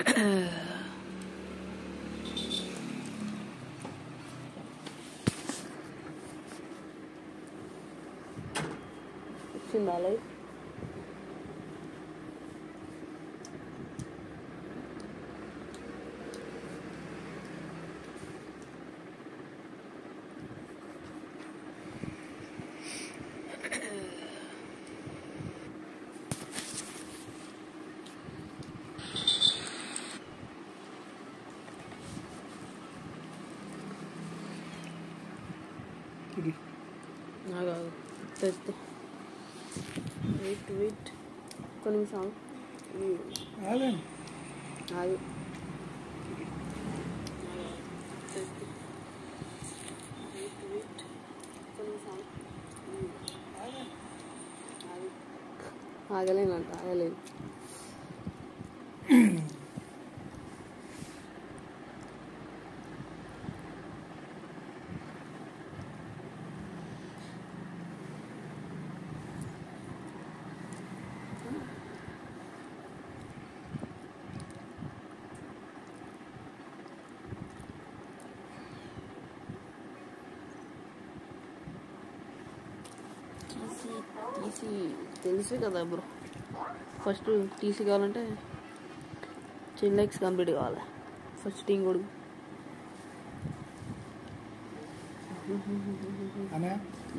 వచ్చిందా లైట్ ఇది ఆగు, ఆగు. తెత్తు వెయిట్ వెయిట్ ఒక్క నిమిషం ఆగు. రాలేను ఆగు తెత్తు. వెయిట్ వెయిట్ ఒక్క నిమిషం ఆగు. ఆగు. ఆగలేనంట ఆగలేను టీసీ టీసీ తెలుసు కదా బ్రో ఫస్ట్ టీసీ కావాలంటే టెన్ ల్యాక్స్ కంప్లీట్ కావాలి ఫస్ట్ టీం కొడుకు అనే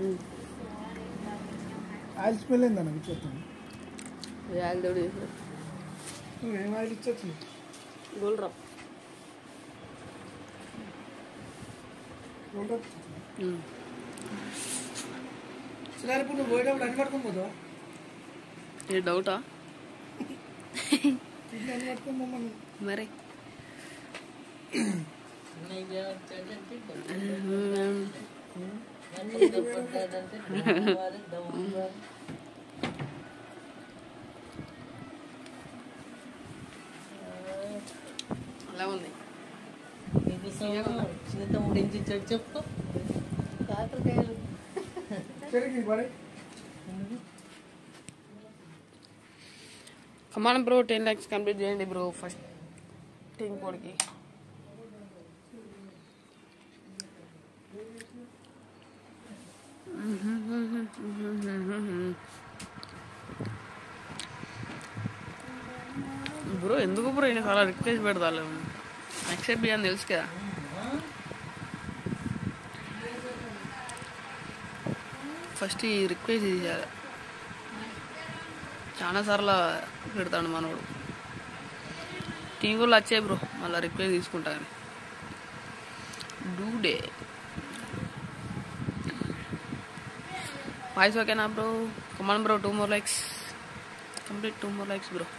ఆయిల్ స్మెల్ అయింది అన్న ఇచ్చేస్తాను యాగదోడు చేశారు నువ్వేం ఆయిల్ ఇచ్చచ్చు గోల్ రా సరే ఇప్పుడు నువ్వు పోయేటప్పుడు అన్ని పట్టుకొని పోతావా ఏ డౌటా ఇంట్లో అన్ని పట్టుకొని పోమని మరి అలా ఉంది చిన్నతమ్ముడు ఏం చేశాడు చెప్పు కాకరకాయలు పెరిగి పడే come on bro ten lakhs complete చేయండి బ్రో ఫస్ట్ టీం కోడ్కి బ్రో ఎందుకు బ్రో ఈయన చాలా రిక్వెస్ట్ పెడతాను యాక్సెప్ట్ చేయని తెలుసు కదా ఫస్ట్ ఈ రిక్వెస్ట్ చేయాలి చాలా సార్లు పెడతాడు మనోడు టీం కూడా వచ్చాయి బ్రో మళ్ళీ రిక్వెస్ట్ తీసుకుంటా కానీ డూ డే వాయిస్ ఓకేనా bro come on bro two more likes complete two more likes bro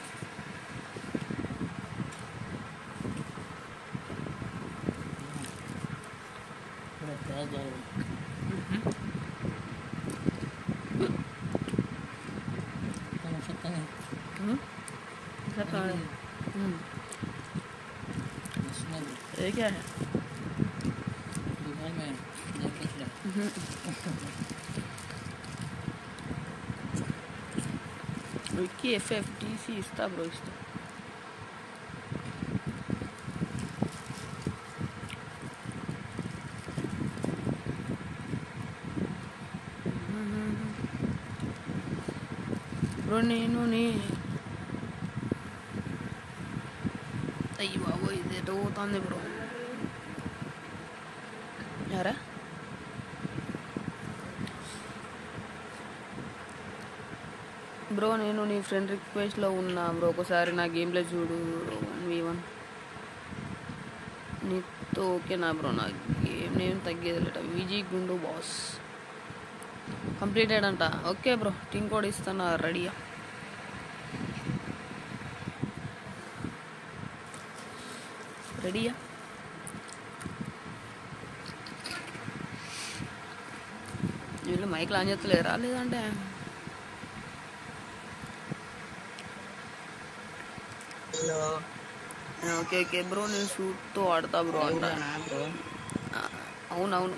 ये क्या है విక్కీ ఎఫ్ఎఫ్ టీసీ ఇస్తా బ్రో ఇస్తా బ్రో నేను నీ అయ్యి బాబు ఇది ఎటో పోతుంది బ్రో యారా బ్రో నేను నీ ఫ్రెండ్ రిక్వెస్ట్లో ఉన్నా బ్రో ఒకసారి నా గేమ్లో చూడు వన్ వి వన్ నీతో ఓకేనా బ్రో నా గేమ్ నేమ్ తగ్గేది లేట విజీ గుండు బాస్ కంప్లీటెడ్ అంట ఓకే బ్రో టీం కోడ్ ఇస్తాను రెడీయా రెడీయా వీళ్ళు మైక్లు ఆన్ చేస్తలేరా లేదంటే హలో ఓకే ఓకే బ్రో నేను షూట్తో ఆడతా బ్రో అంట బ్రో ఆ, అవునవును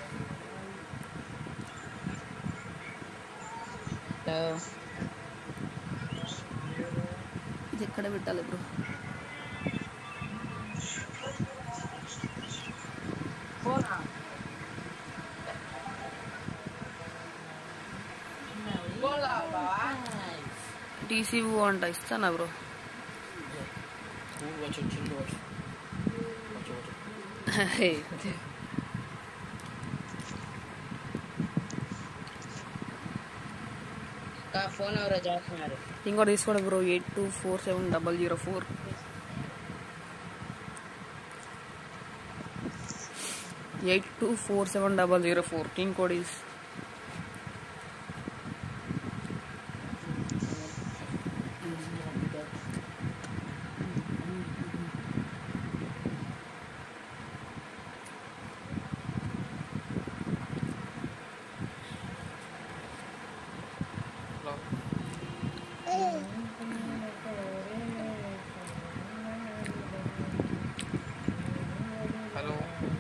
హలో ఇది ఎక్కడ పెట్టాలి బ్రో టీసీఓ అంట ఇస్తానా బ్రో వచ్చు చిల్లు వచ్చు వచ్చు వచ్చు ఇంకా ఫోన్ ఎవరో చేస్తున్నారు ఇంకోటి తీసుకోండి bro eight two four seven double zero four eight two four seven double zero four king code is hello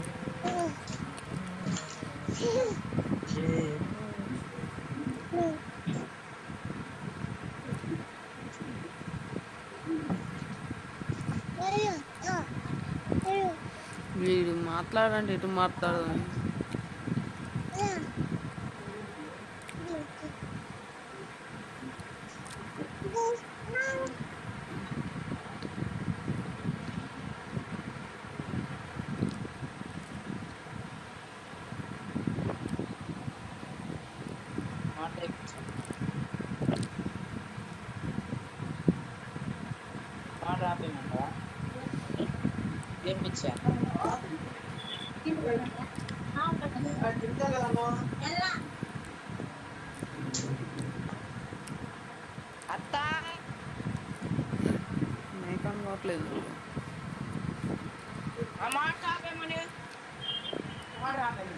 వీడు మాట్లాడంటే ఎటు మాట్లాడదాం మాట రాపేయమంటావా ఏం పిచ్చా అత్త మేకం కావట్లేదు ఆ మాట రాపేయమని మాట రాపేయమని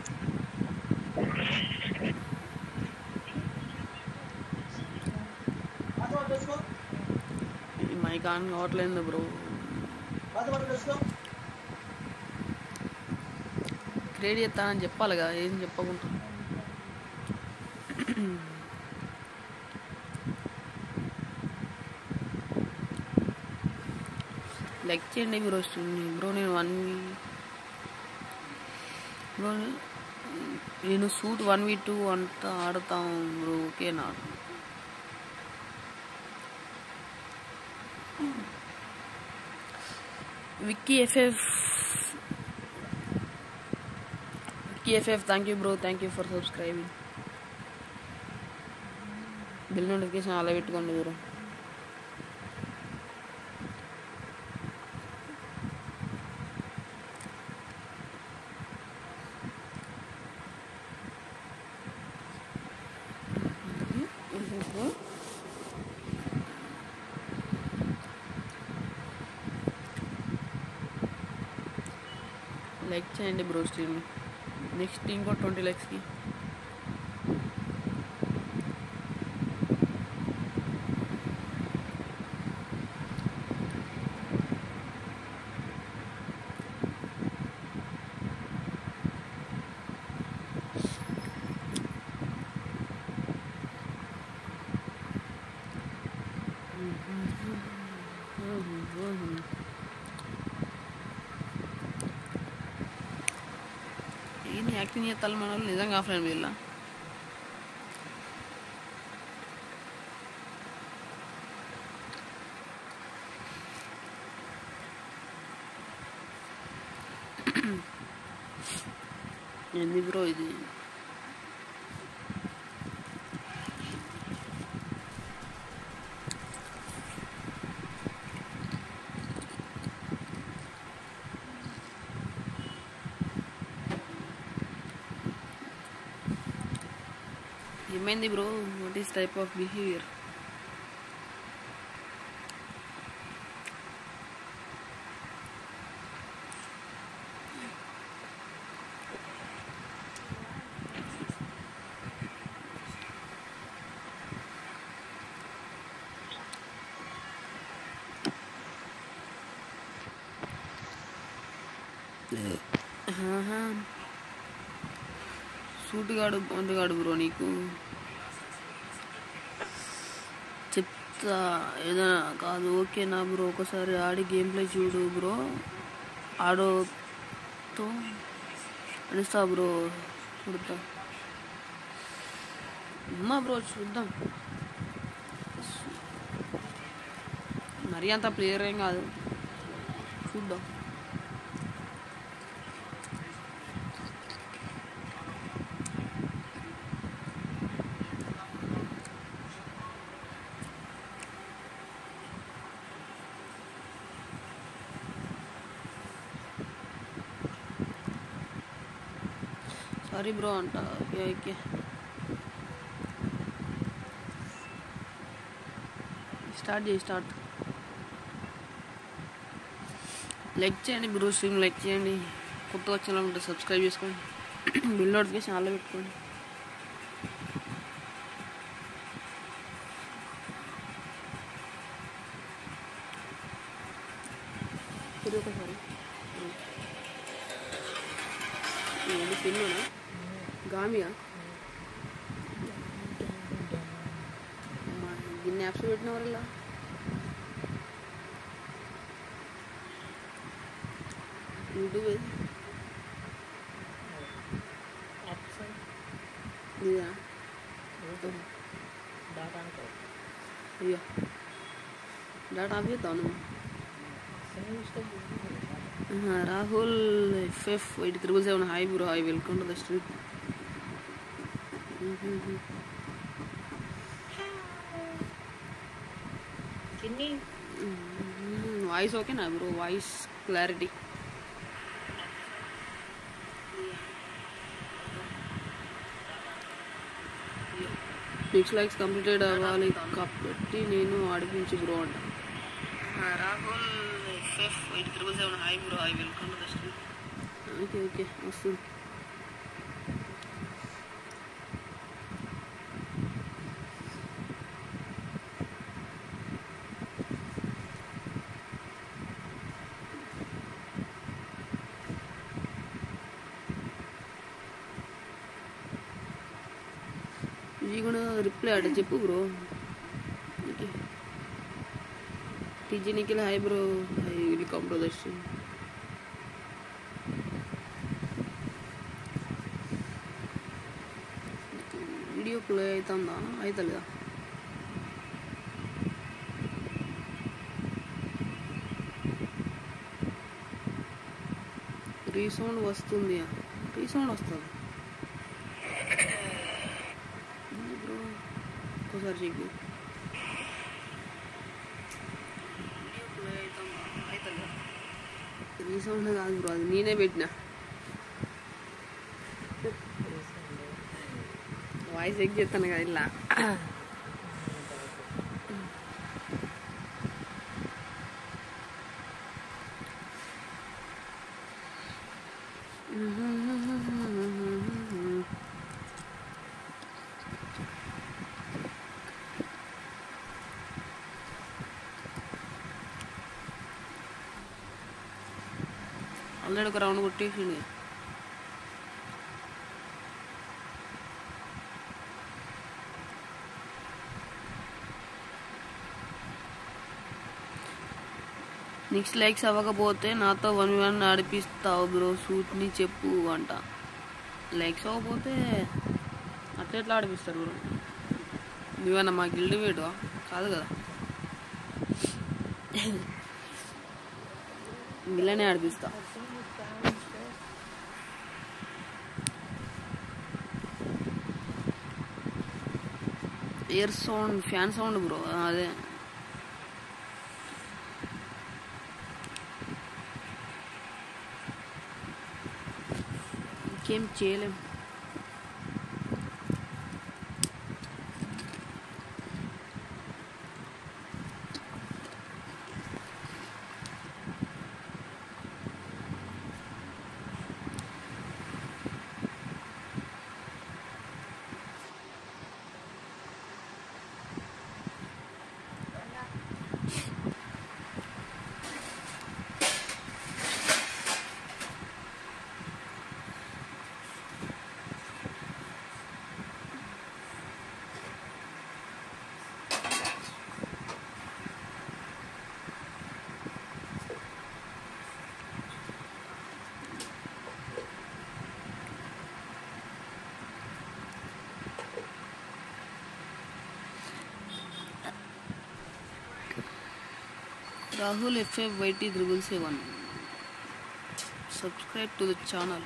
ఈ మైక్ ఆన్ కావట్లేదు బ్రో క్రియేట్ చేస్తానని చెప్పాలి కదా ఏం చెప్పకుండా లైక్ చేయండి బ్రో వస్తుంది బ్రో నేను వన్ బ్రో నేను సూట్ వన్ వీ టూ అంతా ఆడతాం బ్రో ఓకేనా Vicky FF Vicky FF thank you bro thank you for subscribing bell notification అలా పెట్టుకోండి బ్రో లైక్ చేయండి బ్రో స్ట్రీమ్ నెక్స్ట్ ఇంకో ట్వంటీ లైక్స్కి ఏంటి యాక్టింగ్ చేస్తాను మన వాళ్ళు నిజంగా ఆఫ్లైన్ వీళ్ళ ఏంది బ్రో ఇది ఏమైంది bro what is type of behaviour సూటుగాడు పొందుగాడు బ్రో నీకు చెప్తా ఏదైనా కాదు ఓకేనా బ్రో ఒకసారి ఆడి గేమ్ ప్లే చూడు బ్రో ఆడోతో అడుస్తా బ్రో చూడతా అమ్మా బ్రో చూద్దాం మరీ అంత ప్లేయర్ ఏం కాదు చూద్దాం సారీ బ్రో అంట ఓకే ఓకే స్టార్ట్ చేయి స్టార్ట్ లైక్ చేయండి బ్రో స్ట్రీమ్ లైక్ చేయండి కొత్తగా వచ్చాలంటే సబ్స్క్రైబ్ చేసుకోండి బిల్ నోటిఫికేషన్ ఆన్లో పెట్టుకోండి ఇది ఒకసారి ఇది పిల్లునా గామియా అమ్మా, ఇన్ని యాప్స్ పెట్టినవారు ఇలా యూట్యూబ్ ఏది? ఆప్షన్ ఇదా యూట్యూబ్ డాటా అనుకో అయ్యో డాటా ఆఫ్ చేద్దాం నువ్వు సినిమా ఇష్టం ఆహా, Rahul FF eight triple seven hi bro hi welcome to the street చిన్ని వాయిస్ ఓకేనా bro voice clarity six likes completed అవ్వాలి కాబట్టి నేను ఆడిపించి బ్రో అంట Rahul FF eight triple seven hi bro hi welcome to the street okay okay వస్తుంది ఇది కూడా రిప్లై అట చెప్పు bro TG Nikhil hi bro hi welcome to the stream video play అవుతుందా అవుతలేదా రీసౌండ్ వస్తుంది రీసౌండ్ వస్తుంది ఉంది బ్రో ఒకసారి చెక్ రీసౌండ్ కాదు బ్రో అది నేనే పెట్టిన వాయిస్ చెక్ చేస్తాను కదా ఇలా ఆల్రెడీ ఒక రౌండ్ కొట్టేసిండు నెక్స్ట్ లైక్స్ అవ్వకపోతే నాతో వన్ వన్ నడిపిస్తావు బ్రో సూట్ని చెప్పు అంట లైక్స్ అవ్వకపోతే అట్లా ఎట్లా ఆడిపిస్తారు బ్రో నువ్వన్నా మా గిల్డ్ వేడు కాదు కదా ఇలానే ఆడిపిస్తా air sound fan sound bro అదే ఇంకేం చేయలేం Rahul FF YT triple seven subscribe to the channel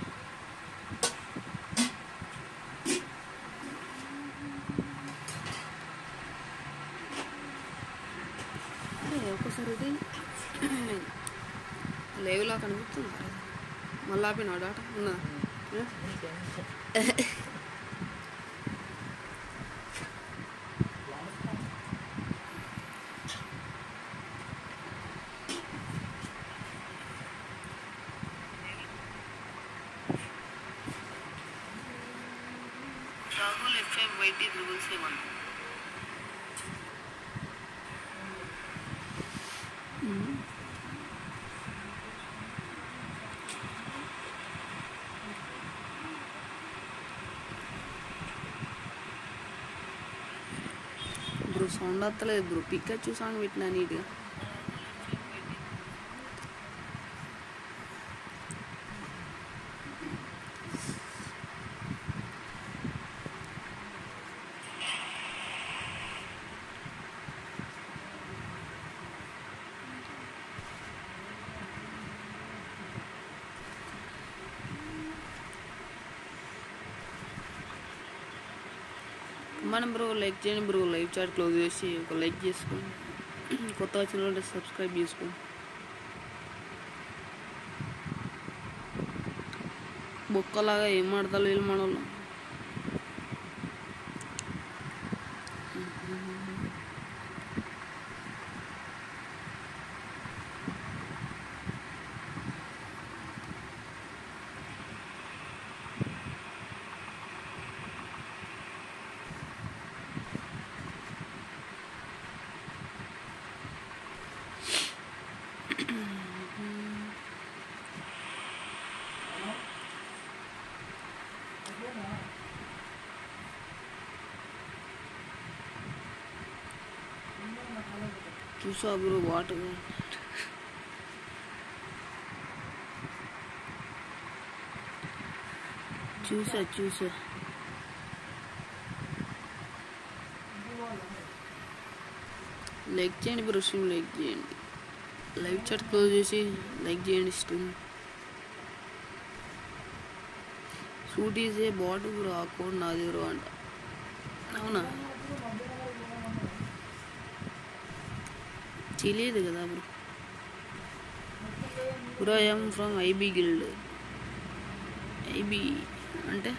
ఒక్కసారి ఇది లైవ్లా కనిపిస్తుంది మళ్ళీ ఆపిన డాటా ఉన్నా Rahul FM YT triple seven bro sound వస్తలేదు బ్రో పిక్కచ్చు సాంగ్ పెట్టినా నీట్గా మనం బ్రో లైక్ చేయండి బ్రో లైవ్ చాట్ క్లోజ్ చేసి ఒక లైక్ చేసుకోండి కొత్త వచ్చిన వాళ్ళు సబ్స్క్రైబ్ చేసుకోండి బొక్కలాగా ఏం ఆడతారు వీళ్ళు మన వాళ్ళు చూసా బ్రో వాటర్ చూసా చూసా లైక్ చేయండి బ్రో స్ట్రీమ్ లైక్ చేయండి లైవ్ చాట్ క్లోజ్ చేసి లైక్ చేయండి stream shoot is a bot bro account నాది బ్రో అంట అవునా తెలియదు కదా bro bro I'm from IB guild IB అంటే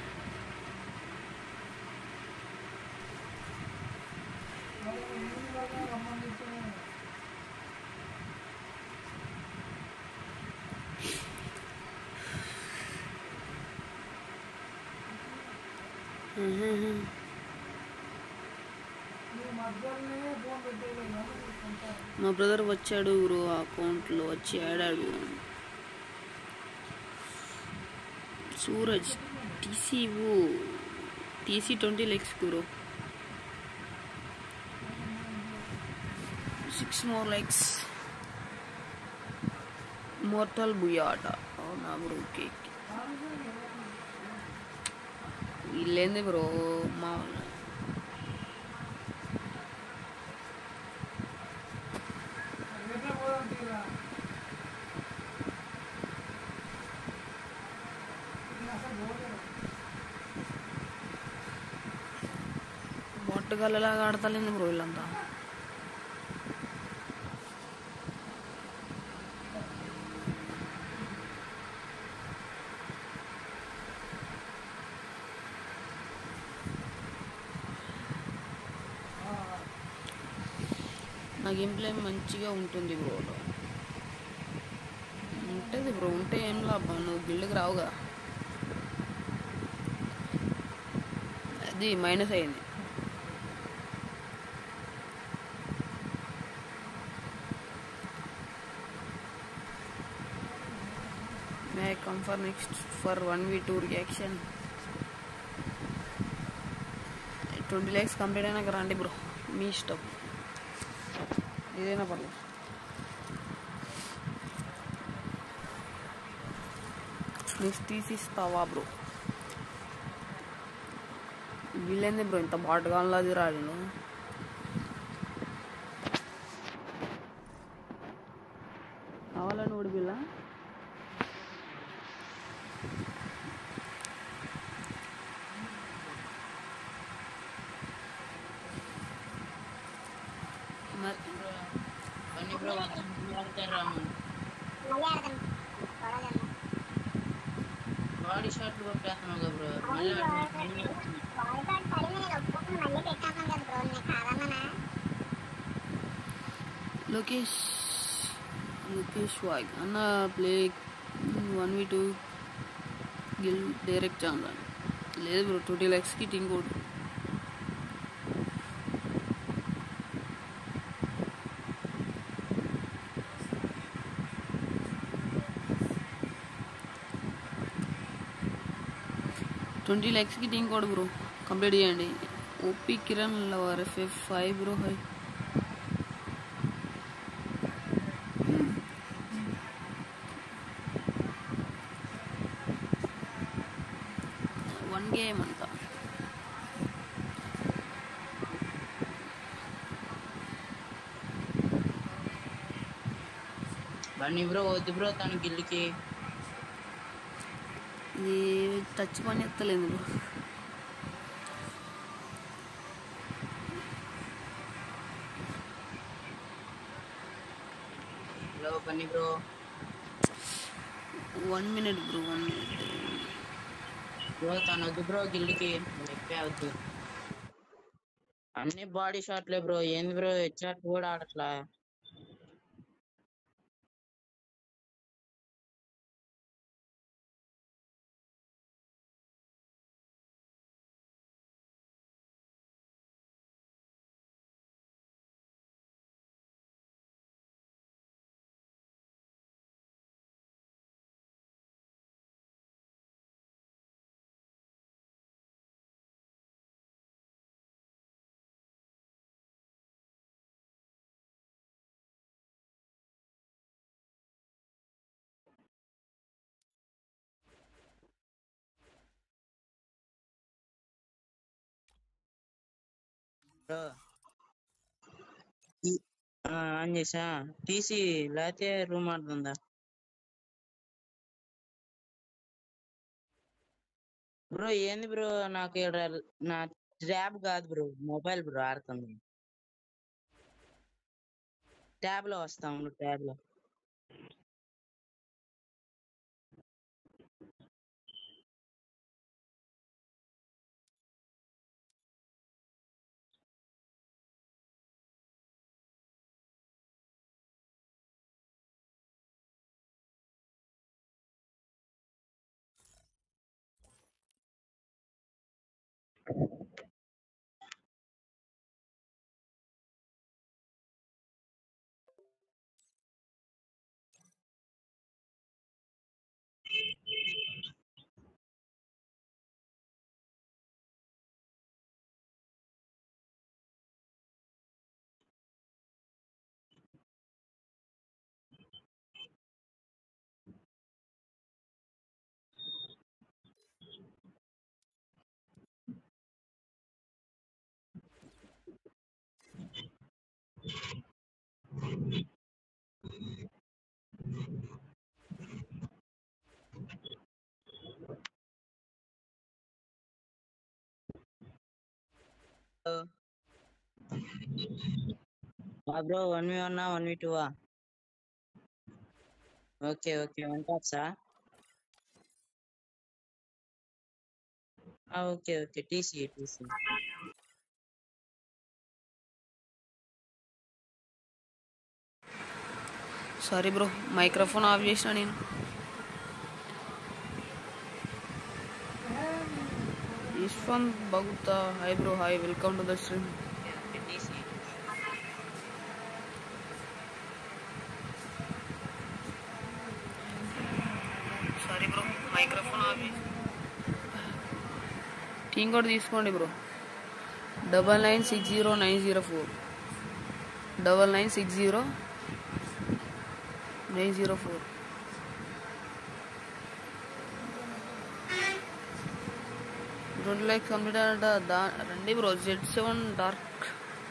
మా బ్రదర్ వచ్చాడు బ్రో అకౌంట్లో వచ్చి ఆడాడు Suraj TC TC twenty likes bro six more likes Mortal బుయాట అవునా బ్రో కేక్ వీళ్ళేంది బ్రో మా బొట్టగల్లలాగా ఆడతలేదు బ్రో వీళ్ళంతా నా గేమ్ ప్లే మంచిగా ఉంటుంది బ్రో ఉంటుంది బ్రో ఉంటే ఏం లాభం నువ్వు గిల్డ్కి రావుగా అది మైనస్ అయింది may I come for next for one we two reaction twenty likes complete అయినాక రండి బ్రో మీ ఇష్టం ఏదైనా పర్లేదు నెక్స్ట్ తీసిస్తావా బ్రో వీళ్ళేంది బ్రో ఇంత బాటగాన్లా అది రాడు రాము బాడీ షాట్లు కొట్టేస్తున్నావు కదా బ్రో మళ్ళీ ఆడుతున్నావు. లోకేష్ లోకేష్ వాగ్ అన్న play one v two guild direct channel లేదు బ్రో ట్వంటీ ల్యాక్స్కి టీమ్ కోడ్ ట్వంటీ ల్యాక్స్కి టీమ్ కోడ్ బ్రో కంప్లీట్ చేయండి OP Kiran lover FF five bro hi one game అంట బండి బ్రో వద్దు బ్రో తన గిల్లుకి ఇది టచ్ పని ఎత్తలేదు bro hello Bunny bro one minute bro one minute bro తను వద్దు బ్రో గిల్లుకి ఎక్కే వద్దు అన్ని బాడీ షాట్లే బ్రో ఏంది బ్రో హెచ్ఆర్ కూడా ఆడట్లా బ్రో ఈ- ఆ, ఆన్ చేసా టీసీ లేకపోతే రూమ్ ఆడుతుందా బ్రో ఏంది బ్రో నాకు ఈడ నా ట్యాబ్ కాదు బ్రో మొబైల్ బ్రో ఆడుతుంది ట్యాబ్ లో వస్తాం ట్యాబ్ లో బ్రో వన్ వి one one v two okay okay one టాప్సా okay okay TC TC sorry bro microphone off చేసిన నేను యశ్వంత్ బగుతా hi bro hi welcome to the stream TC sorry bro microphone off చేసి team కూడా తీసుకోండి bro double nine six zero nine zero four double nine six zero nine zero four రెండు like complete అంట దా రండి బ్రో Z seven dark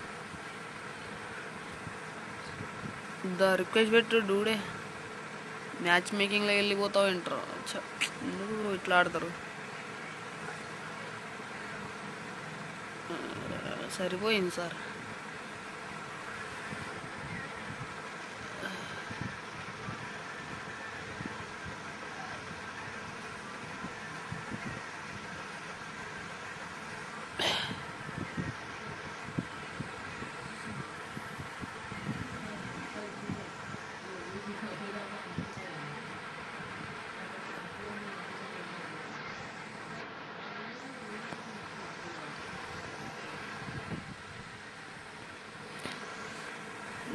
the request పెట్టు డూడే మ్యాచ్ మేకింగ్లో వెళ్ళిపోతావు వింటారు ఛ, ఎందుకు బ్రో ఇట్లా ఆడతారు ఆ, సరిపోయింది సార్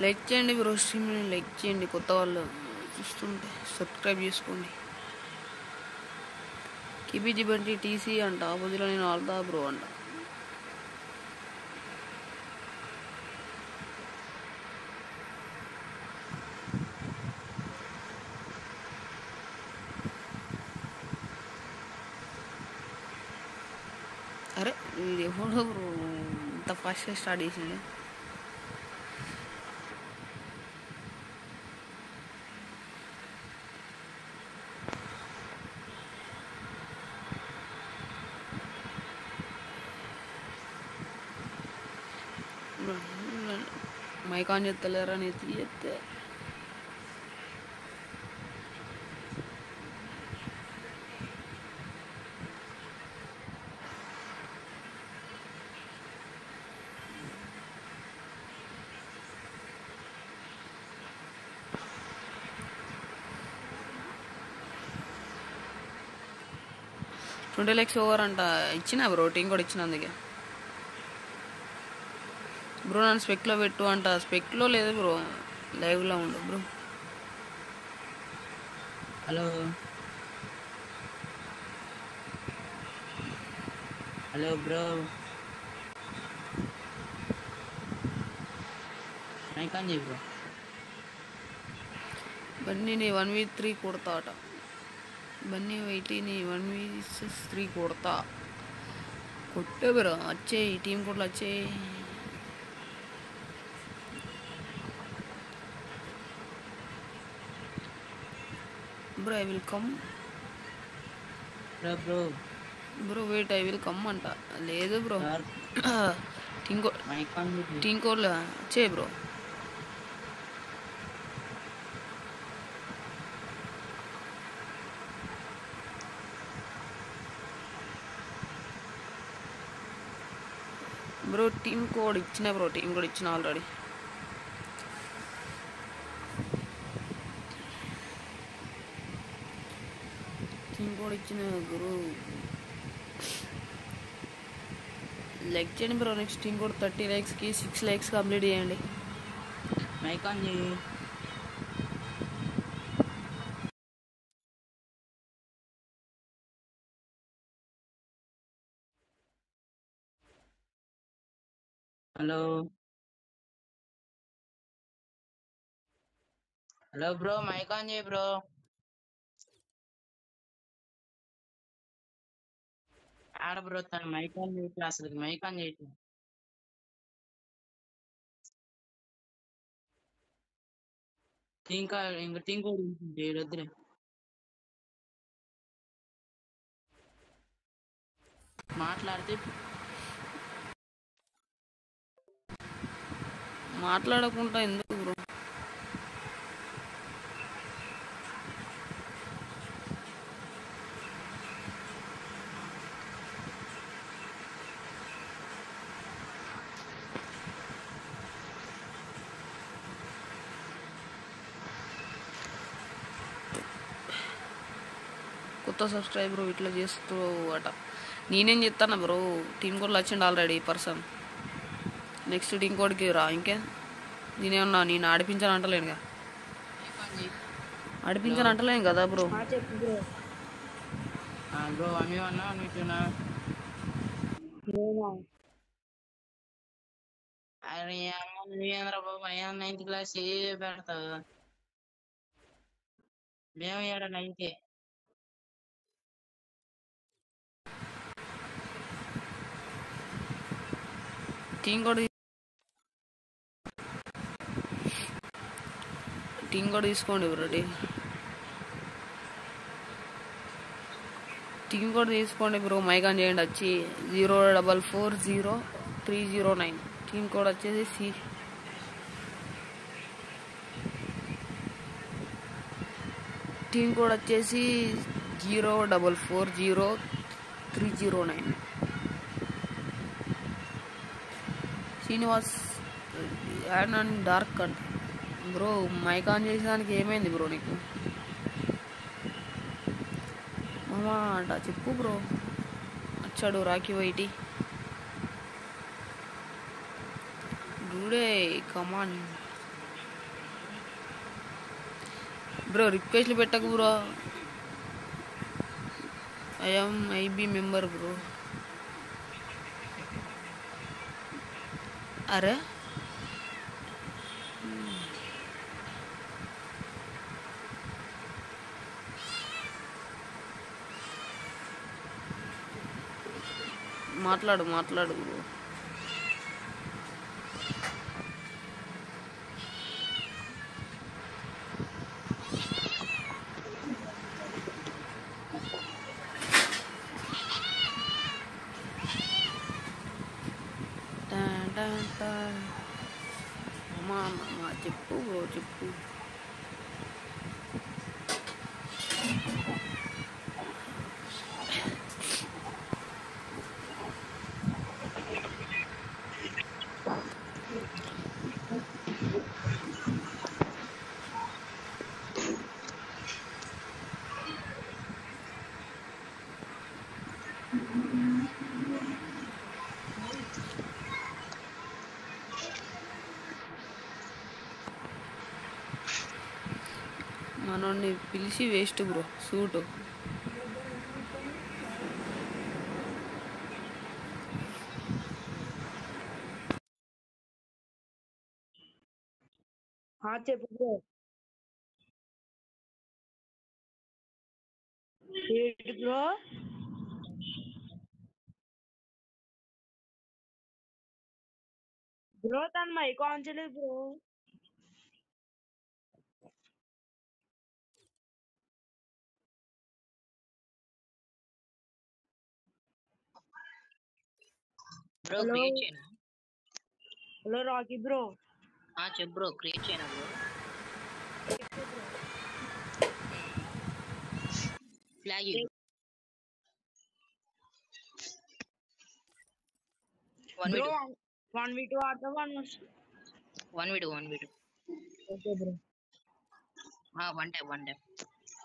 లైక్ చేయండి బ్రో స్ట్రీమ్ని లైక్ చేయండి కొత్త వాళ్ళు చూస్తుంటే సబ్స్క్రైబ్ చేసుకోండి కిబిజి బంటి టీసీ అంట ఆపోజిట్లో నేను ఆల్తా బ్రో అంట అరే ఇది ఎవడో బ్రో ఇంత ఫాస్ట్గా స్టార్ట్ చేసింది మైక్ ఆన్ చేస్తలేరా నీ తీస్తే ట్వంటీ ల్యాక్స్ ఓవర్ అంట ఇచ్చిన బ్రో టీం కూడా ఇచ్చిన అందుకే బ్రో నన్ను స్పెక్లో పెట్టు అంట స్పెక్లో లేదు బ్రో లైవ్లో ఉండు bro hello hello bro mic on చేయి బ్రో బన్నీని వన్ వీ త్రీ కొడతా అట బన్నీ వెయిటీని వన్ వీ త్రీ కొడతా కొట్టే బ్రో వచ్చేయి టీం కూడా వచ్చేయి bro I will come bro bro bro wait I will come అంట లేదు బ్రో సార్ టీం కో మైక్ ఆన్ చేయి టీం కోడ్లో వచ్చేయి బ్రో బ్రో టీం కోడ్ ఇచ్చిన బ్రో టీం కోడ్ ఇచ్చిన ఆల్రెడీ టీం కోడ్ ఇచ్చిన గురు లైక్ చేయండి bro next team code thirty లైక్స్కి సిక్స్ లైక్స్ కంప్లీట్ చేయండి మైక్ ఆన్ చేయి hello hello bro mic on చేయి బ్రో ఆడ బ్రో తను మైక్ ఆన్ చేయట్లే అసలు మైక్ ఆన్ చేయట్లే ఇంకా ఇంకా టీం కూడా ఉంటుంది వద్దులే మాట్లాడితే మాట్లాడకుండా ఎందుకు బ్రో కొత్త సబ్స్క్రైబర్ ఇట్లా చేస్తూ అట నేనేం చెప్తాను బ్రో టీం కోడ్లో వచ్చిండు ఆల్రెడీ పర్సన్ నెక్స్ట్ టీం కోడ్కి రా ఇంకే నేనేమన్నా నేను ఆడిపించాను అంటలేనుగా ఆడిపించాను అంటలేను కదా బ్రో బ్రో అమ్మి అన్నా నీటునా అరే అమ్మ నువ్వేంద్ర బాబు అయ్యా నైన్త్ క్లాస్ ఏ పెడతావు మేము ఏడ నైన్తే టీం కోడ్ టీం కోడ్ తీసుకోండి బ్రో టీ టీం కోడ్ తీసుకోండి బ్రో మైక్ ఆన్ చేయండి వచ్చి zero double four zero three zero nine team code వచ్చేసి సి టీం కోడ్ వచ్చేసి zero double four zero three zero nine Srinivas add and dark అంట bro mic on చేసేదానికి ఏమైంది బ్రో నీకు మామా అంట చెప్పు బ్రో వచ్చాడు రాఖీ వైటి డూడే కమాన్ బ్రో రిక్వెస్ట్లు పెట్టకు bro I'm IB member bro అరే మాట్లాడు మాట్లాడు బ్రో టాన్ టాన్ టాన్. అమ్మా అమ్మా చెప్పు బ్రో చెప్పు మనోడిని పిలిచి వేస్ట్ బ్రో సూటు ఆ చెప్పు బ్రో ఏంటి బ్రో బ్రో తన మైక్ ఆన్ చేయలేదు బ్రో బ్రో Hello. క్రియేట్ చేయనా హలో రాకీ బ్రో ఆ చెప్పు బ్రో క్రియేట్ చేయనా bro flag one bro video one week ఆడతా one one video one video okay bro one tap one tap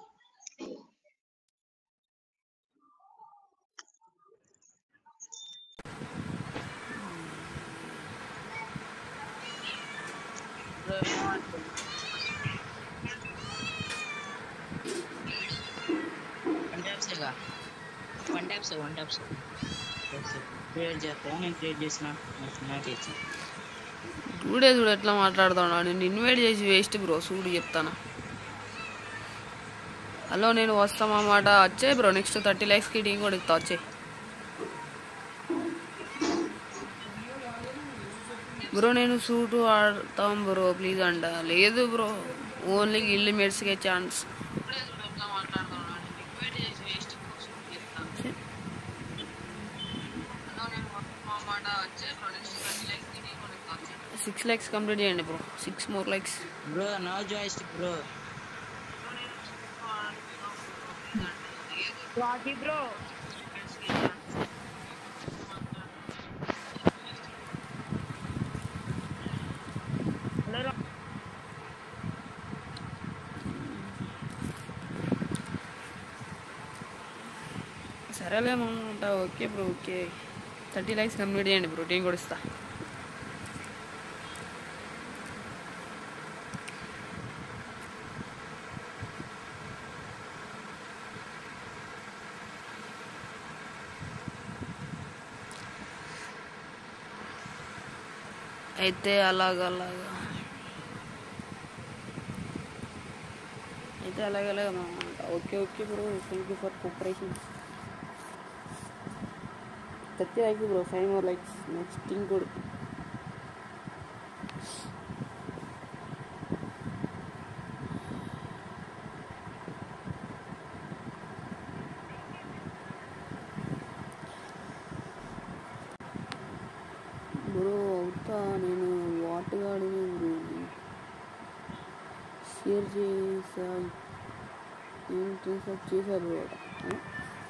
one taps ఇక one taps one taps create చేస్తా నేను create చేసిన నాకు ఇచ్చి చూడే చూడు ఎట్లా మాట్లాడుతున్నాడు నేను ఇన్వైట్ చేసి వేస్ట్ బ్రో చూడు చెప్తాను హలో నేను వస్తామన్నమాట వచ్చే బ్రో నెక్స్ట్ థర్టీ ల్యాక్స్కి టీం కూడా ఇస్తా వచ్చే బ్రో నేను సూటు ఆడతాం బ్రో ప్లీజ్ అంట లేదు బ్రో ఓన్లీ ఇల్లు మెడ్స్కే ఛాన్స్ సిక్స్ ల్యాక్స్ కంప్లీట్ చేయండి bro six more likes bro no choice bro Rocky bro hello రా- సరేలే ఉంటా okay bro okay thirty likes complete చేయండి బ్రో టీం కూడా ఇస్తా అయితే అలాగ అలాగా అయితే అలాగే అలాగే అన్నమాట okay okay bro thank you for cooperation thirty like bro five more likes next thing కూడా బ్రో అవుతా నేను వాటగాడిని బ్రో షేర్ చేసా ఏంటి సార్ చేశా బ్రో ఆ?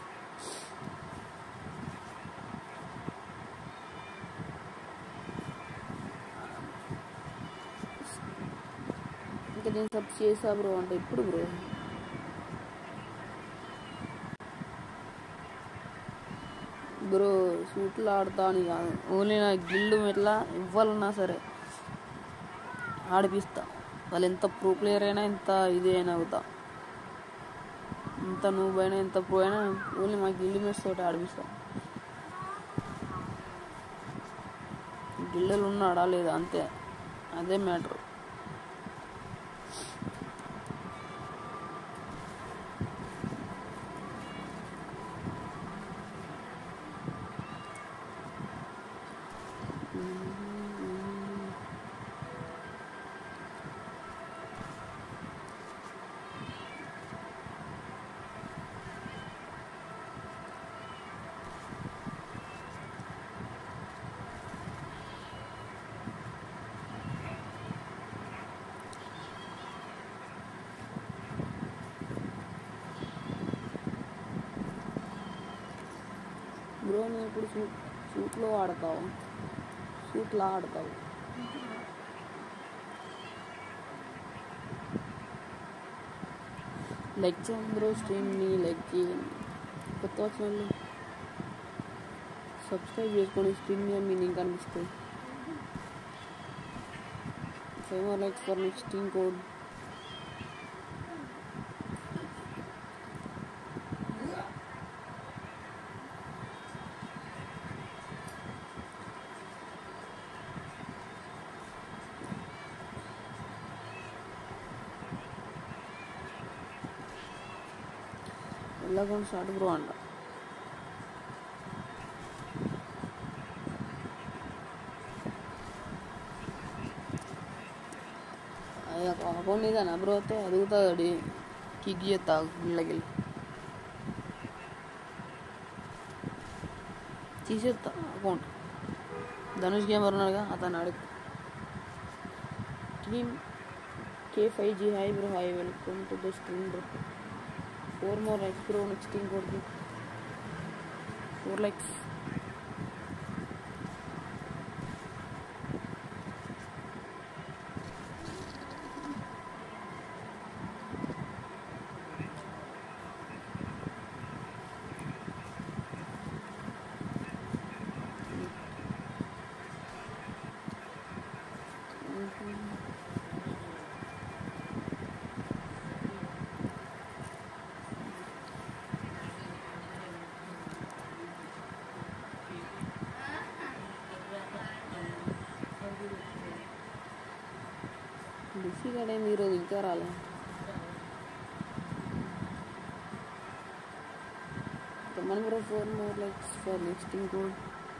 ఇంకా నేను సబ్ చేసా బ్రో అంటే ఎప్పుడు బ్రో బ్రో సూట్లు ఆడతా అని కాదు ఓన్లీ నా గిల్లు ఎట్లా ఇవ్వాలన్నా సరే ఆడిపిస్తా వాళ్ళు ఎంత ప్రో ప్లేయర్ అయినా ఎంత ఇది అయినా అవుతా ఎంత నువ్వు అయినా ఎంత ప్రో అయినా ఓన్లీ మాకు గిల్లిమేట్స్ తోటి ఆడిపిస్తాం గిల్లెలు ఉన్నాడా లేదా అంతే అదే మ్యాటర్ బ్రో నువ్వు ఇప్పుడు సూట్ సూట్లో ఆడతావు సూట్లో ఆడతావు లైక్ చేయండి బ్రో స్ట్రీమ్ని లైక్ చేయండి కొత్త వచ్చిన వాళ్ళు సబ్స్క్రైబ్ చేసుకోండి స్క్రీన్ మీద మీ లింక్ కనిపిస్తుంది five more likes for next team code వెళ్ళకుండా స్టార్ట్ బ్రో అంట అయ్యా అకౌంట్ ఇదేనా బ్రో అయితే అడుగుతుంది కిక్ చేస్తా గుళ్ళకి తీసేస్తా అకౌంట్ ధనుష్ గేమర్ ఉన్నాడుగా అతను అడుగు team K five G hi bro hi welcome to the stream bro four more likes bro next team కొడుకు ఫోర్ లైక్స్ బిజీ గడే మీరు ఇంకా రాలే మన bro four more likes for next ఇంకోడ్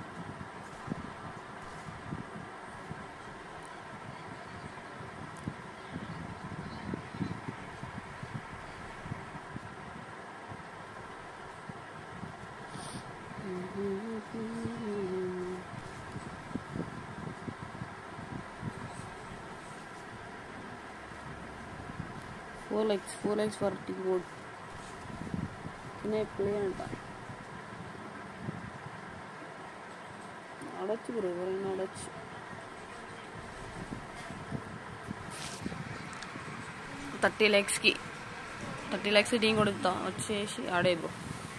four likes four likes for T code play అంట ఆడొచ్చు bro ఎవరైనా ఆడొచ్చు థర్టీ ల్యాక్స్కి థర్టీ ల్యాక్స్ టీం కొడుతా వచ్చేసి ఆడే బ్రో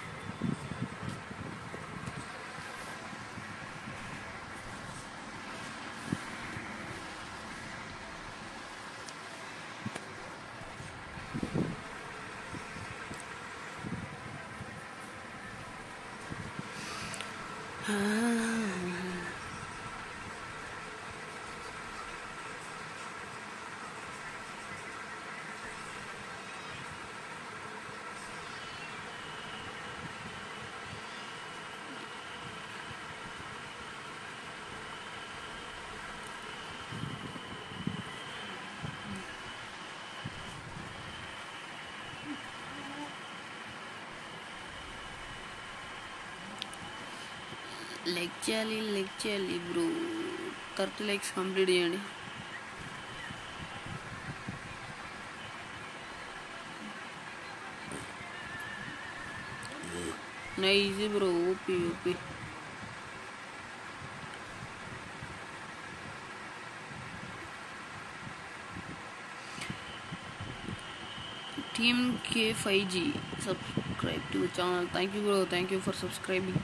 లెగ్ చేయాలి లెగ్ చేయాలి బ్రో థర్టీ లెగ్స్ కంప్లీట్ చేయండి nice bro OP OP team K five G subscribe to channel thank you bro thank you for subscribing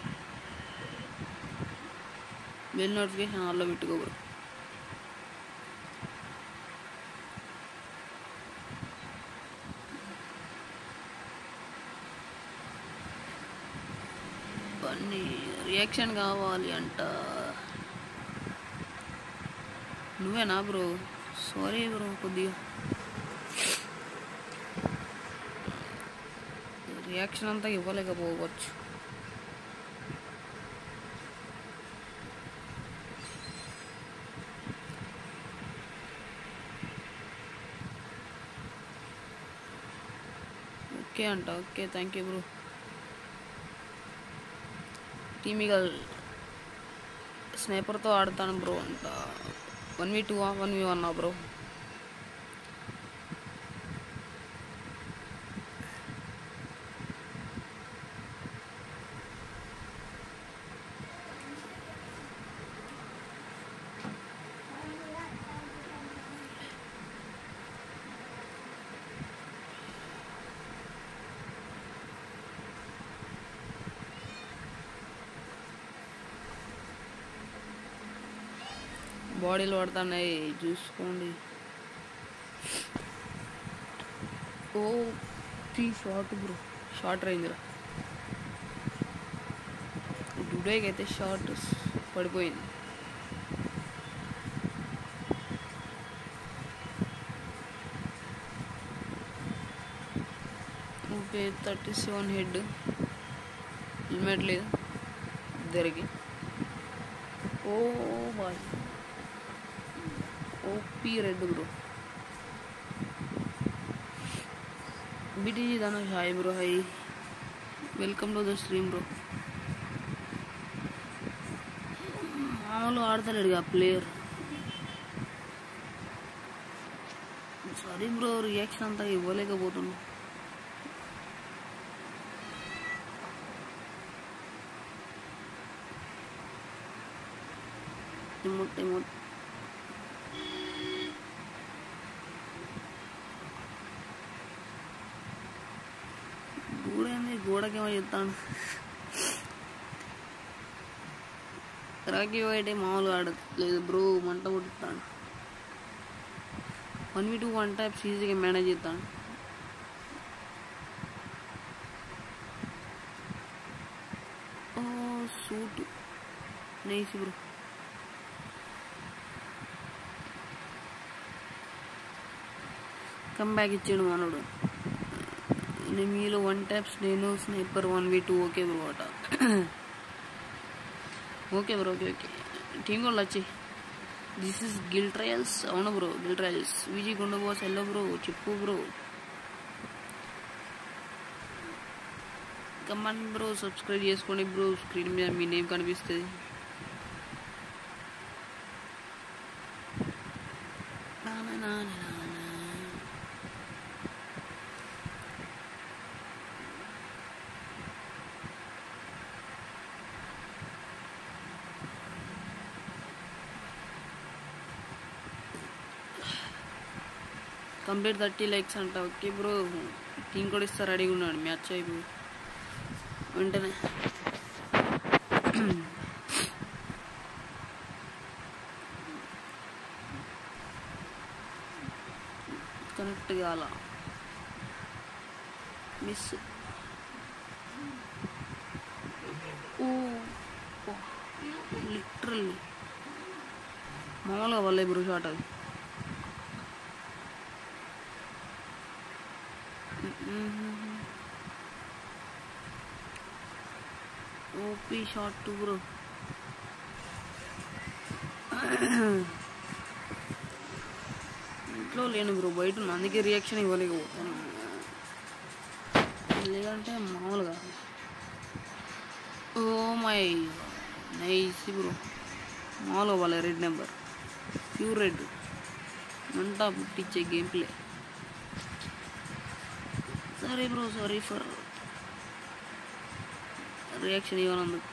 bell notification ఆన్లో పెట్టుకో bro అన్ని reaction కావాలి అంట నువ్వేనా బ్రో సారీ బ్రో కొద్దిగా రియాక్షన్ అంతా ఇవ్వలేకపోవచ్చు ఓకే అంట ఓకే థ్యాంక్ యూ బ్రో టీమిగల్ స్నైపర్తో ఆడతాను బ్రో అంట one we two one v one bro బాడీలు పడుతున్నాయి చూసుకోండి ఓ three short bro short range రా డుడేకి అయితే షార్ట్ పడిపోయింది okay thirty seven head helmet లేదు ఇద్దరికి oh boy OP red bro BTG Dhanush hi bro hi welcome to the stream bro మామూలు ఆడతలేడుగా ప్లేయర్ సారీ బ్రో రియాక్షన్ అంతా ఇవ్వలేకపోతున్నా రిమోట్ రిమోట్ గోడేంది గోడకేమో చెప్తాను రాకీ వైట్ మామూలుగా ఆడలేదు బ్రో మంట కొట్టుతాడు one we two one type ఈజీగా మేనేజ్ చేస్తాను oh suit nice bro come back ఇచ్చాడు మనోడు మీలో వన్ ట్యాప్స్ నేను sniper one we two okay bro అట okay bro okay okay team వాళ్ళు వచ్చి దిస్ ఇస్ గిల్ ట్రయల్స్ అవును బ్రో గిల్ ట్రయల్స్ విజీ గుండు బాస్ ఎల్లో బ్రో చెప్పు బ్రో కమాన్ బ్రో సబ్స్క్రైబ్ చేసుకోండి బ్రో స్క్రీన్ మీద మీ నేమ్ కనిపిస్తుంది నా నా నా నా నా. కంప్లీట్ థర్టీ లైక్స్ అంట ఓకే బ్రో టీం కూడా ఇస్తారు రెడీగా ఉన్నాడు మ్యాచ్ అయిపో వెంటనే కనెక్ట్ కాల మిస్ ఓ లిటరల్లీ మామూలుగా వల్లే బ్రో షాట్ అది ఓపీ షాట్ టు బ్రో ఇంట్లో లేను బ్రో బయట ఉన్నా అందుకే రియాక్షన్ ఇవ్వలేకపోతాను లేదంటే మామూలుగా ఓ మై నైస్ బ్రో మామూలుగా వాళ్ళ రెడ్ నెంబర్ ప్యూర్ రెడ్ మంటా పుట్టించే game play sorry bro sorry for reaction ఇవ్వనందుకు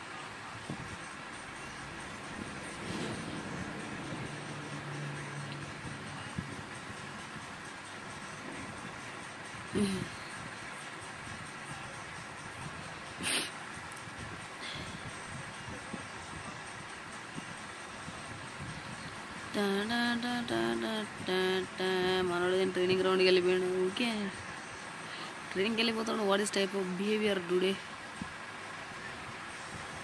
మనోడు ట్రైనింగ్ గ్రౌండ్కి వెళ్ళిపోయాడు ఓకే ట్రైనింగ్కి వెళ్ళిపోతాడు what is type of behaviour today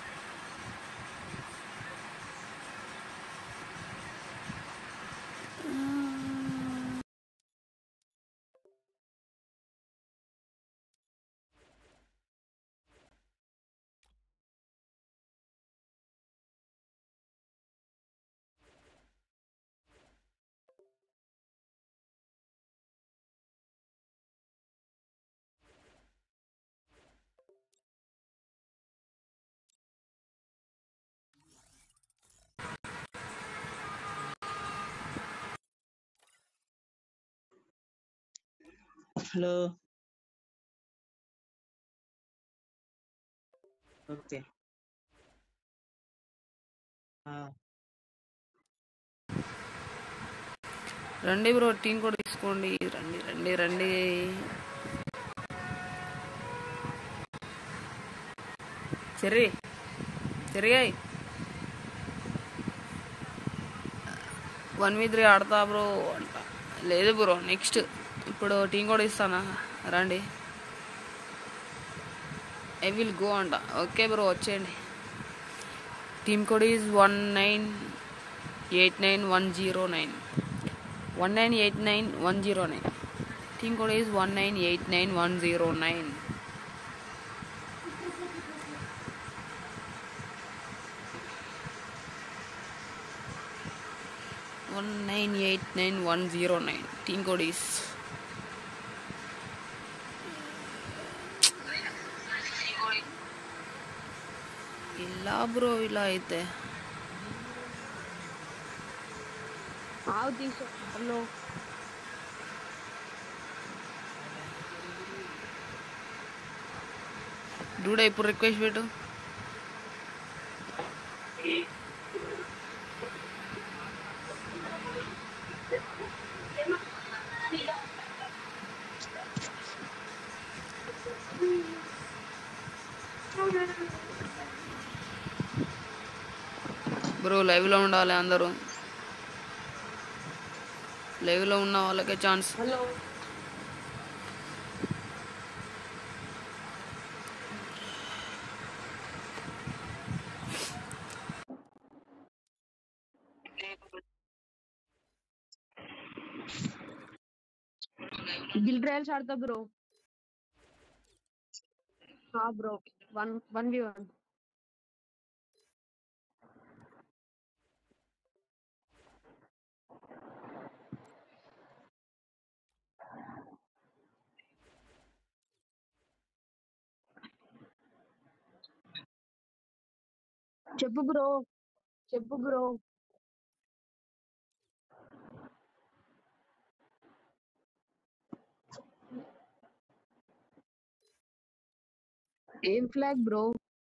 hello okay ఆ, రండి బ్రో టీం కూడా తీసుకోండి రండి రండి రండి చెర్రీ చెరిగాయి వన్ వీ త్రీ ఆడతా బ్రో అంట లేదు బ్రో నెక్స్ట్ ఇప్పుడు టీం కూడా ఇస్తానా రండి ఐ విల్ గో అంట ఓకే బ్రో వచ్చేయండి team code is one nine eight nine one zero nine one nine eight nine one zero nine team code is one nine eight nine one zero nine one nine eight nine one zero nine team code is ఇలా bro ఇలా అయితే ఆవు తీసు hello డూడా ఇప్పుడు request పెట్టు bro లైవ్లో ఉండాలి అందరూ లైవ్లో ఉన్న వాళ్ళకే ఛాన్స్ హలో గిల్ ట్రయల్స్ ఆడతా బ్రో బ్రో వన్ వన్ వి వన్ చెప్పు బ్రో చెప్పు బ్రో ఏం ఫ్లాగ్ బ్రో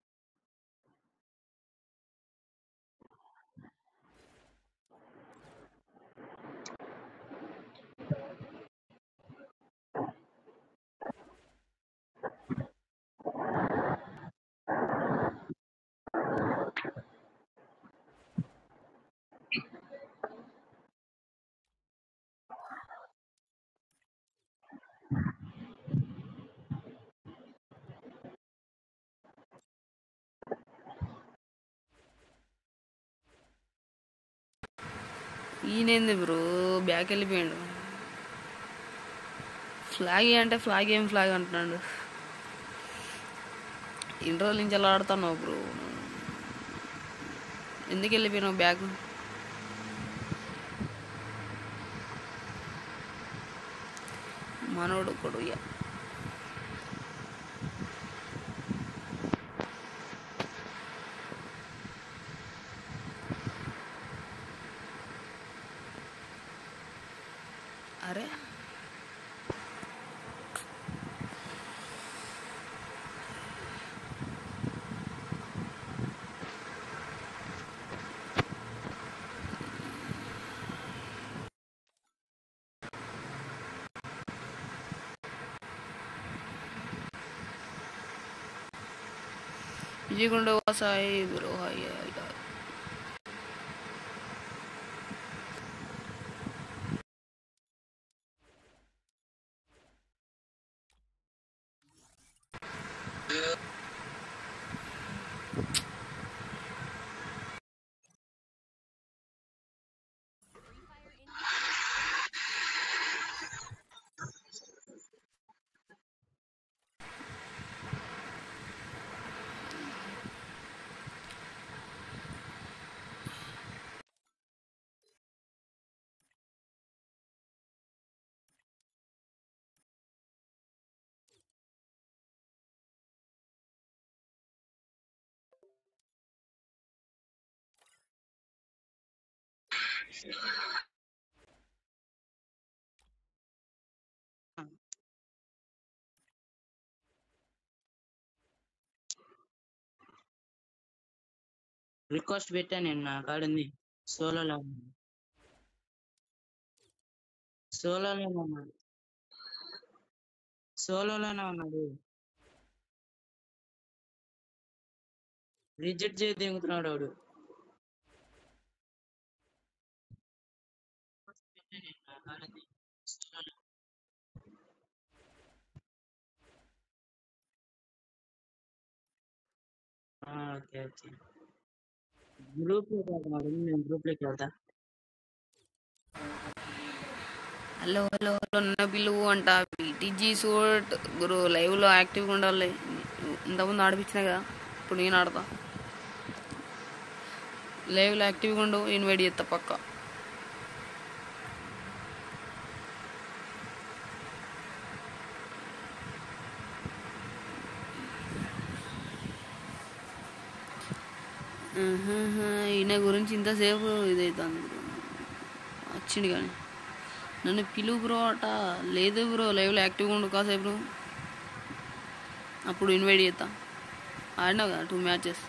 ఈయనేంది బ్రో బ్యాక్ వెళ్ళిపోయాడు ఫ్లాగ్ అంటే ఫ్లాగ్ ఏం ఫ్లాగ్ అంటున్నాడు ఇన్ని రోజుల నుంచి ఎలా ఆడుతున్నావు బ్రో ఎందుకు వెళ్ళిపోయినావు బ్యాగ్ మనోడు ఒకడు ఇక. అరే విజయకొండ వాసాయి bro hi hi hi. Request పెట్టా నేను నా కాడుంది సోలోలో సోలోలోనే ఉన్నాడు సోలోలోనే ఉన్నాడు రిజెక్ట్ చేసి దిగుతున్నాడు వాడు ఓకే ఓకే గ్రూప్ లోకి వెళ్తున్నాడు నేను గ్రూప్ లోకి వెళ్తా హలో హలో హలో నన్ను పిలువు అంట పీటీజీ సూట్ గురు లైవ్లో యాక్టివ్గా ఉండాలి ఇంతకుముందు ఆడిపించినా కదా ఇప్పుడు నేను ఆడతా లైవ్లో యాక్టివ్గా ఉండు ఇన్వైట్ చేస్తా పక్క ఆహాహా, ఈయన గురించి ఇంతసేపు ఇదైతుంది వచ్చింది కానీ నన్ను పిలువు బ్రో అట లేదు బ్రో లైవ్లో యాక్టివ్గా ఉండు కాసేపు బ్రో అప్పుడు ఇన్వైట్ చేస్తా ఆడినావు కదా టూ మ్యాచెస్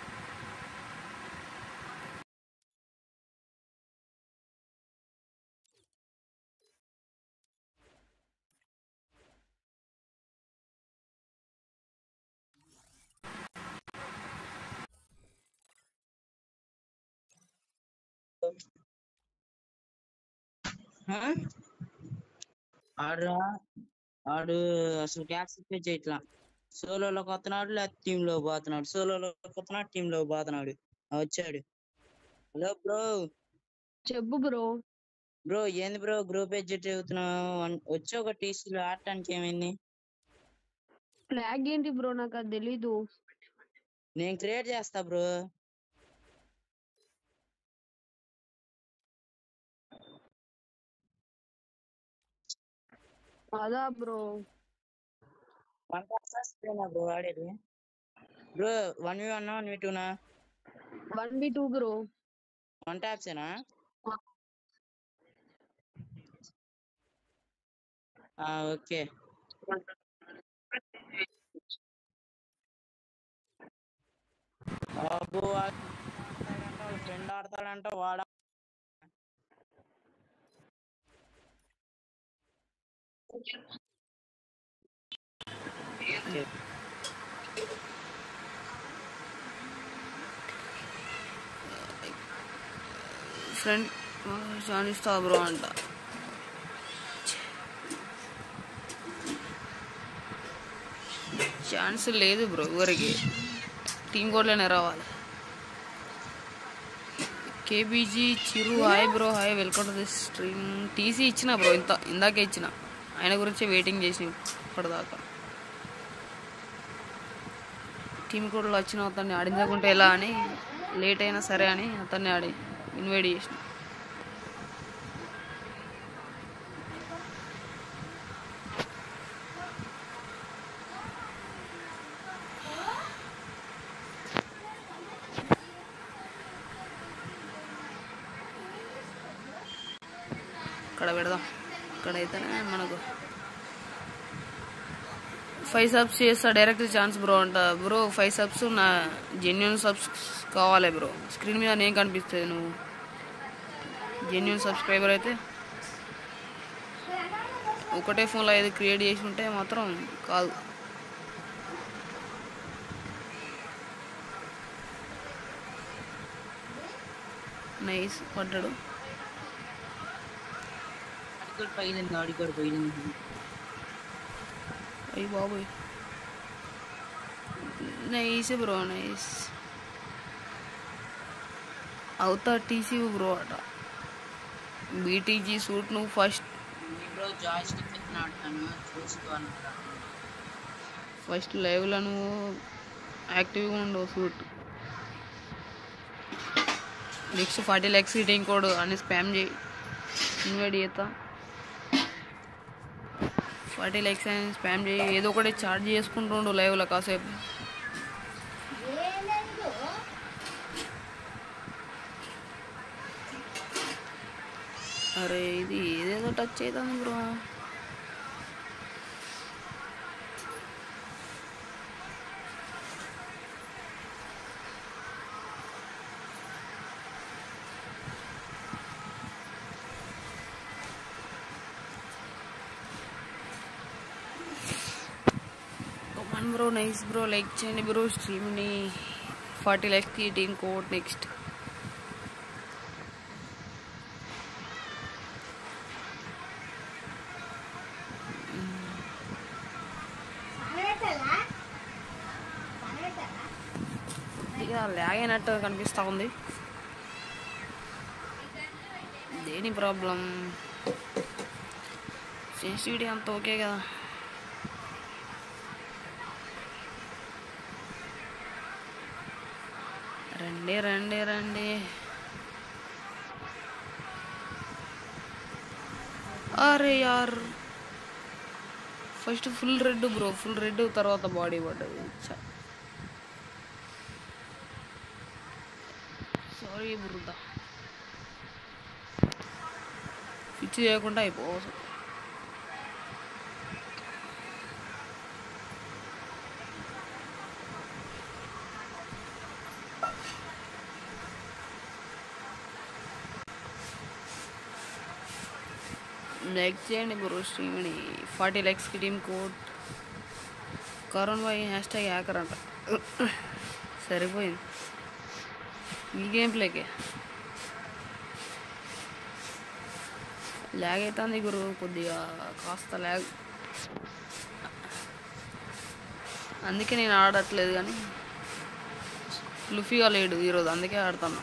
ఆ? ఆడురా ఆడు అసలు యాక్సెప్ట్ చేయట్లా సోలోలోకి వస్తున్నాడు లేదా టీమ్ లో పోతున్నాడు సోలోలోకి వస్తున్నాడు టీమ్ లో పోతున్నాడు ఆ, వచ్చాడు హలో బ్రో చెప్పు బ్రో బ్రో ఏంది బ్రో గ్రూప్ ఎడ్జెట్ అవుతున్నావు వచ్చి ఒక టీసీలో ఆడటానికి ఏమైంది ఫ్లాగ్ ఏంటి బ్రో నాకు అది తెలీదు నేను క్రియేట్ చేస్తా బ్రో అదా బ్రో వన్ బ్రో ఆడేది బ్రో వన్ వి వన్ వన్ వి టూనా one v two bro one ట్యాప్సేనా ఓకే అబ్బో ఫ్రెండ్ ఆడతాడంట వాడ ఓకే. ఫ్రెండ్ జానిస్తా బ్రో అంట ఛాన్స్ లేదు బ్రో ఎవరికి టీం కోడ్లోనే రావాలి KBG Chiru hi bro hi welcome to this stream TC ఇచ్చిన బ్రో ఇంత ఇందాకే ఇచ్చిన ఆయన గురించే వెయిటింగ్ చేసి ఇప్పటిదాకా టీం కోడ్లో వచ్చిన అతన్ని ఆడించకుంటే ఎలా అని లేట్ అయినా సరే అని అతన్ని ఆడి ఇన్వైట్ చేసిన ఇక్కడ పెడదాం ఇక్కడైతేనే మనకు ఫైవ్ సబ్స్ చేస్తా డైరెక్ట్ ఛాన్స్ బ్రో అంట బ్రో ఫైవ్ సబ్స్ నా జెన్యున్ సబ్స్ కావాలి బ్రో స్క్రీన్ మీద నేను కనిపిస్తుంది నువ్వు జెన్యున్ సబ్స్క్రైబర్ అయితే ఒకటే ఫోన్లో ఐదు క్రియేట్ చేసి ఉంటే మాత్రం కాదు నైస్ పడ్డాడు అడిగాడు పగిలింది అడిగాడు పగిలింది అయ్యి బాబోయ్ నైస్ బ్రో నైస్ అవుతా టీసీ బ్రో అట బీటీజీ సూట్ నువ్వు ఫస్ట్ బ్రో జాయ్ స్టిక్ ఎత్తున ఆడతాను చూసుకో అన్నాడు ఫస్ట్ లైవ్లో నువ్వు యాక్టివ్గా ఉండవు shoot next forty likes hitting code అని స్పామ్ చేయి ఇన్వైట్ చేస్తా ఫార్టీ ల్యాక్స్ అని స్పామ్ చేయి ఏదో ఒకటి చార్జ్ చేసుకుంటుండు లైవ్లో కాసేపు అరే ఇది ఏదేదో టచ్ అవుతుంది bro bro nice bro like చేయండి బ్రో స్ట్రీమ్ని ఫార్టీ లైక్స్కి టీమ్ కోడ్ నెక్స్ట్ ఇక ల్యాగ్ అయినట్టు కనిపిస్తూ ఉంది దేని ప్రాబ్లం సెన్సిటివిటీ అంత ఓకే కదా రండి రండి రండి అరే యార్ first full red bro full red తర్వాత బాడీ పడ్డది సారీ బృంద పిచ్చి చేయకుండా అయిపోవచ్చు లైక్ చేయండి బ్రో స్ట్రీమ్ని ఫార్టీ లైక్స్కి టీమ్ కోడ్ కరోన్ బాయ్ హ్యాష్ ట్యాగ్ హ్యాకర్ అంట సరిపోయింది ఈ గేమ్ ప్లేకే ల్యాగ్ అవుతుంది గురు కొద్దిగా కాస్త ల్యాగ్ అందుకే నేను ఆడట్లేదు కానీ లుఫీగా లేడు ఈరోజు అందుకే ఆడుతున్నా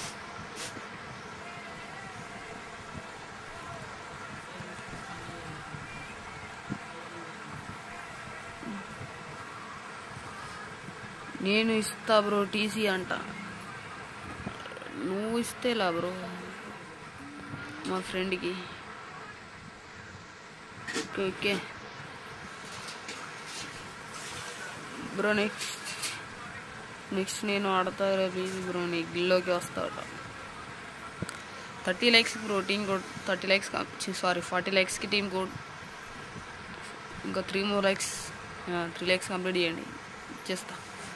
నేను ఇస్తా బ్రో టీసీ అంట నువ్వు ఇస్తేలా బ్రో మా ఫ్రెండ్కి okay okay bro next next నేను ఆడతా ప్లీజ్ బ్రో నీ గిల్లోకి వస్తాట thirty likes bro team code thirty likes sorry forty ల్యాక్స్కి టీమ్ కోడ్ ఇంకా three more likes three likes complete చేయండి ఇచ్చేస్తా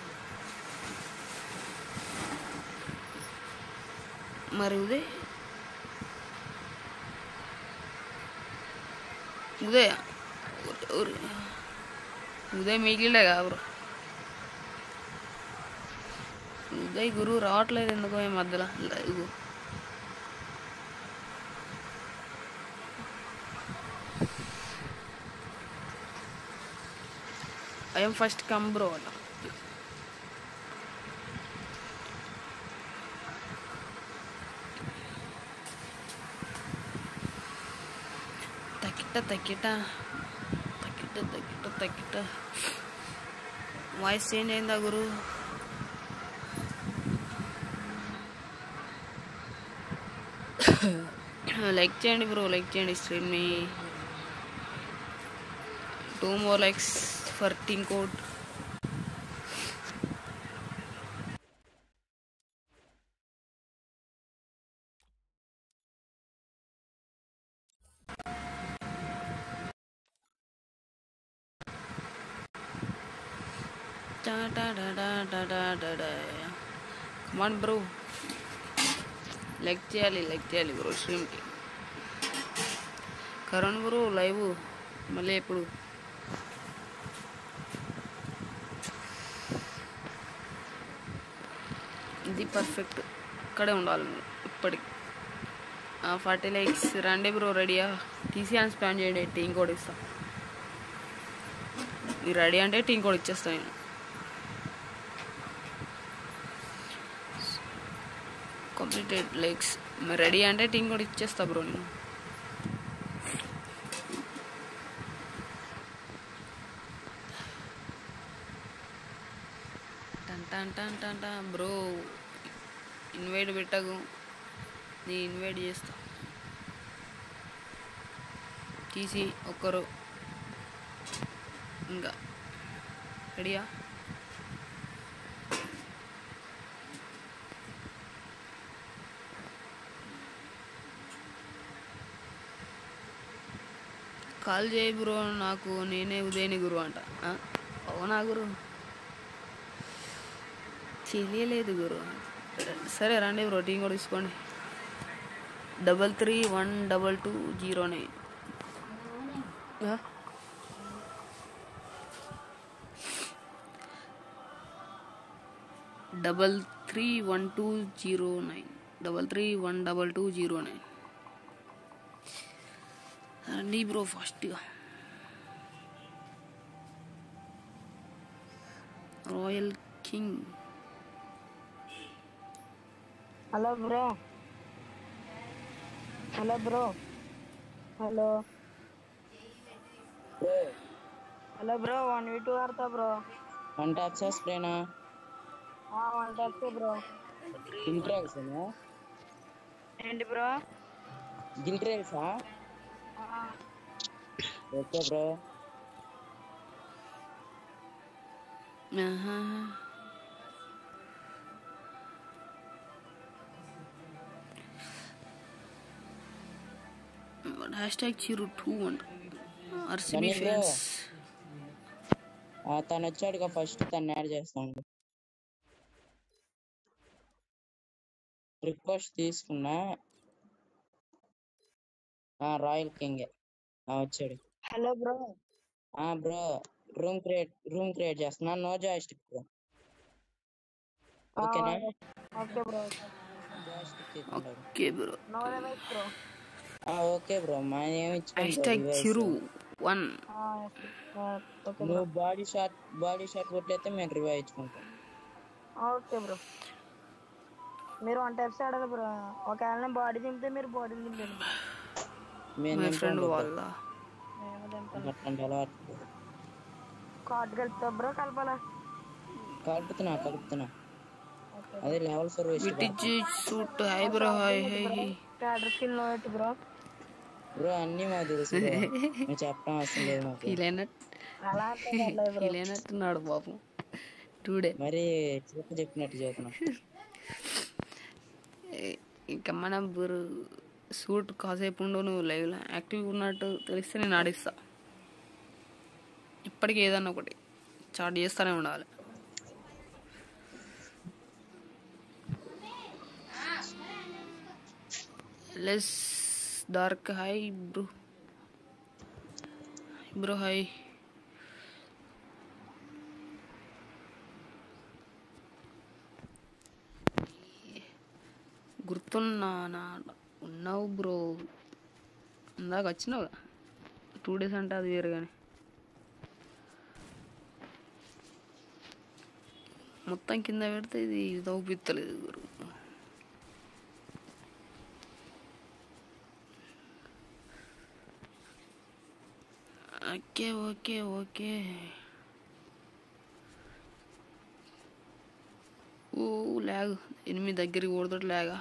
మరి ఉదయ్ ఉదయ్ ఉర్- ఉదయ్ మిగిలిలే కదా బ్రో ఉదయ్ గురువు రావట్లేదు ఎందుకో ఈ మధ్యలో live I'm first come bro అట తక్కిట తక్కిట తక్కిట తక్కిట తక్కిట వాయిస్ చేంజ్ అయిందా గురు లైక్ చేయండి బ్రో లైక్ చేయండి స్ట్రీమ్ని two more likes for team code come on bro like చేయాలి లైక్ చేయాలి బ్రో స్ట్రీమ్కి కరణ్ బ్రో లైవ్ మళ్ళీ ఎప్పుడు ఇది పర్ఫెక్ట్ ఇక్కడే ఉండాలి మీరు ఇప్పటికి ఫార్టీ లైక్స్ రండి బ్రో రెడీయా తీసి అని స్పాన్ చేయండి టీం కోడ్ ఇస్తా మీరు రెడీ అంటే టీం కోడ్ ఇచ్చేస్తా నేను కంప్లీటెడ్ లైక్స్ మరి రెడీ అంటే టీం కూడా ఇచ్చేస్తా బ్రో నేను టన్ టన్ టన్ టన్ టన్ బ్రో ఇన్వైట్ పెట్టకు నేను ఇన్వైట్ చేస్తా తీసి ఒక్కరు ఇంకా రెడీయా కాల్ చేయి బ్రో నాకు నేనే ఉదయని గురు అంట ఆ? అవునా గురు తెలియలేదు గురు సరే రండి బ్రో టీం కూడా తీసుకోండి double three one double two zero nine double three one two zero nine double three one double two zero nine రండి బ్రో ఫాస్ట్గా royal king hello bro hello bro hello hello bro one we two ఆడతా bro one taps స్ప్రేనా one taps bro guild trials ఏంటి bro గిల్ట్రేల్సా okay bro ఆహా. Hashtag Chiru two అంట RCB కానీ bro, fans ఆ, తను వచ్చాడుగా ఫస్ట్ తను యాడ్ చేస్తాను రిక్వెస్ట్ తీసుకున్నా ఆ, రాయల్ కింగ్ వచ్చాడు హలో బ్రో ఆ bro room create room create చేస్తున్నా నో జాయిస్టిక్ బ్రో ఓకేనా ఓకే బ్రో జాయిస్టిక్ తీసుకుంటారు okay bro no revive bro ఆ, ఓకే బ్రో మా ఏమి hashtag Chiru one okay నువ్వు బాడీ షాట్ బాడీ షాట్ కొట్లయితే మేము రివైవ్ ఇచ్చుకుంటాం ఓకే బ్రో మీరు వన్ టైప్స్ ఆడాలి బ్రో ఒకవేళ బాడీ దింపితే మీరు బాడీ దింపండి మేము మై తింటాం ఫ్రెండ్ bro. వాళ్ళ మేము దింపాలి అట్లాంటి అలవాటు కార్డ్ కలుపుతా బ్రో కలపాలా కలుపుతున్నా కలుపుతున్నా ఓకే అదే level service VTG shoot hi bro hi hi hi క్యాడర్ స్కిన్ లో పెట్టు బ్రో బ్రో అన్ని మాకు తెలుసు bro. నువ్వు చెప్పడం అవసరం లేదు మాకు ఫీల్ అయినట్టు అలా అంటే పర్లేదు బ్రో ఫీల్ అయినట్టున్నాడు పాపం టుడే మరి చెప్పు చెప్పినట్టు చెబుతున్నా ఇంకా మన బ్రో సూట్ కాసేపు ఉండు నువ్వు లైవ్లో యాక్టివ్గా ఉన్నట్టు తెలిస్తే నేను ఆడిస్తా ఇప్పటికీ ఏదన్నా ఒకటి చాట్ చేస్తూనే ఉండాలి less dark hi bro bro hi గుర్తున్నానా ఉన్నావు బ్రో ఇందాక వచ్చినావు టూ డేస్ అంటే అది వేరు కానీ మొత్తం కింద పెడితే ఇది తవ్వుపిత్తలేదు గురు ఓకే ఓకే ఓకే ఓ లాగ్ ఎనిమిది దగ్గరికి కొడుతుంది లాగా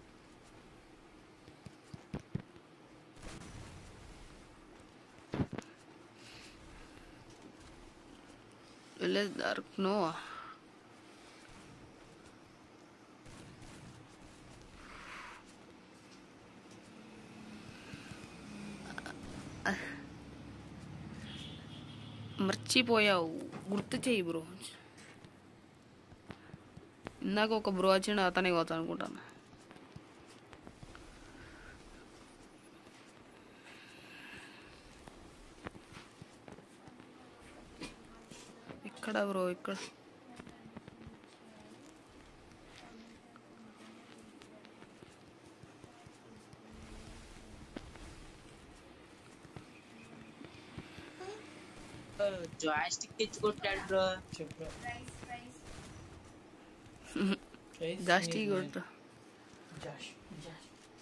వెళ్ళేది డార్క్ నో మర్చిపోయావు గుర్తు చేయి బ్రో ఇందాక ఒక బ్రో వచ్చిండు అతనే పోతా అనుకుంటాను ఇక్కడ బ్రో ఇక్కడ జాయిస్టిక్ తెచ్చి కొట్టాడు బ్రో చెప్పు జాస్తి కొట్టు జాష్ జాష్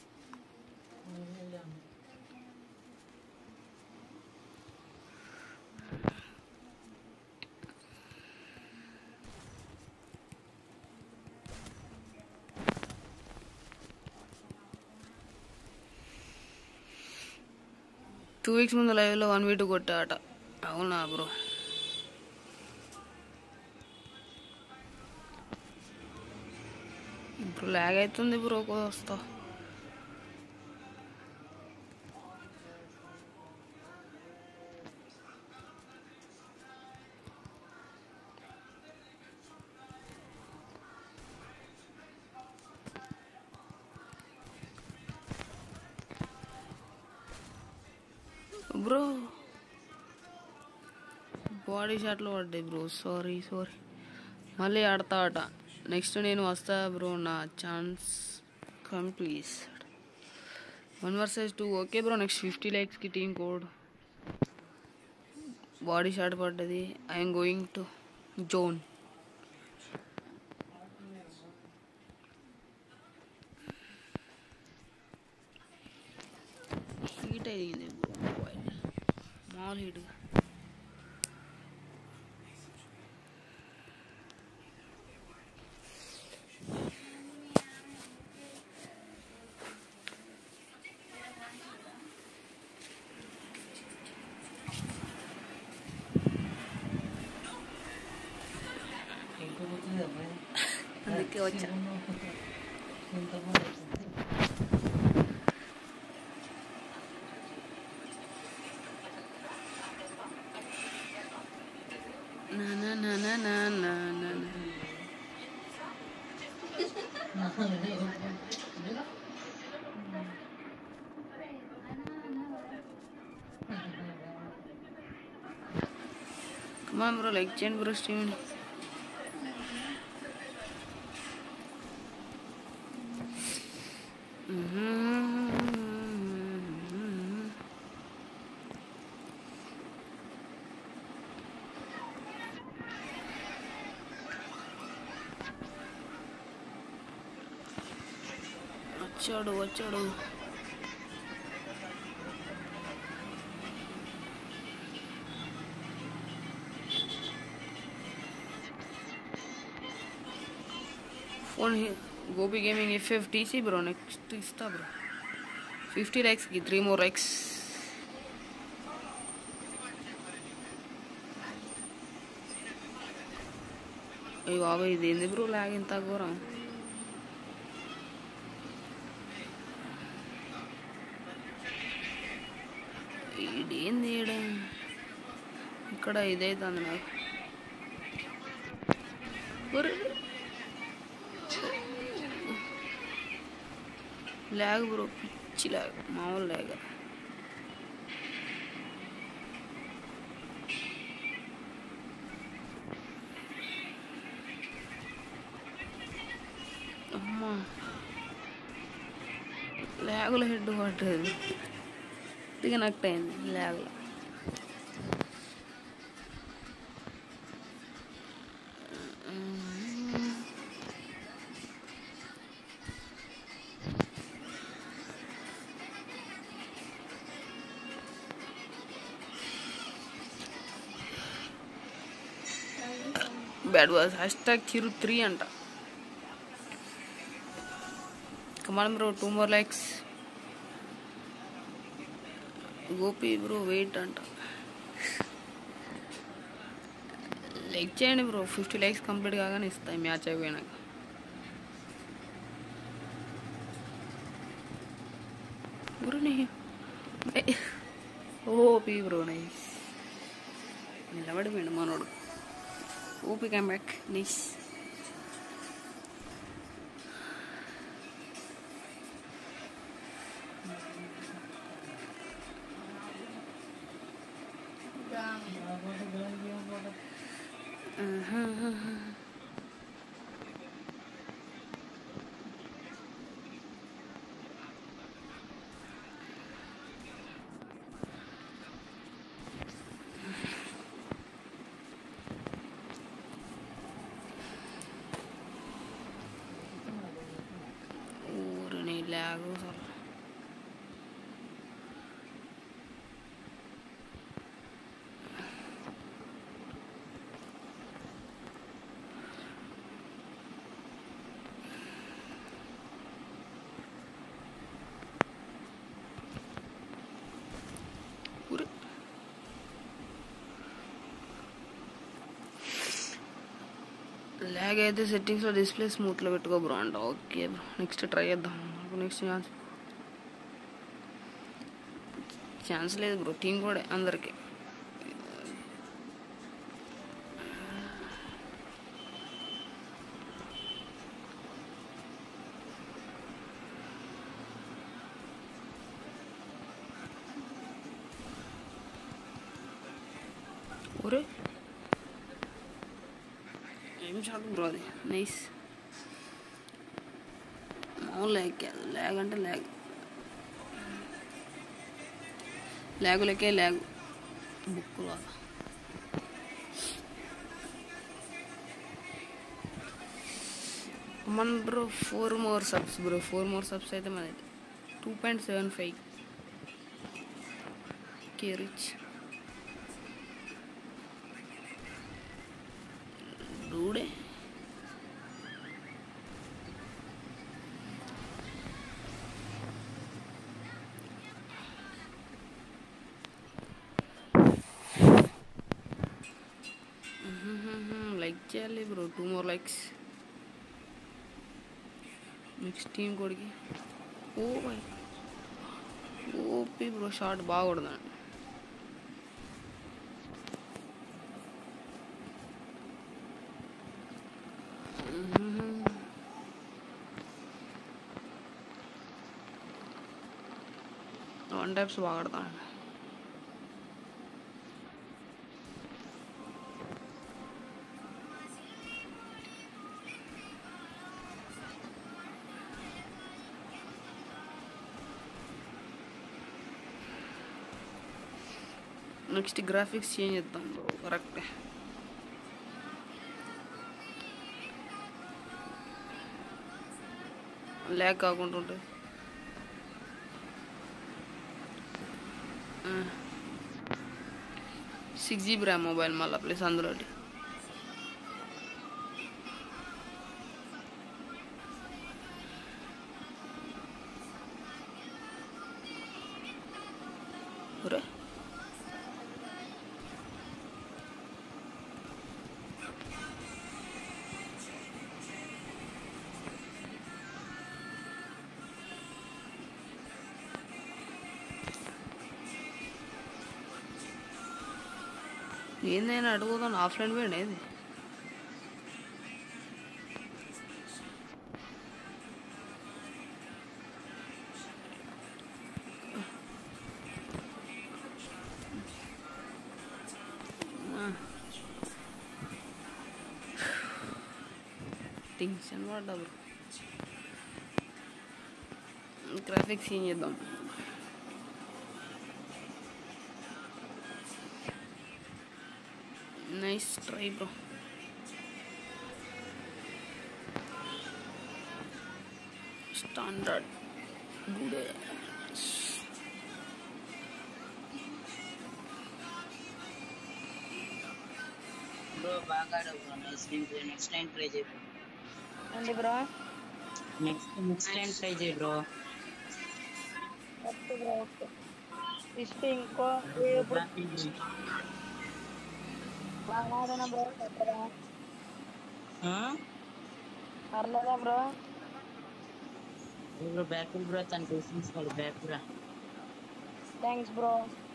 టూ వీక్స్ ముందు లైవ్లో వన్ వీక్ కొట్టాట అవునా బ్రో ఇప్పుడు లాగ్ అవుతుంది బ్రో వస్తా బ్రో బాడీ షాట్లు పడ్డాయి బ్రో సారీ సారీ మళ్ళీ ఆడతా అట నెక్స్ట్ నేను వస్తా బ్రో నా chance complete one versus two okay bro next fifty ల్యాక్స్కి టీమ్ కోడ్ బాడీ షాట్ పడ్డది I'm going to zone heat అయ్యింది మొబైల్ మాల్ హీట్ అందుకే వచ్చా నా నా నా నా నా నా నా నా. Come on, bro, like change, bro, stream. Mm-hmm. వచ్చాడు వచ్చాడు phone Gopi gaming FF TC bro next ఇస్తా బ్రో ఫిఫ్టీ ల్యాక్స్కి త్రీ మోర్ ల్యాక్స్ అయ్యి బాబాయ్ ఇది ఏంది బ్రో లాగ్ ఇంత ఘోరం ఇదేంది ఈడ ఇక్కడ ఇదైతుంది నాకు ఒరే. లాగ్ బ్రో పిచ్చి లాగ్ మామూలు లాగ్ అమ్మా లాగులో హెడ్ పట్టదు దిగనట్టు అయింది లాగులో bad was hashtag Chiru three అంట come on bro two more likes Gopi bro wait అంట లైక్ చేయండి బ్రో ఫిఫ్టీ లైక్స్ కంప్లీట్ కాగానే ఇస్తాయి మ్యాచ్ అయిపోయినాక బ్రో నీ ఓపి బ్రో నైస్ నిలబడిపోయాడు మనోడు ఓపి కమ్ బ్యాక్ నైస్ ఊరిని లాగు అసలు ఊరి ల్యాగ్ అయితే సెట్టింగ్స్లో డిస్ప్లే స్మూత్లో పెట్టుకో బ్రో అంట ఓకే బ్రో నెక్స్ట్ ట్రై చేద్దాం నాకు నెక్స్ట్ ఛాన్స్ ఛాన్స్ లేదు బ్రో టీం కూడా అందరికి ఒరే ఏం షాట్ బ్రో అది నైస్ అవును ల్యాగ్ కాదు ల్యాగ్ అంటే ల్యాగ్ ల్యాగు లెక్కే ల్యాగ్ బుక్ లాగా మన bro four more subs bro four more subs అయితే మనది two point seven five K reach today like చేయాలి bro two more likes next team కొడికి oh my OP bro shot బాగా కొడదాండి one taps బాగా ఆడతాను నెక్స్ట్ గ్రాఫిక్స్ చేంజ్ చేద్దాం bro correct lag కాకుండా ఉంటుంది సిక్స్ జీబీ ర్యామ్ మొబైల్ మళ్ళీ ప్లస్ అందులోటి ఒరే ఏందైనా అడుగుతాను ఆఫ్లైన్ పోయింది ఏది టెన్షన్ పడ్డా బ్రో గ్రాఫిక్స్ ఏం చేద్దాం nice try bro standard good bro బాగా ఆడావు bro next time next time try చేయి బ్రో ఏంటి bro next next time try చేయి బ్రో ఓకే బ్రో ఓకే ఇస్తే ఇంకో ఇప్పుడు బాగా ఆడినా బ్రో చెప్పరా పర్లేదా బ్రో బ్రో బ్యాక్ బ్రో తన చూసుకోవాలి బ్యాక్ రా thanks bro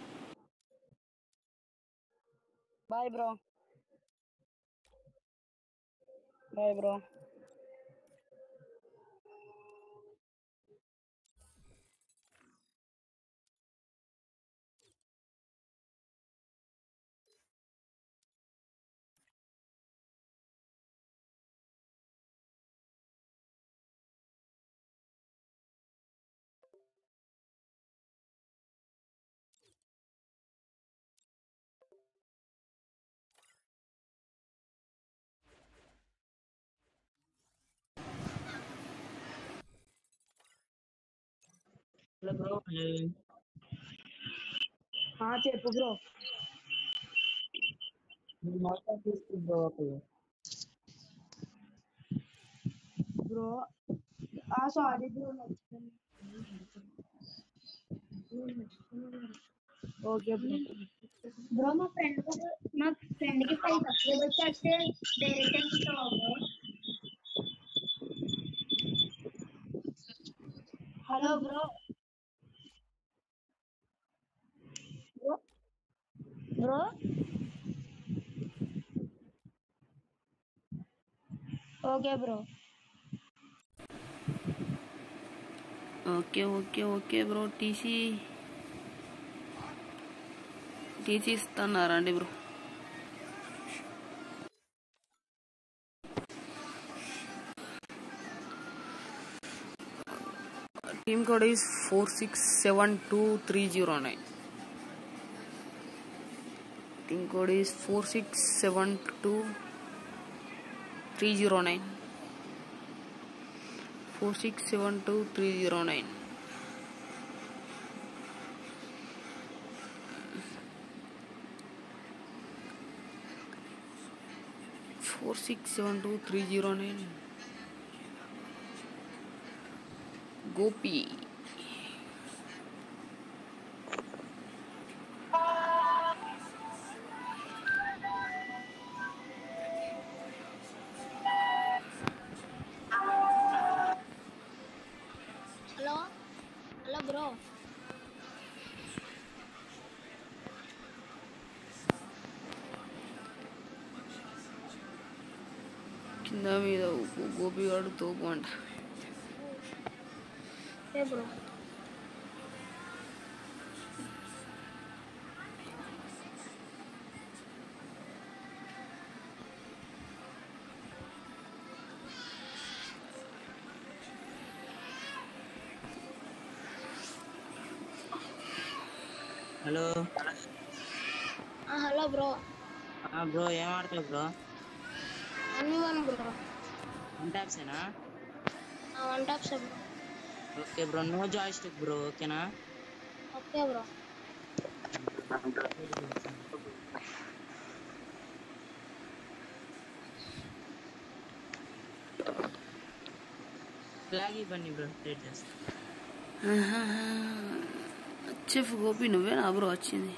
bye bro bye bro hello bro చెప్పు బ్రో మొత్తం తీసుకు బ్రో ఓకే బ్రో ఆ sorry bro okay bro bro మా ఫ్రెండ్ మా ఫ్రెండ్ కి ఫైవ్ సబ్స్క్రైబర్స్ చేస్తే డైరెక్ట్ ఇస్తావా bro hello bro bro okay bro okay okay okay bro TC TC ఇస్తున్నారా అండి bro team code is four six seven two three zero nine team code is four six seven two three zero nine four six seven two three zero nine four six seven two three zero nine Gopi hello hello bro కింద మీద ఉప్పు గోపి గాడు తోపు అంట ఏ bro hello ఆ, hello bro bro ఏం ఆడతావు బ్రో అన్ని వన్ బ్రో వన్ ట్యాప్సేనా ఆ, one taps bro okay bro no joystick bro ఓకేనా ఓకే బ్రో ఫ్లాగ్ ఇవ్వండి బ్రో క్రియేట్ చేస్తా చెఫ్ గోపి నువ్వేనా బ్రో వచ్చింది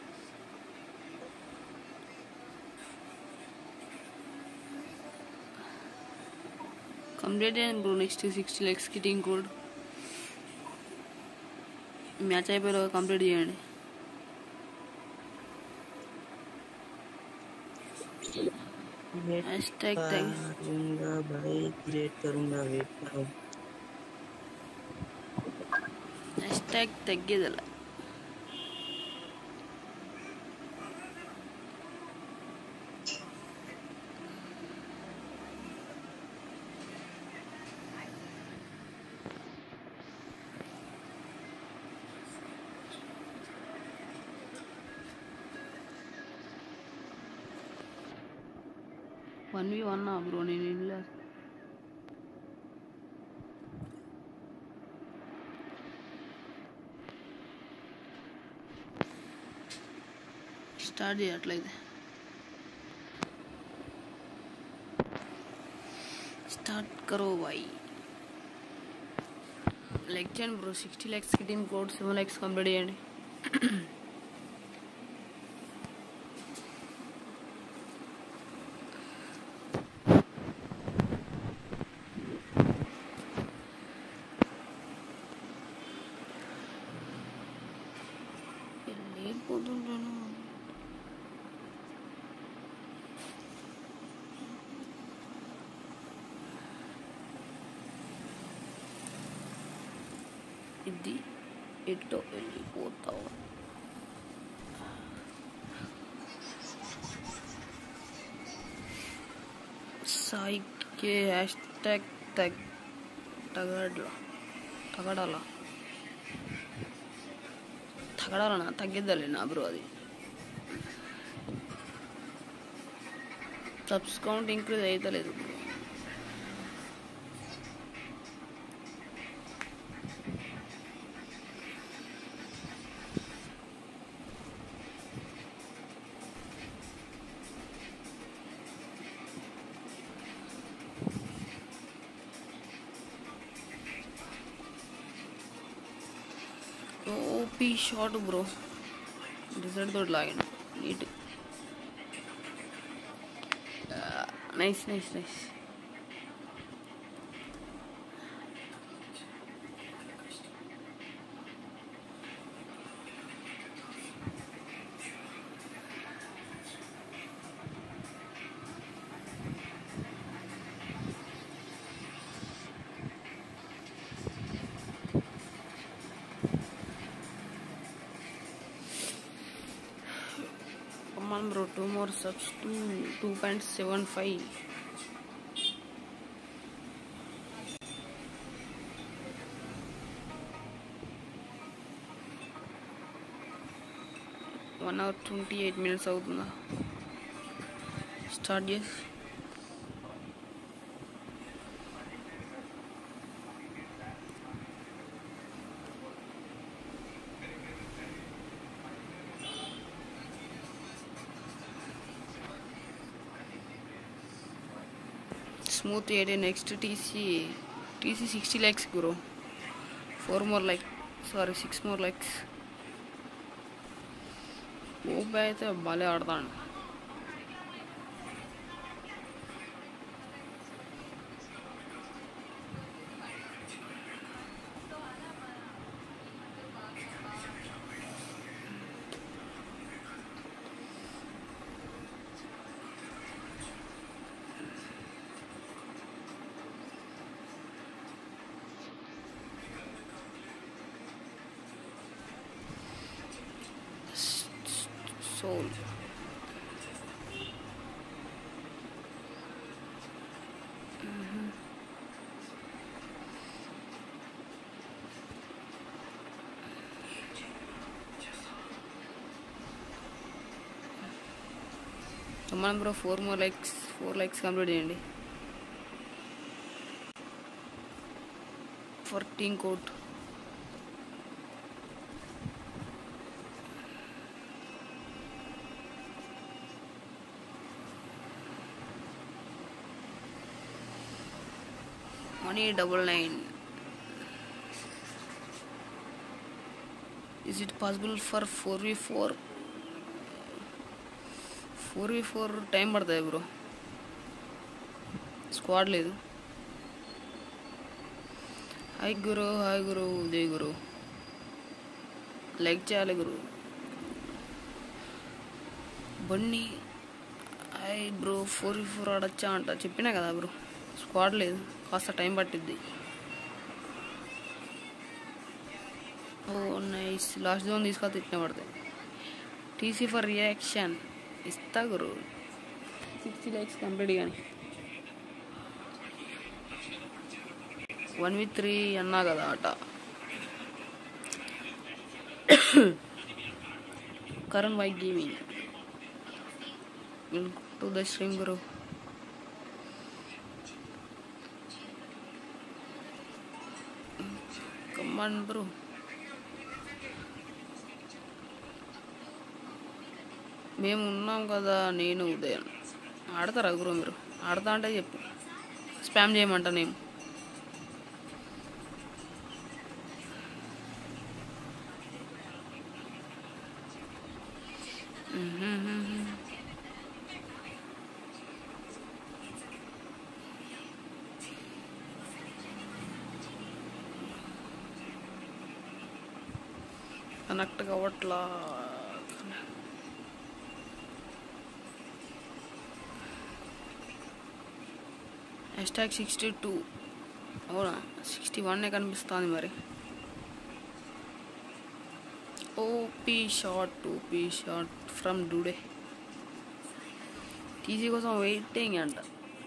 కంప్లీట్ అయ్యింది బ్రో నెక్స్ట్ సిక్స్టీ లెక్స్కి టీమ్ కోడ్ మ్యాచ్ అయిపోయి కంప్లీట్ చేయండి హ్యాష్ ట్యాగ్ ట్యాగ్ करूंगा भाई क्रिएट करूंगा वेट करो హ్యాష్ ట్యాగ్ తగ్గేదల వన్ వి వన్ బ్రో నేను ఇల్లు స్టార్ట్ చేయట్లేదు స్టార్ట్ కరో బాయ్ లెగ్ చేయండి బ్రో సిక్స్టీ ల్యాక్స్కి team code seven likes complete చేయండి వెళ్ళిపోతుంటాను ఇది ఎటో వెళ్ళిపోతావు సాయికి హ్యాష్ ట్యాగ్ తగ్ తగడ తగడాల తగడాలనా తగ్గిద్దాలి నా బ్రో అది సబ్స్ కౌంట్ ఇంక్రీజ్ అవుతలేదు bro OP shot bro design తోటి లాగాను neat nice nice nice Come on, bro. Two more subs. Two two point seven five. One hour twenty eight minutes అవుతుందా స్టార్ట్ చేసి smooth ఏడే next TC TC sixty likes bro four more like sorry six more likes OP అయితే భలే ఆడతాడు soul. మనం bro four more likes four likes complete చేయండి fourteen code Money double nine. Is it possible for 4v4? 4v4 time పడుతుంది bro squad లేదు hi గురు hi గురు ఉదయ్ గురు లైక్ చేయాలి గురు Bunny hi bro four four ఆడచ్చా అంట చెప్పినా కదా బ్రో స్క్వాడ్ లేదు కాస్త టైం పట్టిద్ది ఓ నైస్ లాస్ట్ జోన్ తీసుకొని తిట్టిన పడతాయి టీసీ ఫర్ రియాక్షన్ ఇస్తా గురు సిక్స్టీ లైక్స్ కంప్లీట్ కానీ వన్ విత్ త్రీ అన్నా కదా అట Karan white gaming to the stream గురు కమాన్ బ్రో మేము ఉన్నాం కదా నేను ఉదయం ఆడతారా గురు మీరు ఆడతా అంటే చెప్పు స్పామ్ చేయమంటా నేను కనెక్ట్ కావట్లా హ్యాష్ సిక్స్టీ టూ అవునా సిక్స్టీ వన్నే కనిపిస్తుంది మరి OP shot OP shot from today TC కోసం వెయిటింగ్ అంట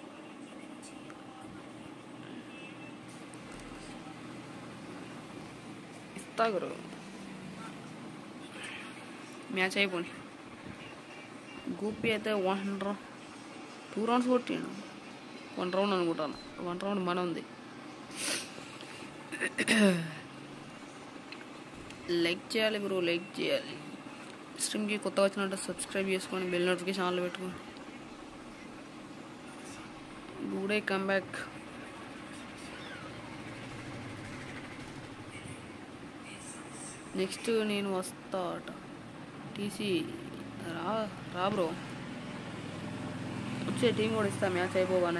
ఇస్తా గురు మ్యాచ్ అయిపోయి గోపి అయితే వన్ రౌండ్ టూ రౌండ్స్ కొట్టిండు వన్ రౌండ్ అనుకుంటాను వన్ రౌండ్ మన ఉంది లైక్ చేయాలి బ్రో లైక్ చేయాలి స్ట్రీమ్కి కొత్త వచ్చినట్టు సబ్స్క్రైబ్ చేసుకొని బెల్ నోటిఫికేషన్ ఆన్లో పెట్టుకోండి డూడే కమ్ బ్యాక్ నెక్స్ట్ నేను వస్తా అట టీసీ రా రా బ్రో వచ్చే టీం కూడా ఇస్తా మ్యాచ్ అయిపోగానే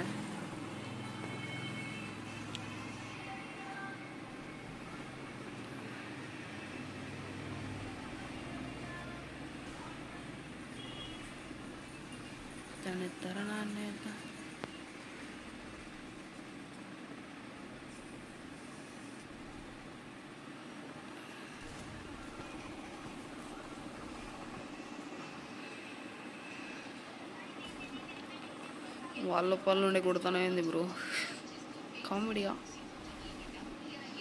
దాని తరణాన్ని వాళ్ళ పళ్ళు నుండి కొడుతూనే ఉంది బ్రో కామెడీగా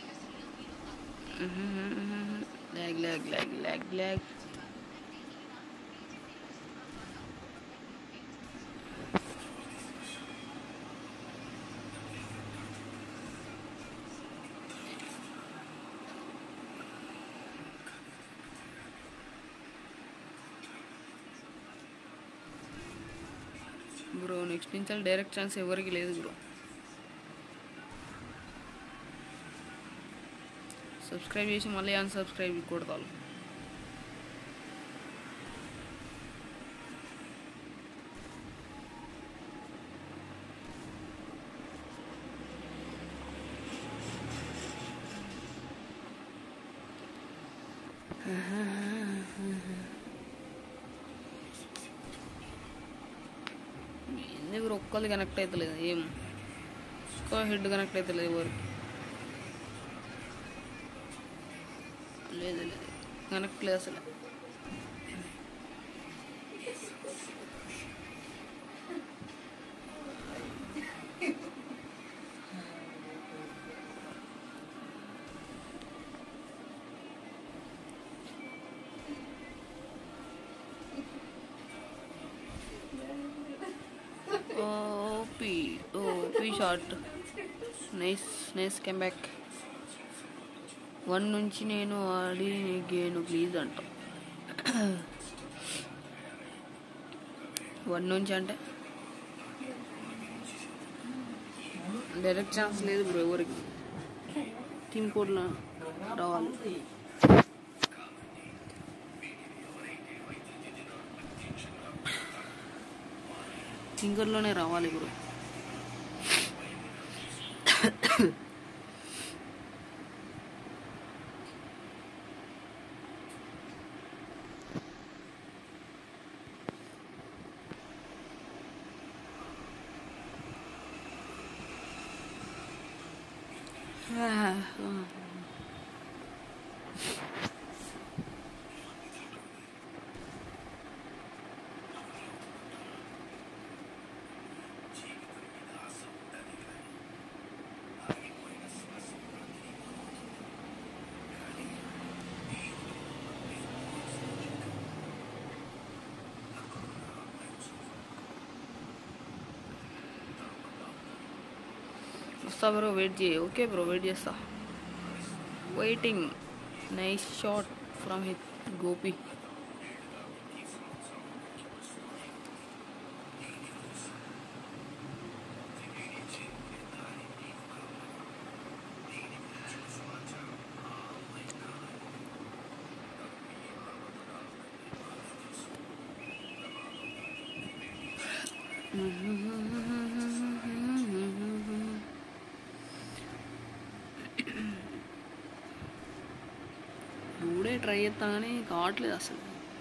lag lag lag lag lag next నుంచి డైరెక్ట్ ఛాన్స్ ఎవరికి లేదు బ్రో సబ్స్క్రైబ్ చేసి మళ్ళీ అన్సబ్స్క్రైబ్ కొడతాను ఎందుకు ఒక్కళ్ళు కనెక్ట్ అవుతలేదు ఏం ఒక్క హెడ్ కనెక్ట్ అవుతలేదు ఎవరికి లేదు లేదు కనెక్ట్ లేదు అసలు OP OP shot nice nice comeback one నుంచి నేను ఆడి గేను ప్లీజ్ అంట వన్ నుంచి అంటే డైరెక్ట్ ఛాన్స్ లేదు బ్రో ఎవరికి టీమ్ కోడ్లో రావాలి ఫింగర్లోనే రావాలి బ్రో వస్తా బ్రో వెయిట్ చేయి ఓకే బ్రో వెయిట్ చేస్తా waiting nice shot from hit Gopi మూడే ట్రై చేస్తా కానీ కావట్లేదు అసలు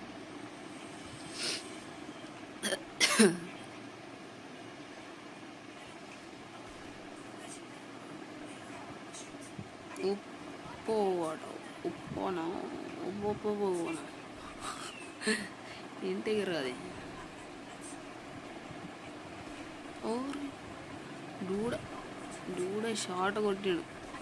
ఉప్పు వాట ఉప్పునా ఉప్పు ఉప్పు ఉప్పునా ఇంటికి రాది ఓరి దూడ దూడ షార్ట్ కొట్టాడు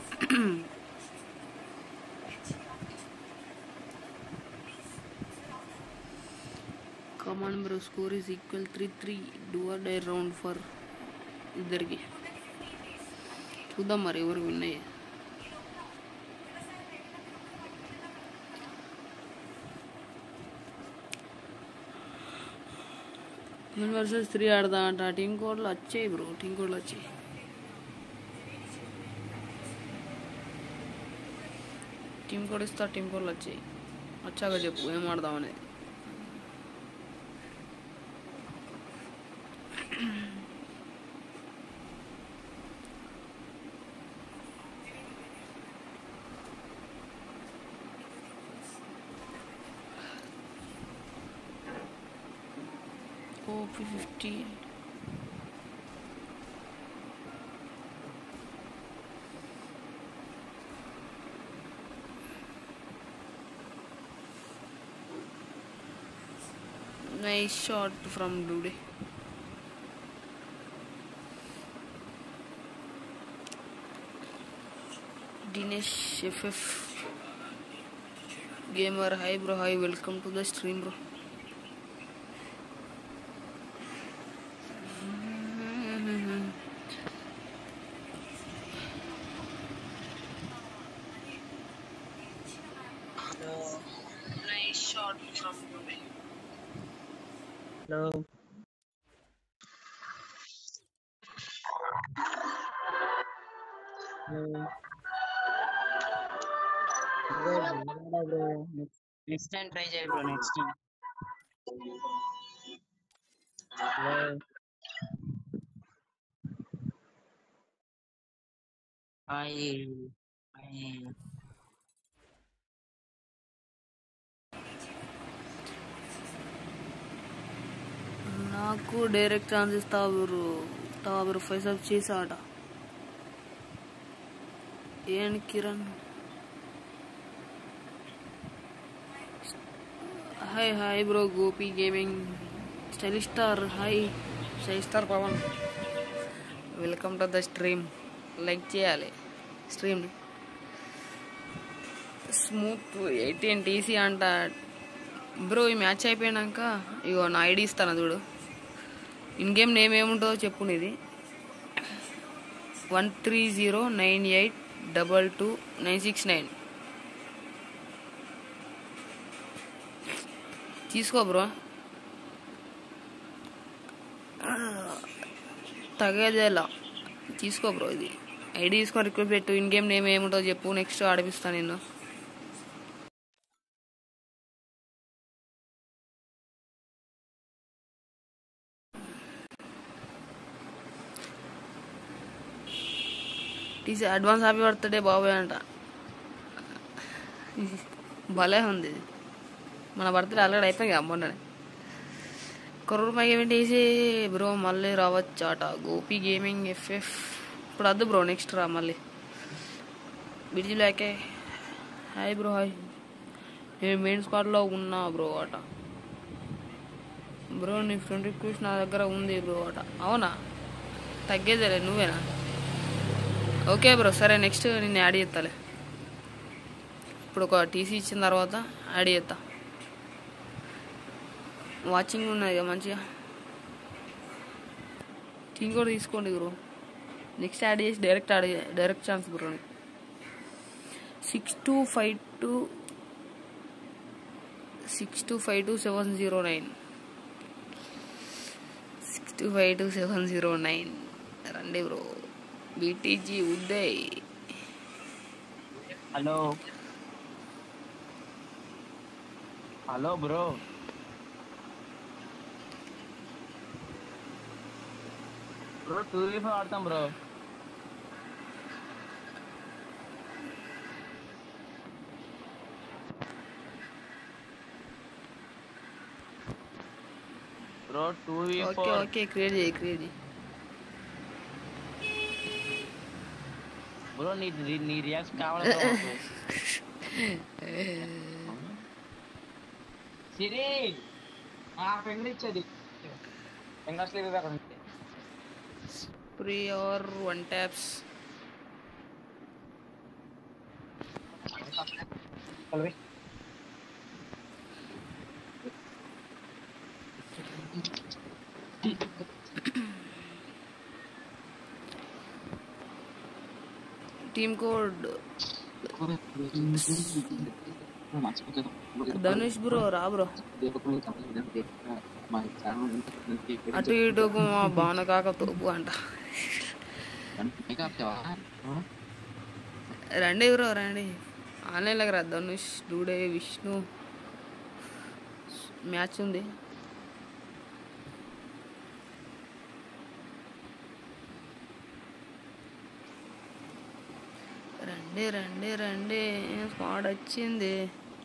command bro score is equal three three do or die round for ఇద్దరికి చూద్దాం మరి ఎవరు విన్ అయ్యే వన్ వర్సెస్ త్రీ ఆడదా అంట టీం కోడ్లు వచ్చాయి బ్రో టీం కోడ్లు వచ్చాయి టీం కోడ్ ఇస్తా టీం కోడ్లు వచ్చాయి వచ్చాక చెప్పు ఏం ఆడదాం అనేది OP fifty. Nice shot from Dude. Dinesh FF Gamer, hi bro, hi, welcome to the stream, bro. Nice shot from Dude. Hello next time try చేయ బ్రో నెక్స్ట్ టైం అయ్యి అయ్యి నాకు డైరెక్ట్ ఛాన్స్ ఇస్తావా బ్రో ఇస్తావా bro five sub చేసాట ఏంటి Kiran hi hi bro Gopi gaming style star hi style star Pavan welcome to the stream like చేయాలి స్ట్రీమ్ని స్మూత్ ఎయిటీన్ టీసీ అంట బ్రో ఈ మ్యాచ్ అయిపోయినాక ఇగో నా ఐడి ఇస్తాను చూడు ఇన్ గేమ్ నేమ్ ఏముంటుందో చెప్పు నీది one three zero nine eight double two nine six nine తీసుకో బ్రో తగేదేలా తీసుకో బ్రో ఇది ఐడి తీసుకొని రిక్వెస్ట్ పెట్టు ఇన్ గేమ్ నేమ్ ఏముంటుందో చెప్పు నెక్స్ట్ ఆడిపిస్తాను నేను టీసీ అడ్వాన్స్ హ్యాపీ బర్త్డే బాబాయ్ అంట భలే ఉంది ఇది మన బర్త్డే ఆల్రెడీ అయిపోయింది మొన్ననే Karur my gaming TC bro మళ్ళీ రావచ్చాట గోపి గేమింగ్ ఎఫ్ఎఫ్ ఇప్పుడు వద్దు బ్రో నెక్స్ట్ రా మళ్ళీ బిజీ లేకే హాయ్ బ్రో హాయ్ నేను మెయిన్ స్క్వాడ్లో ఉన్నా బ్రో అట బ్రో నీ ఫ్రెండ్ రిక్వెస్ట్ నా దగ్గర ఉంది బ్రో అట అవునా తగ్గేదేలే నువ్వేనా ఓకే బ్రో సరే నెక్స్ట్ నేను యాడ్ చేస్తాలే ఇప్పుడు ఒక టీసీ ఇచ్చిన తర్వాత యాడ్ చేస్తా వాచింగ్ ఉన్నది కదా మంచిగా టీం కూడా తీసుకోండి బ్రో నెక్స్ట్ యాడ్ చేసి direct add direct chance bro six two five two six two five two seven zero nine six two five two seven zero nine రండి bro BTG Uday hello hello bro bro two v ఆడతాం bro bro two v okay four okay create చేయి create చేయి bro నీ నీ- నీ reaction కావాలి bro మాకు. సిరి ఆ ఫింగర్ ఇచ్చేది ఫింగర్స్ లేదు అక్కడ ఉంది. ప్రీ ఆర్ వన్ ట్యాప్స్ కలిపి. టీమ్ కోడ్ ధనుష్ బ్రో రా బ్రో అటు ఇటు మా బాణ కాక తోపు అంట రండి బ్రో రండి ఆన్లైన్లోకి రా ధనుష్ డూడే విష్ణు మ్యాచ్ ఉంది రండి రండి రండి స్క్వాడ్ వచ్చింది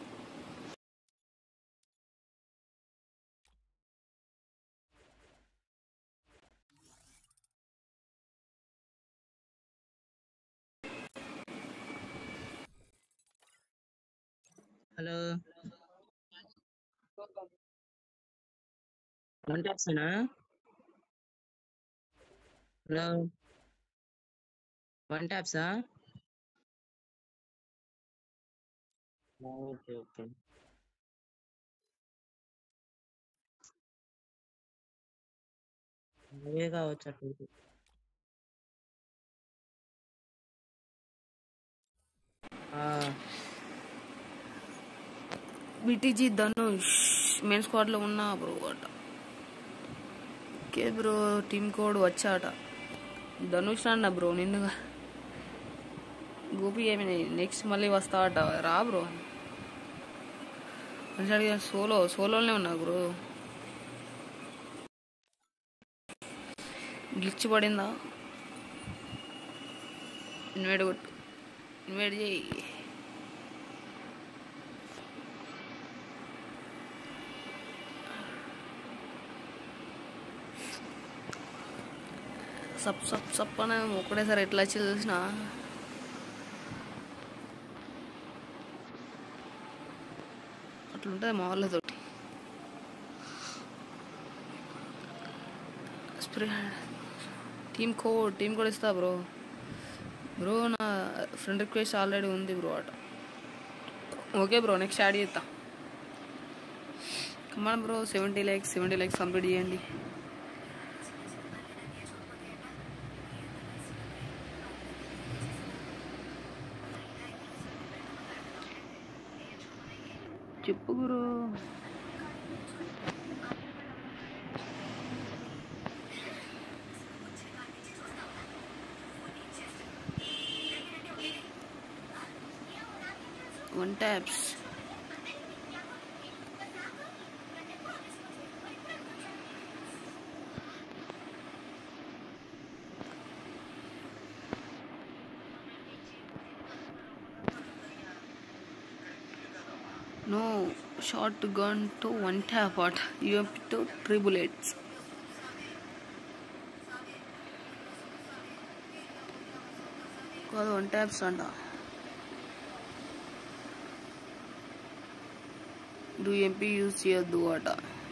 హలో వన్ ట్యాప్సేనా హలో వన్ ట్యాప్సా ఓకే ఓకే అవే కావచ్చు అట్లయితే ఆ, బిటీజీ ధనుష్ మెయిన్ స్క్వాడ్లో ఉన్నా బ్రో అట ఓకే బ్రో టీమ్ కోడ్ వచ్చాట ధనుష్ అన్న బ్రో నిన్నుగా గోపి ఏమి నెక్స్ట్ మళ్ళీ వస్తావట రా బ్రో అడిగా సోలో సోలోనే ఉన్నా బ్రో గ్లిచ్ పడిందా ఇన్వైట్ కొట్టు ఇన్వైట్ చేయి సప్ సప్ సప్ అని ఒకటేసారి ఎట్లా వచ్చి చూసిన అట్లుంటుంది మా వాళ్ళతోటి spray team code team code ఇస్తా బ్రో బ్రో నా ఫ్రెండ్ రిక్వెస్ట్ ఆల్రెడీ ఉంది బ్రో అట ఓకే బ్రో నెక్స్ట్ యాడ్ చేస్తా come on bro seventy likes seventy likes complete చేయండి చెప్పు గురు one taps No shotgun to one tap what you have to three bullets. కాదు one taps అంట డూ ఎంపీ యూజ్ చేయొద్దు అట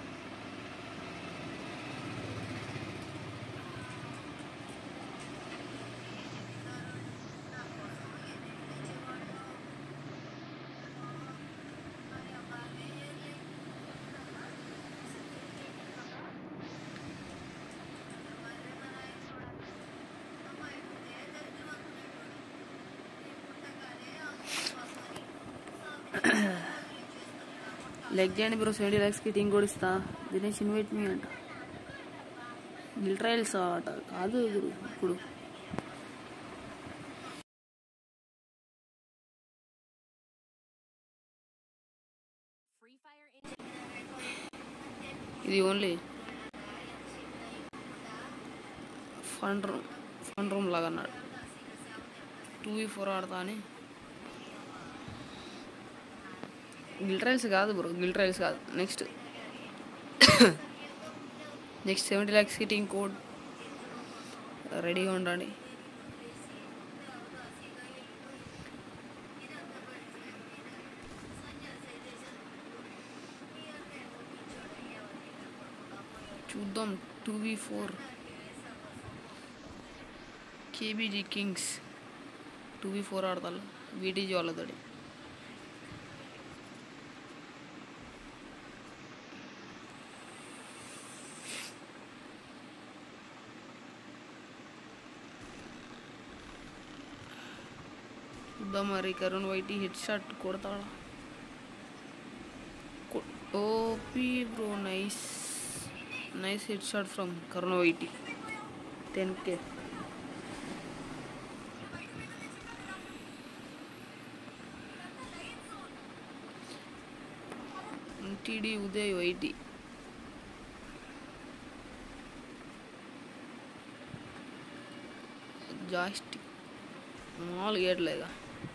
లెగ్ చేయండి బ్రో సెవెంటీ ల్యాక్స్కి టీం కూడా ఇస్తా దినేష్ ఇన్వైట్ మీ అంట గిల్ ట్రయల్స్ అట కాదు గురు ఇప్పుడు ఇది only fun room fun room లాగా అన్నాడు టూ వీ ఫోర్ ఆడతా అని గిల్ ట్రయల్స్ కాదు బ్రో గిల్ ట్రయల్స్ కాదు నెక్స్ట్ నెక్స్ట్ సెవెంటీ ల్యాక్స్కి టీం కోడ్ రెడీగా ఉండండి చూద్దాం two v four KBG kings two v four ఆడతారు వీటీజీ వాళ్ళతోటి చూద్దాం మరి కరుణ్ వైటి హెడ్ షాట్ కొడతాడా OP bro nice nice head shot from Karun YT ten K TD Uday YT జాస్టిక్ మామూలుగా ఏట్లేదా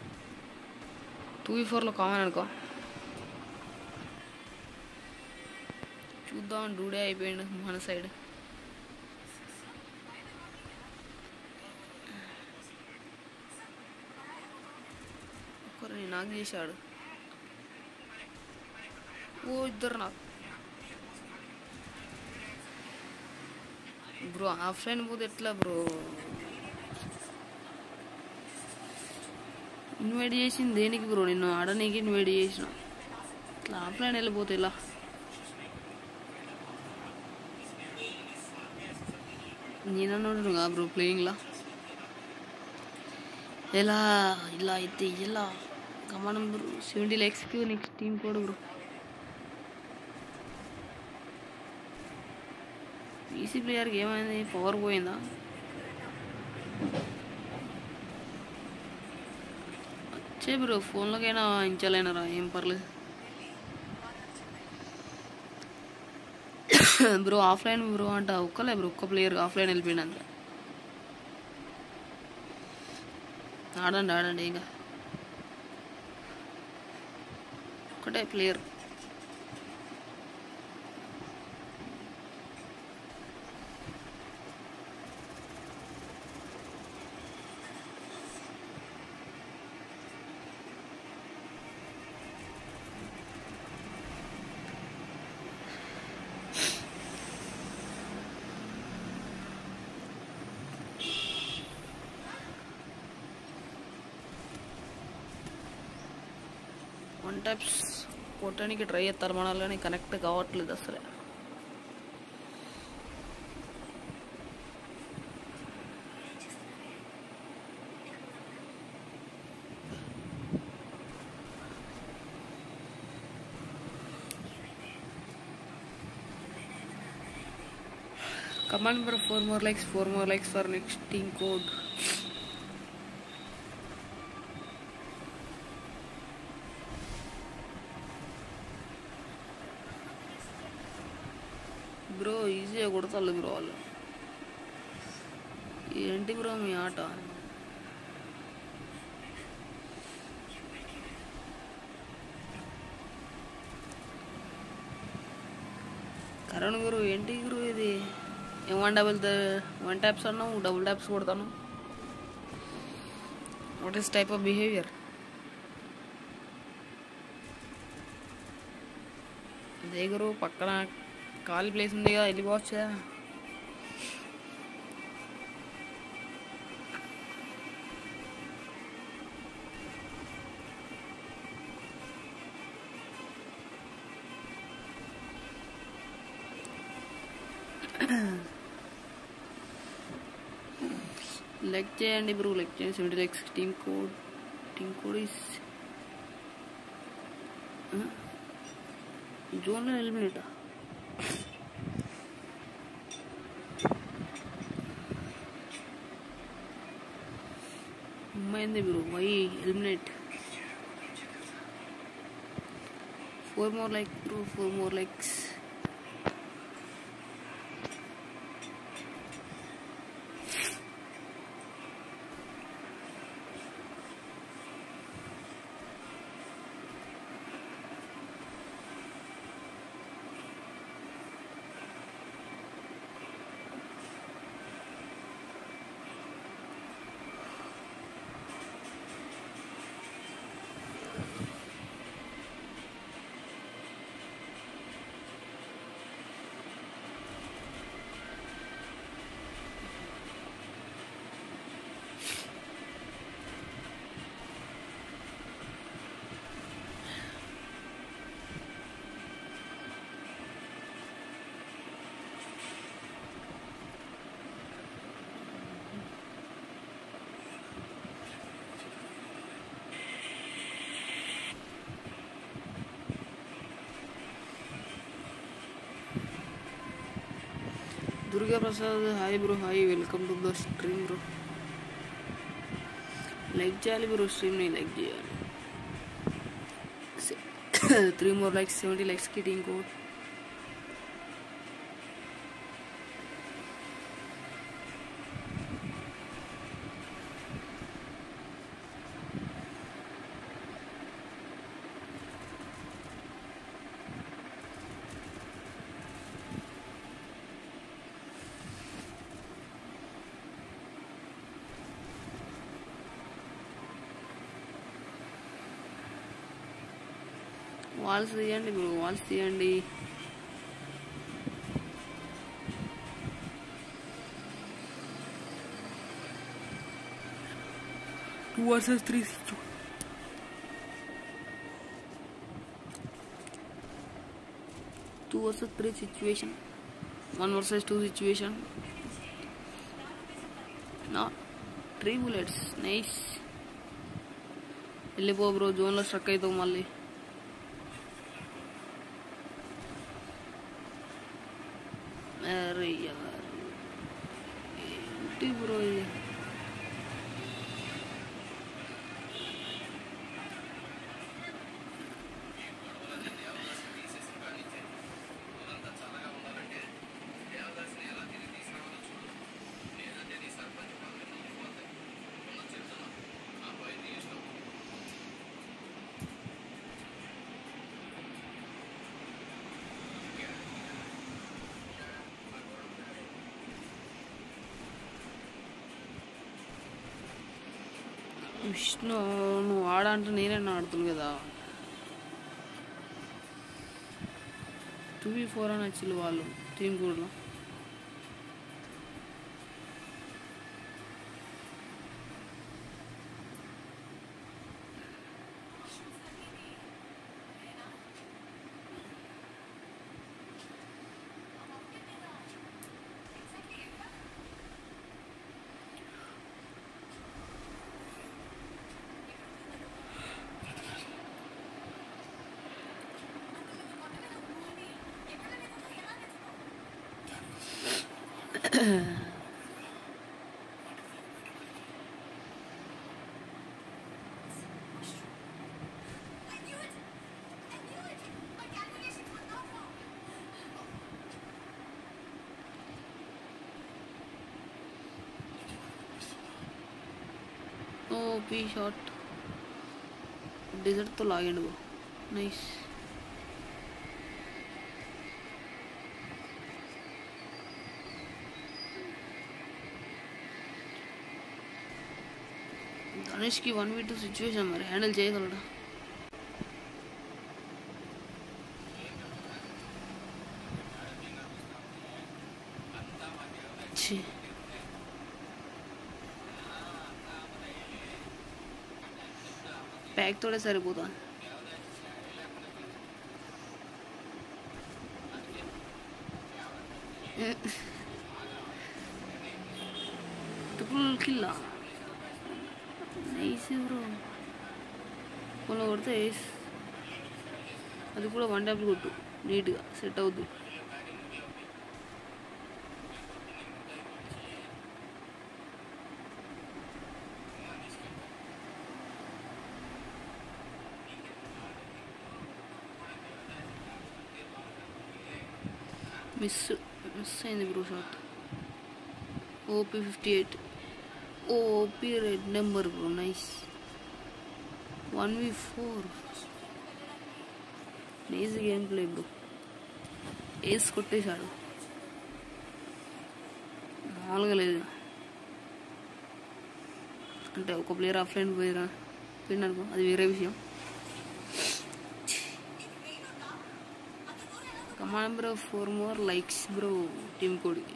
టూ ఈ ఫోర్లో కామన్ అనుకో చూద్దాం డూడే అయిపోయిండు మన సైడ్ ఒకరిని నాకు చేశాడు ఓ ఇద్దరు నాకు బ్రో ఆఫ్లైన్ పోతే ఎట్లా బ్రో ఇన్వైట్ చేసింది దేనికి బ్రో నిన్ను ఆడనీకి ఇన్వైట్ చేసిన ఇట్లా ఆఫ్లైన్ వెళ్ళిపోతే ఇలా నేనన్నాడు కా బ్రో ప్లేయింగ్లా ఎలా ఇలా అయితే ఎలా గమనం బ్రో సెవెంటీ ల్యాక్స్కి నెక్స్ట్ టీం కూడా బ్రో పీసీ ప్లేయర్కి ఏమైంది పవర్ పోయిందా చే బ్రో ఫోన్లోకైనా ఇంచలేనరా ఏం పర్లేదు బ్రో ఆఫ్లైన్ బ్రో అంట ఒక్కలే బ్రో ఒక్క ప్లేయర్ ఆఫ్లైన్ వెళ్ళిపోయింది అంత ఆడండి ఆడండి ఇంకా ఒకటే ప్లేయర్ వన్ టైప్స్ కొట్టడానికి ట్రై చేస్తారు మన కానీ కనెక్ట్ కావట్లేదు అసలే Command for four more likes, four more likes for next team code. Bro ఈజీగా కొడతారు బ్రో వాళ్ళు ఏంటి బ్రో మీ ఆట కరణ్ గురు ఏంటి గురు ఇది ఏం వన్ డబుల్ వన్ ట్యాప్స్ అన్నావు డబుల్ ట్యాప్స్ కొడతాను what is type of behaviour అదే గురు పక్కన ఖాళీ ప్లేస్ ఉంది కదా వెళ్ళిపోవచ్చా లెక్ చేయండి బ్రో లెక్ చేయండి seventy likes team code team code is జోన్లో ఎలిమినేటా అమ్మాయింది bro why eliminate four more like bro four more likes Durga Prasad hi bro hi welcome to the stream bro like చేయాలి బ్రో స్ట్రీమ్ని లైక్ చేయాలి త్రీ మోర్ లైక్స్ సెవెంటీ లైక్స్కి team code walls తీయండి bro walls తీయండి two versus three two versus three situation one versus two situation నా three bullets nice వెళ్ళిపో bro జోన్లో struck అవుతావు మళ్ళీ అరే యార్ ఏంటి బ్రో ఇది విష్ణు నువ్వు ఆడంటే నేనే ఆడుతుంది కదా టూ బీ ఫోర్ అని వచ్చిల్లు వాళ్ళు టీం కూడా ఓ పీ షాట్ డిజర్ట్తో లాగండు నైస్ ధనుష్కి వన్ వీ టూ సిచ్యువేషన్ మరి హ్యాండిల్ చేయగలడా ఛీ ప్యాక్ తోడే సరిపోతా ట్రిపుల్ కిల్లా నైస్ బ్రో మొన్న కొడితే ace. అది కూడా వన్ ట్యాప్ కొట్టు నీట్గా సెట్ అవుద్ది మిస్ మిస్ అయింది bro shot OP fifty eight OP red number bro nice one v four nice game play bro ace కొట్టేశాడు మామూలుగా లేదు అంటే ఒక ప్లేయర్ ఆఫ్ లైన్ పోయిరా పోయిననుకో అది వేరే విషయం come on bro four more likes bro team కోడ్కి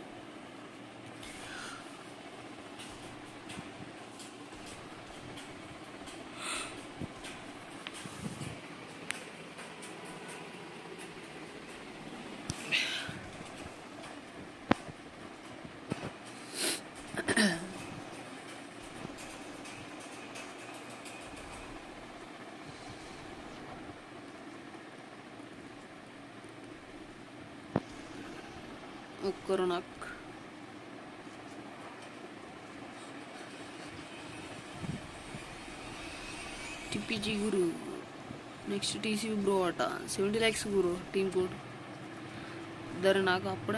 ఒక్కరు నాకు టిపిజి గురు నెక్స్ట్ టీసీ బ్రో అట సెవెంటీ ల్యాక్స్ గురు టీమ్ కోడ్ ఇద్దరు నాకు అప్పుడే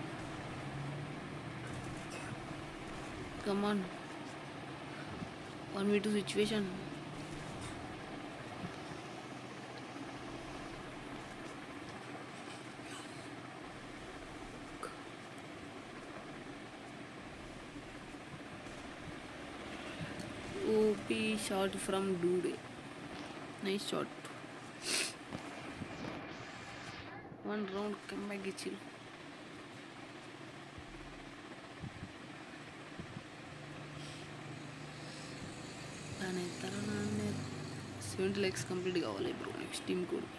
come on one we two situation OP shot from Dude. Nice shot. One round comeback ఇచ్చి దాని తరుణాన్ని సెవెంటీ ల్యాక్స్ కంప్లీట్ కావాలి బ్రో నెక్స్ట్ టీమ్ కూడా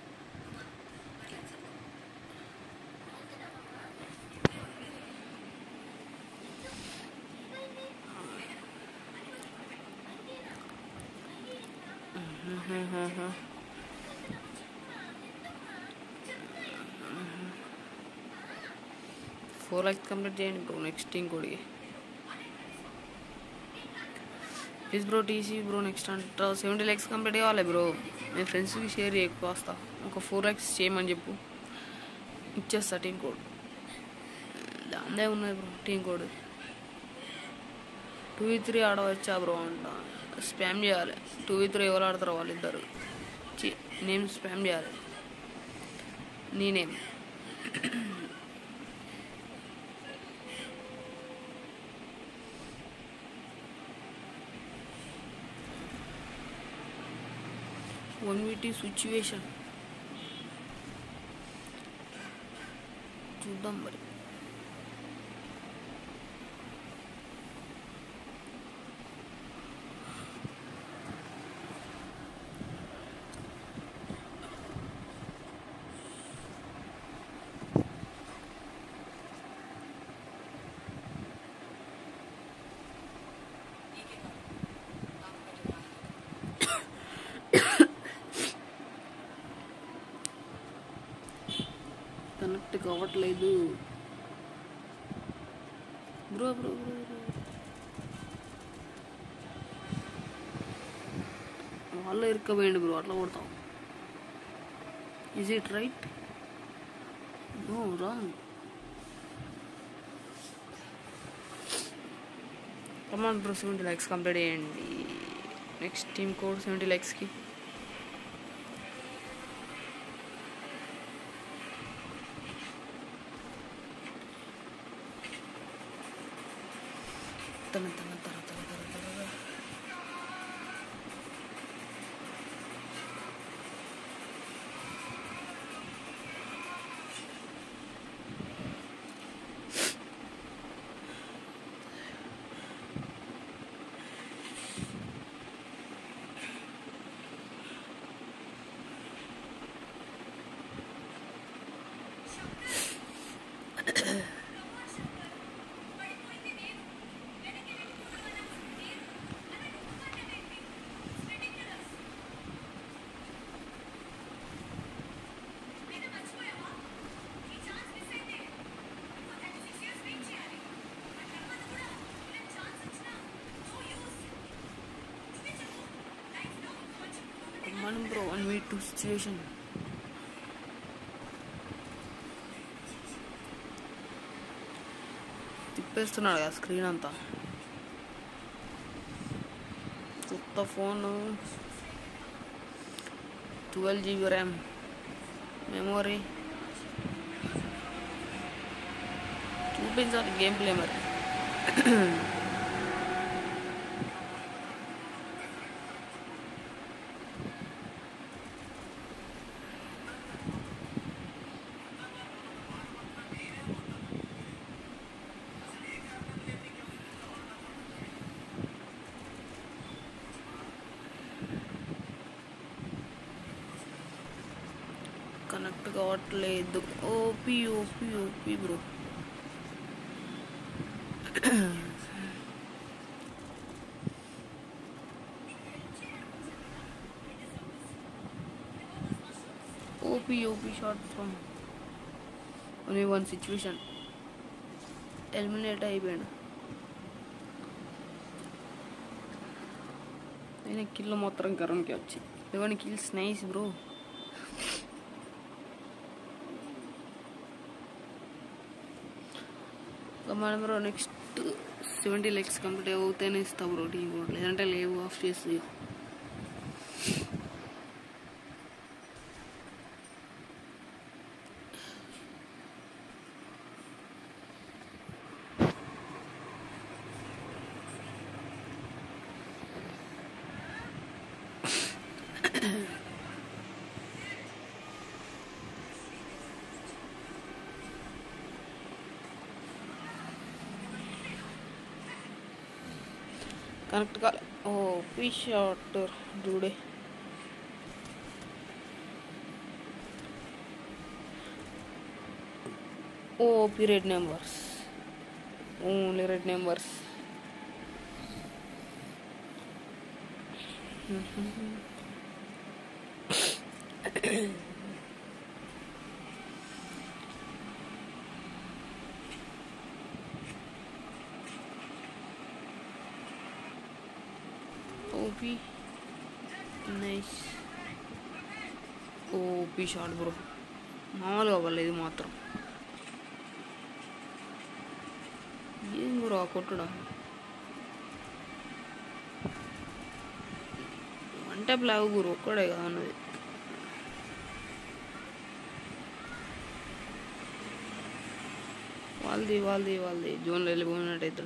ఫోర్ ల్యాక్స్ కంప్లీట్ చేయండి బ్రో నెక్స్ట్ టీం కూడా please bro TC bro next అంట seventy likes complete కావాలి bro మీ ఫ్రెండ్స్కి షేర్ చేయకు వస్తా ఒక ఫోర్ ల్యాక్స్ చేయమని చెప్పు ఇచ్చేస్తా టీం కోడ్ దాందే ఉన్నది bro team code two v three ఆడవచ్చా బ్రో అంట స్పామ్ చేయాలి టూ వీ త్రీ ఎవరు ఆడతారో వాళ్ళిద్దరు నేమ్ స్పామ్ చేయాలి నీ నేమ్ వన్ వీటి సిచ్యువేషన్ చూద్దాం మరి కనెక్ట్ కావట్లేదు బ్రో బ్రో బ్రో బ్రో వాళ్ళు ఇరుక్కపోయింది బ్రో అట్లా కొడతాం is it right no wrong come on bro seventy likes complete చేయండి నెక్స్ట్ టీమ్ కోడ్ సెవెంటీ ల్యాక్స్కి తన తన తర తర తర తర తర. మనం bro one we two situation తిప్పేస్తున్నాడు కదా స్క్రీన్ అంతా కొత్త phone twelve GB RAM memory చూపించాలి గేమ్ ప్లే మరి కనెక్ట్ కావట్లేదు OP OP OP bro OP OP shot from only one situation eliminate అయిపోయాడు అయినా కిల్ మాత్రం కరణ్కి వచ్చి లెవెన్ కిల్స్ నైస్ బ్రో మన bro next seventy likes complete అవుతేనే ఇస్తా బ్రో టీ కూడా లేదంటే లేవు ఆఫ్ చేసి కనెక్ట్ కాలే O P shot dude OP red numbers only red numbers OP nice OP shot bro మామూలుగా అవ్వాలి ఇది మాత్రం ఏం బ్రో ఆ కొట్టుడా వన్ టైప్ లావు గురు ఒక్కడే కదా అన్నది వాళ్ళది వాళ్ళది వాళ్ళది జోన్లో వెళ్ళిపోయినట్టు అవుతాడు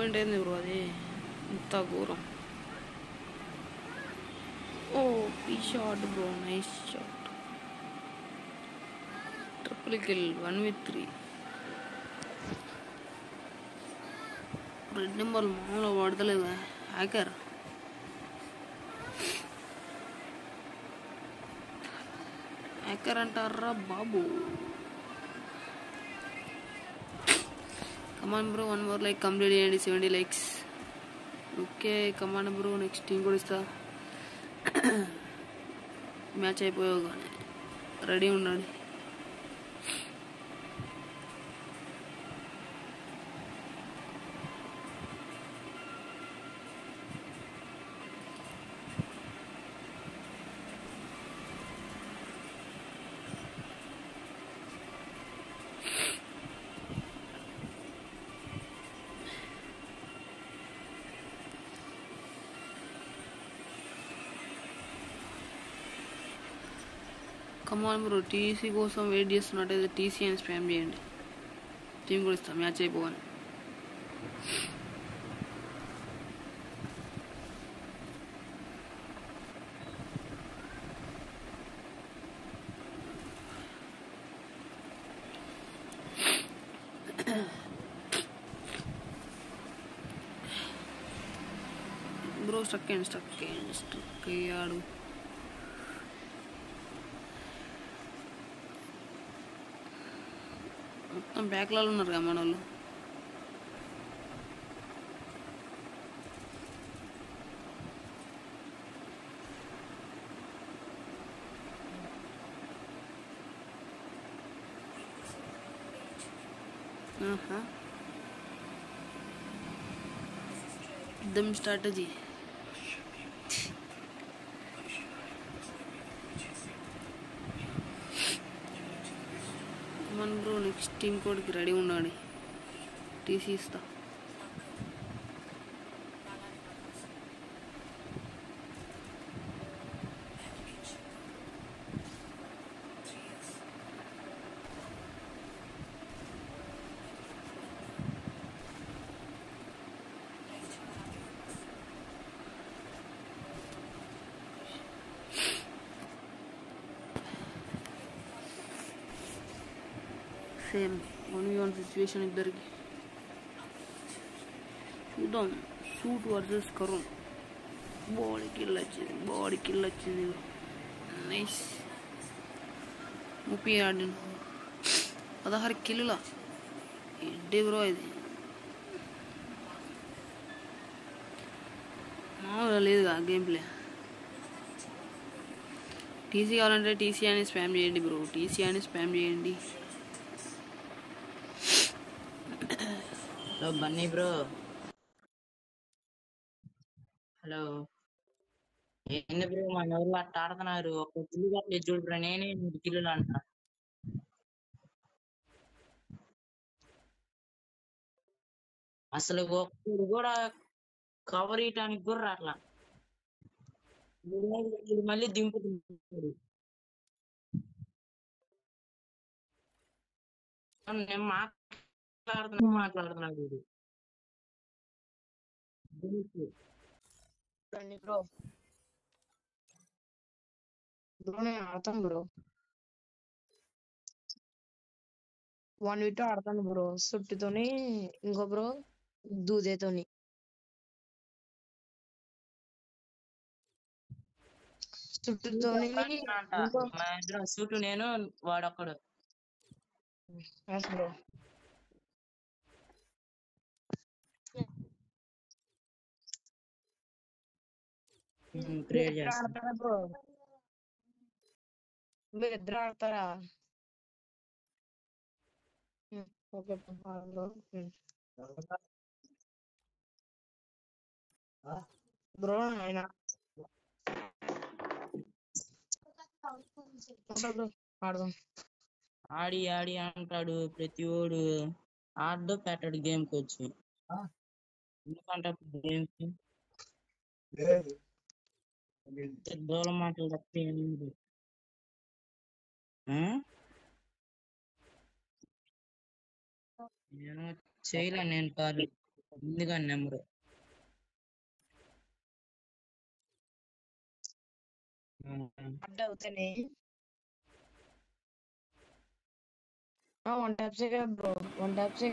పాయింట్ అయింది బ్రో అది ఇంత ఘోరం ఓ ఈ shot bro nice shot triple kill one with three red number మామూలుగా పడతలేదు హ్యాకర్ హ్యాకర్ అంటారా బాబు come on bro one more like complete చేయండి seventy likes okay come on bro next team కూడా ఇస్తా మ్యాచ్ అయిపోయావు కానీ రెడీ ఉండండి కమాన్ బ్రో టీసీ కోసం వెయిట్ చేస్తున్నట్టయితే టీసీ అని స్పామ్ చేయండి టీం కూడా ఇస్తాం మ్యాచ్ అయిపోగానే బ్రో స్టక్ అయ్యండి స్టక్ అయ్యండి స్టక్ అయ్యాడు మొత్తం బ్యాక్లలో ఉన్నారు కదా మన వాళ్ళు ఆహా దమ్ స్ట్రాటజీ మన బ్రో నెక్స్ట్ టీం కోడ్కి రెడీ ఉండాలి టీసీ ఇస్తా సేమ్ వన్ వన్ సిచ్యువేషన్ ఇద్దరికి చూద్దాం shoot versus Karun body kill వచ్చింది బాడీ కిల్ వచ్చింది నైస్ ముప్పై ఆడిన పదహారు కిల్లుల ఎడ్డి బ్రో ఇది మామూలుగా లేదుగా గేమ్ ప్లే టీసీ కావాలంటే టీసీ అని స్పామ్ చేయండి బ్రో టీసీ అని స్పామ్ చేయండి హలో బన్నీ బ్రో హలో ఏంది బ్రో మన ఊర్లో అట్ట ఆడుతున్నారు ఒక కిల్లు కట్టలేదు చూడు బ్రో నేనే మూడు కిల్లులు అంట అసలు ఒక్కడు కూడా కవర్ ఇయటానికి కూడా రాట్లా వీడు వీడు మళ్ళీ దింపుతున్నాడు నేను మాట్లాడుతున్నా మాట్లాడుతున్నాడు వీడు దింపు. రండి బ్రో బ్రో నేను ఆడతాను బ్రో వన్ వీక్ ఆడతాను బ్రో సుట్టితోని ఇంకో బ్రో దూదేతోని సుట్టుతోని అంట. ఇంకో మా ఇద్దరం సూటు నేను వాడొక్కడు ఎస్ బ్రో క్రియేట్ ఇద్దరు చేస్తాను ఆడతారా బ్రో మీరు ఇద్దరు ఆడతారా ఓకే బ్రో బ్రో ఆయన ఓకే బ్రో ఆడదాం ఆడి ఆడి అంటాడు ప్రతి ఓడు ఆడో పెట్టాడు గేమ్ కి వచ్చి ఎందుకంటే గేమ్స్ దూరం మాటలు తప్ప ఏం లేదు. ఆ? నేను చేయలే నేను కాదు ముందుగా నెంబరు అడ్డ అవుతాయి వన్ ట్యాప్సే కదా బ్రో వన్ ట్యాప్సే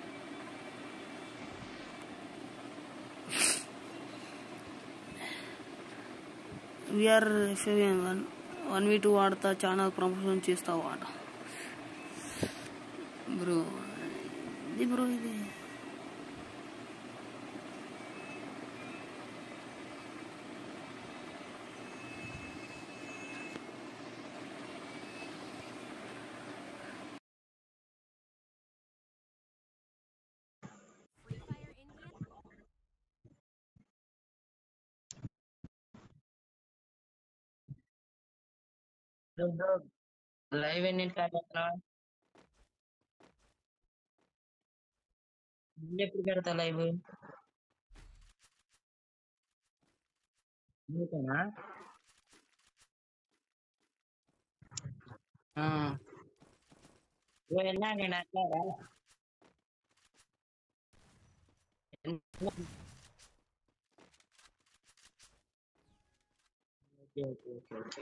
విఆర్ వన్ వన్ వీ టూ ఆడతా ఛానల్ ప్రమోషన్ చేస్తావు ఆట బ్రో ఇది బ్రో ఇది లైవ్ ఎన్నింటి కాకపోతున్నా ఎప్పుడు పెడతా లైవ్ నీకేనా ఆ. ఓ వెళ్ళా నేను అట్లాగా ఓకే ఓకే ఓకే ఓకే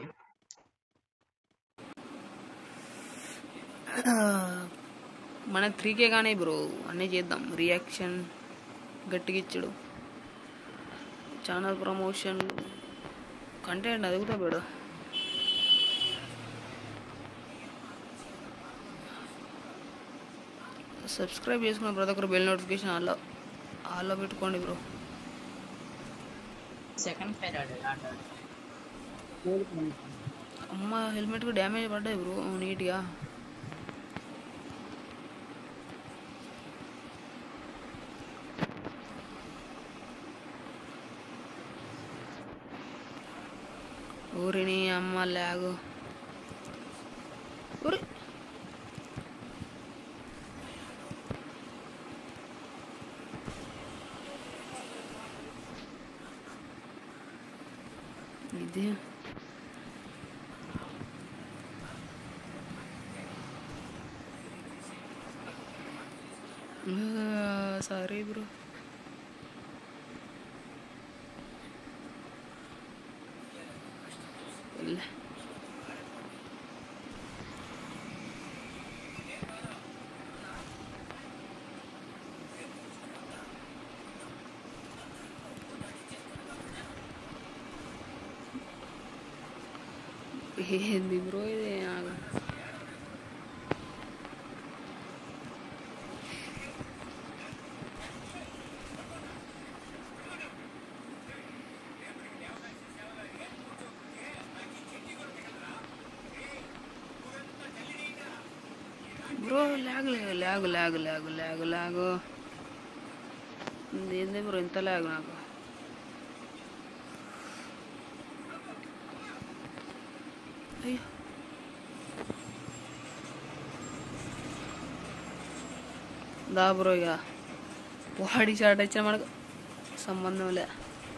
మనకు త్రీ కే కానీ బ్రో అన్నీ చేద్దాం రియాక్షన్ గట్టిగా ఇచ్చుడు ఛానల్ ప్రమోషన్ కంటెంట్ అది కూడా పెడు సబ్స్క్రైబ్ చేసుకున్న ప్రతి ఒక్కరు బెల్ నోటిఫికేషన్ ఆల్లో ఆల్లో పెట్టుకోండి బ్రో సెకండ్ ఫైర్ ఆడాడు ఆడాడు అమ్మ హెల్మెట్కి డ్యామేజ్ పడ్డాయి బ్రో నీట్గా ఊరిని అమ్మ లాగు ఊరి ఇది సారీ బ్రో వెళ్ళే ఏంది బ్రో ఇది ఆగు. బ్రో లాగ్ లాగు లాగు లాగు లాగు లాగు ఏంది బ్రో ఇంత లాగు నాకు అయ్యో దా బ్రో ఇక వాడి షాట్ వచ్చిన మనకు సంబంధం లే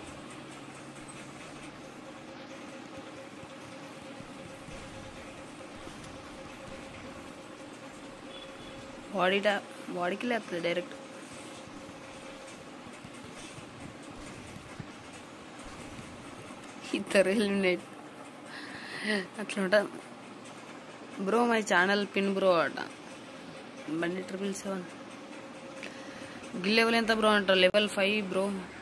బాడీ టా బాడీకి లేస్తుంది డైరెక్ట్ ఇద్దరు ఎలిమినేట్ అట్లా ఉంటుంది bro my channel pin bro అట బండి ట్రిపుల్ సెవెన్ గిల్ లెవెల్ ఎంత బ్రో అంటారు లెవెల్ ఫైవ్ బ్రో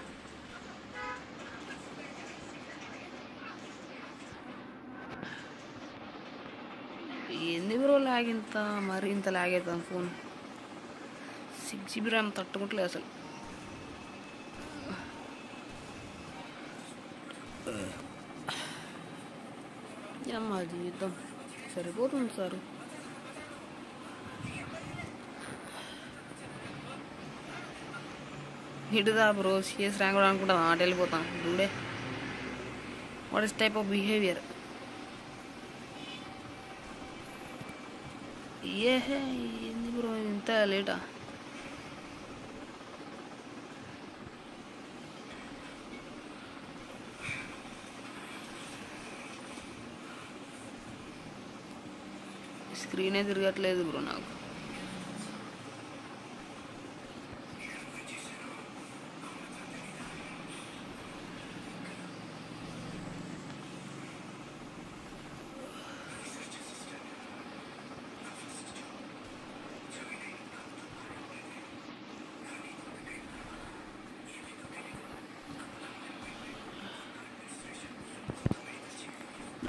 ఏంది బ్రో లాగ్ ఇంత మరి ఇంత లాగ్ అవుతుంది ఫోన్ సిక్స్ జీబీ ర్యామ్ తట్టుకుంటలేదు అసలు అమ్మా జీవితం సరిపోతుంది సార్ ఇటుదా బ్రో సిఎస్ ర్యాంక్ కూడా అనుకుంటాం ఆట వెళ్ళిపోతాం dude what is type of behaviour ఏ ఏంది బ్రో ఇంత లేటా స్క్రీనే తిరగట్లేదు బ్రో నాకు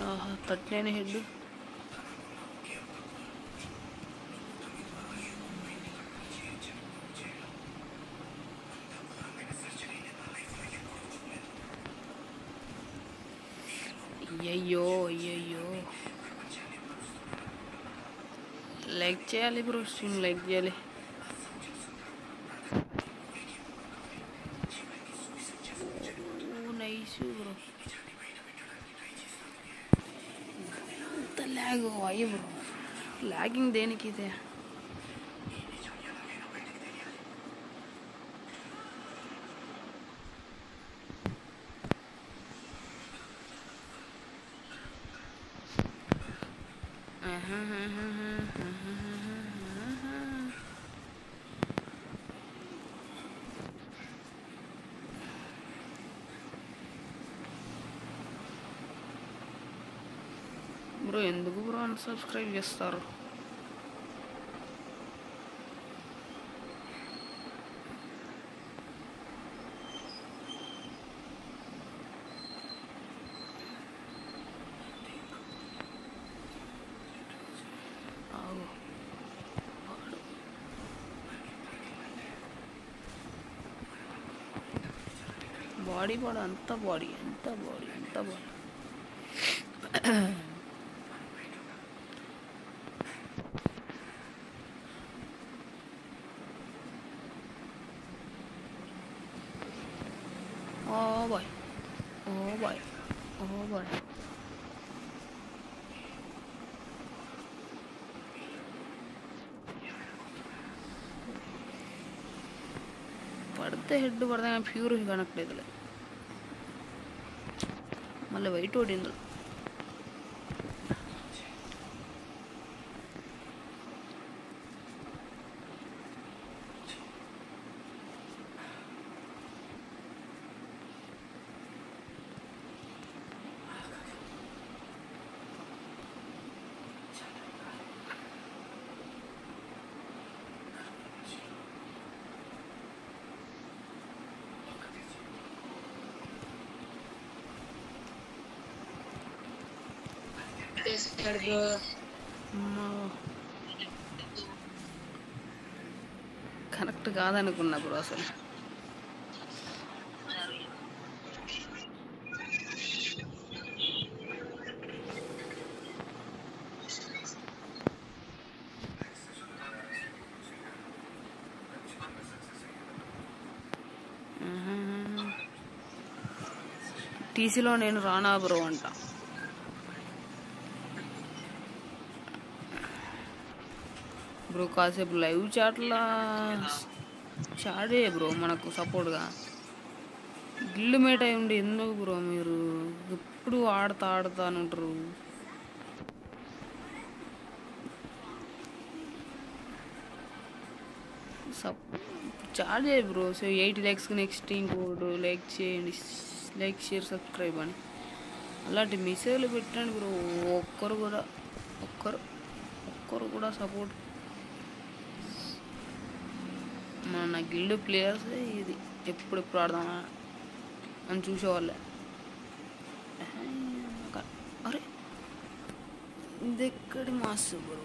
ఆహా థర్టీ నైన్ హెడ్ అయ్యయ్యో అయ్యయ్యో లైక్ చేయాలి బ్రో స్ట్రీమ్ లైక్ చేయాలి నైస్ బ్రో ఎంత ల్యాగ్ అయ్యో బ్రో ల్యాగింగ్ దేనికి ఇదే బ్రో ఎందుకు బ్రో అన్సబ్స్క్రైబ్ చేస్తారు ఆగు. వాడు. బాడీ బాడీ అంత బాడీ ఎంత బాడీ ఎంత body Oh boy. Oh boy. Oh boy. పడితే హెడ్ పడితే కానీ ప్యూర్ కనెక్ట్ అవుతలే మళ్ళీ వైట్ ఓడింది చేస్తాడు బ్రో కరెక్ట్ కాదనుకున్నా బ్రో అసలు టీసీలో నేను రానా బ్రో అంట బ్రో కాసేపు లైవ్ చాట్లా చాడే బ్రో మనకు సపోర్ట్గా గిల్లు మేట్ అయి ఉండి ఎందుకు బ్రో మీరు ఎప్పుడు ఆడతా ఆడతా అని ఉంటారు సప్ చార్జ్ చేయ బ్రో సో ఎయిటీ ల్యాక్స్కి నెక్స్ట్ ఇంకోటి లైక్ చేయండి లైక్ షేర్ సబ్స్క్రైబ్ అని అలాంటి మెసేజ్లు పెట్టండి బ్రో ఒక్కరు కూడా ఒక్కరు ఒక్కరు కూడా సపోర్ట్ మన గిల్డ్ ప్లేయర్స్ ఇది ఎప్పుడెప్పుడు ఆడదామా అని చూసేవాళ్ళే అరే ఇది ఎక్కడి మాస్ బ్రో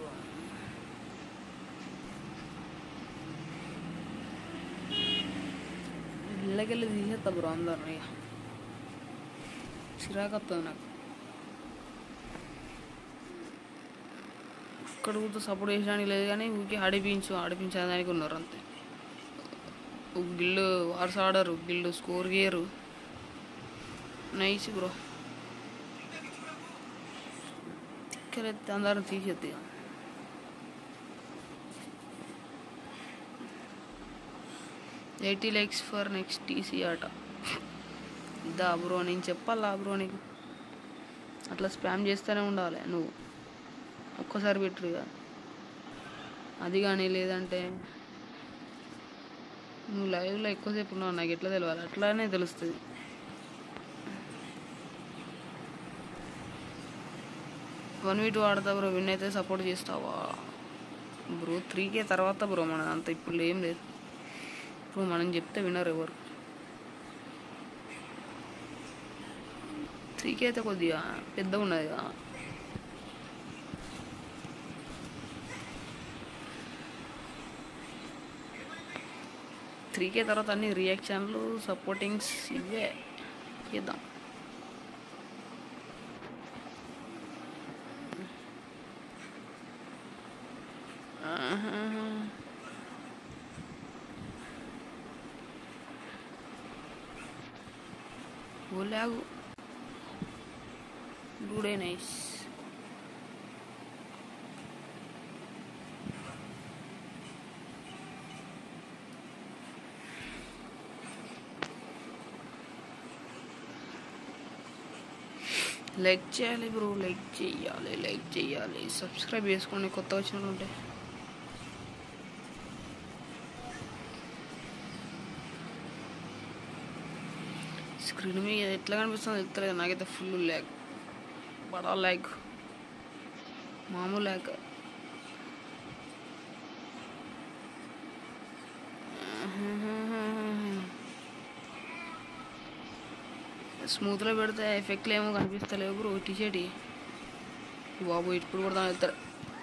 ఇళ్ళకెళ్ళి తీసేస్తా బ్రో అందరిని ఇక చిరాకు వస్తుంది నాకు ఇక్కడ కూడా సపోర్ట్ చేసడానికి లేదు కానీ ఊరికి ఆడిపించు ఆడిపించడానికి ఉన్నారు అంతే ఒక గిల్లు వార్స్ ఆడరు గిల్లు స్కోర్ గేయరు నైస్ బ్రో ఇక్కడైతే అందరం తీసేద్ది ఇక. Eighty likes for next TC ఆట ఇదా బ్రో నేను చెప్పాలా బ్రో నీకు అట్లా స్పామ్ చేస్తూనే ఉండాలి నువ్వు ఒక్కసారి పెట్టరు ఇక అది కానీ లేదంటే నువ్వు లైవ్లో ఎక్కువసేపు ఉన్నావు నాకు ఎట్లా తెలియాలి అట్లానే తెలుస్తుంది వన్ వీ టూ ఆడతా బ్రో విన్ అయితే సపోర్ట్ చేస్తావా బ్రో త్రీకే తర్వాత బ్రో మన అంత ఇప్పుడు ఏం లేదు ఇప్పుడు మనం చెప్తే వినరు ఎవరు త్రీకి అయితే కొద్దిగా పెద్దగా ఉన్నది కదా త్రీకే తర్వాత అన్ని రియాక్షన్లు సపోర్టింగ్స్ ఇవే చేద్దాం ఆహా. ఓలాగు డూడే నైస్ లైక్ చేయాలి బ్రో లైక్ చేయాలి లైక్ చేయాలి సబ్స్క్రైబ్ చేసుకోండి కొత్త వచ్చిన వాళ్ళు ఉంటే స్క్రీన్ మీద ఎట్లా కనిపిస్తుందో తెలుస్తలేదు నాకైతే ఫుల్ ల్యాగ్ బడా ల్యాగ్ మామూలు ల్యాగ్ స్మూత్లో పెడితే ఎఫెక్ట్లు ఏమో కనిపిస్తలేవు బ్రో టీషర్ట్ బాబు ఇప్పుడు కూడా వెళ్తారు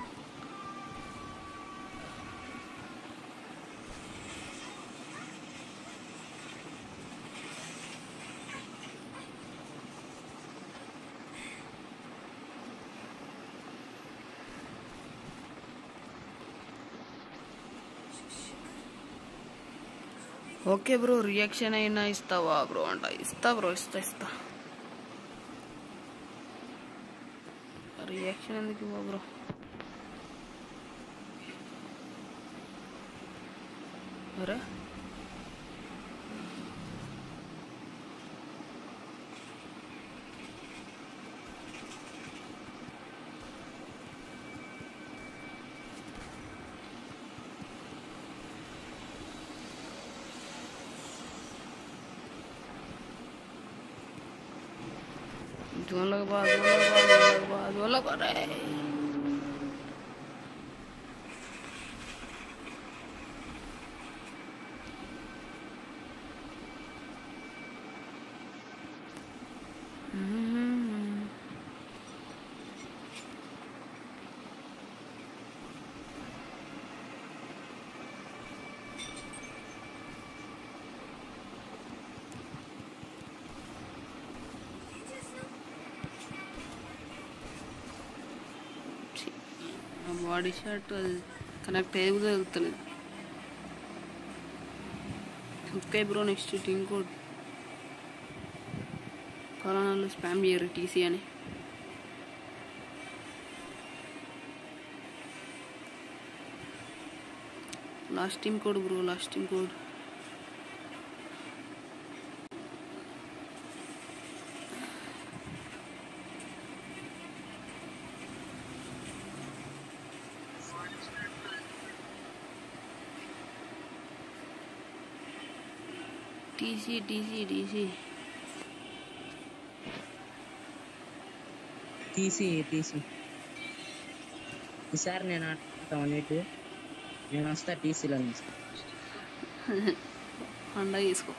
ఓకే బ్రో రియాక్షన్ అయినా ఇస్తావా బ్రో అంట ఇస్తా బ్రో ఇస్తా ఇస్తా రియాక్షన్ ఎందుకు ఇవ్వ బ్రో అరే జోన్లోకి బా జోన్లోకి బా జోన్లోకి బా జోన్లోకి బా రే బాడీ షర్ట్ అది కనెక్ట్ అయ్యేది కూడా వెళ్తలేదు okay bro next team code కరోనాలో స్పామ్ చేయరు టీసీ అని last team code bro last team code TC TC TC తీసి తీసి ఈసారి నేను ఆడతాను నీటు నేను వస్తా టీసీలో నుంచి పండగ తీసుకో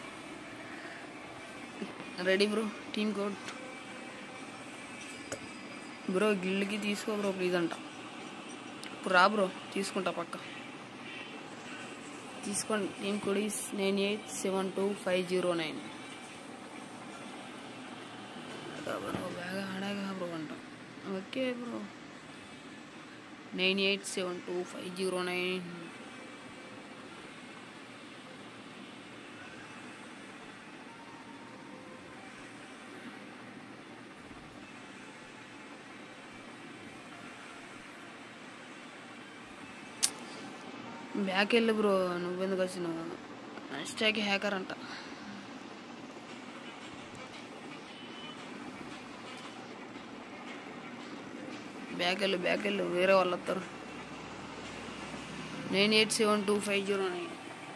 ready bro team code bro గిల్డ్కి తీసుకో బ్రో ప్లీజ్ అంట ఇప్పుడు రా బ్రో తీసుకుంటా పక్క తీసుకోండి team code is nine eight seven two five zero nine bro బాగా ఆడాగా బ్రో అంట okay bro nine eight seven two five zero nine back వెళ్ళి బ్రో నువ్వెందుకు వచ్చినావు హ్యాష్ హ్యాకర్ అంట బ్యాక్ వెళ్ళు బ్యాక్ వెళ్ళు వేరే వాళ్ళు వస్తారు nine eight seven two five zero nine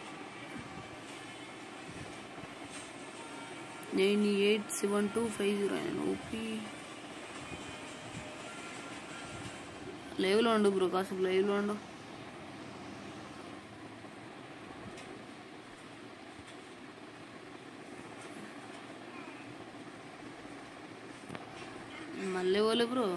nine eight seven two five zero nine OP లైవ్లో ఉండు బ్రో కాసేపు లైవ్లో ఉండు మళ్ళీ పోలే bro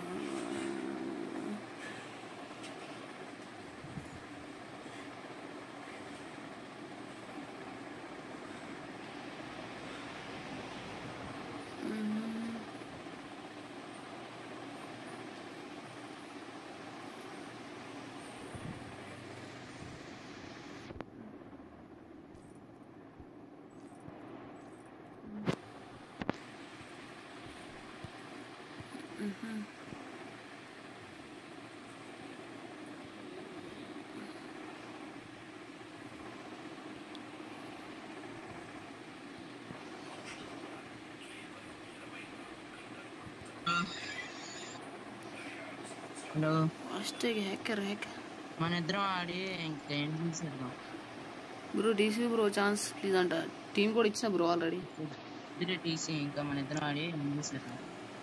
hello first hacker hacker మన ఇద్దరం ఆడి ఇంకా ఏం చేసేద్దాం bro DC bro chance please అంట టీం కూడా ఇచ్చిన బ్రో ఆల్రెడీ ఇద్దరే టీసీ ఇంకా మన ఇద్దరం ఆడి ఏం చేసేద్దాం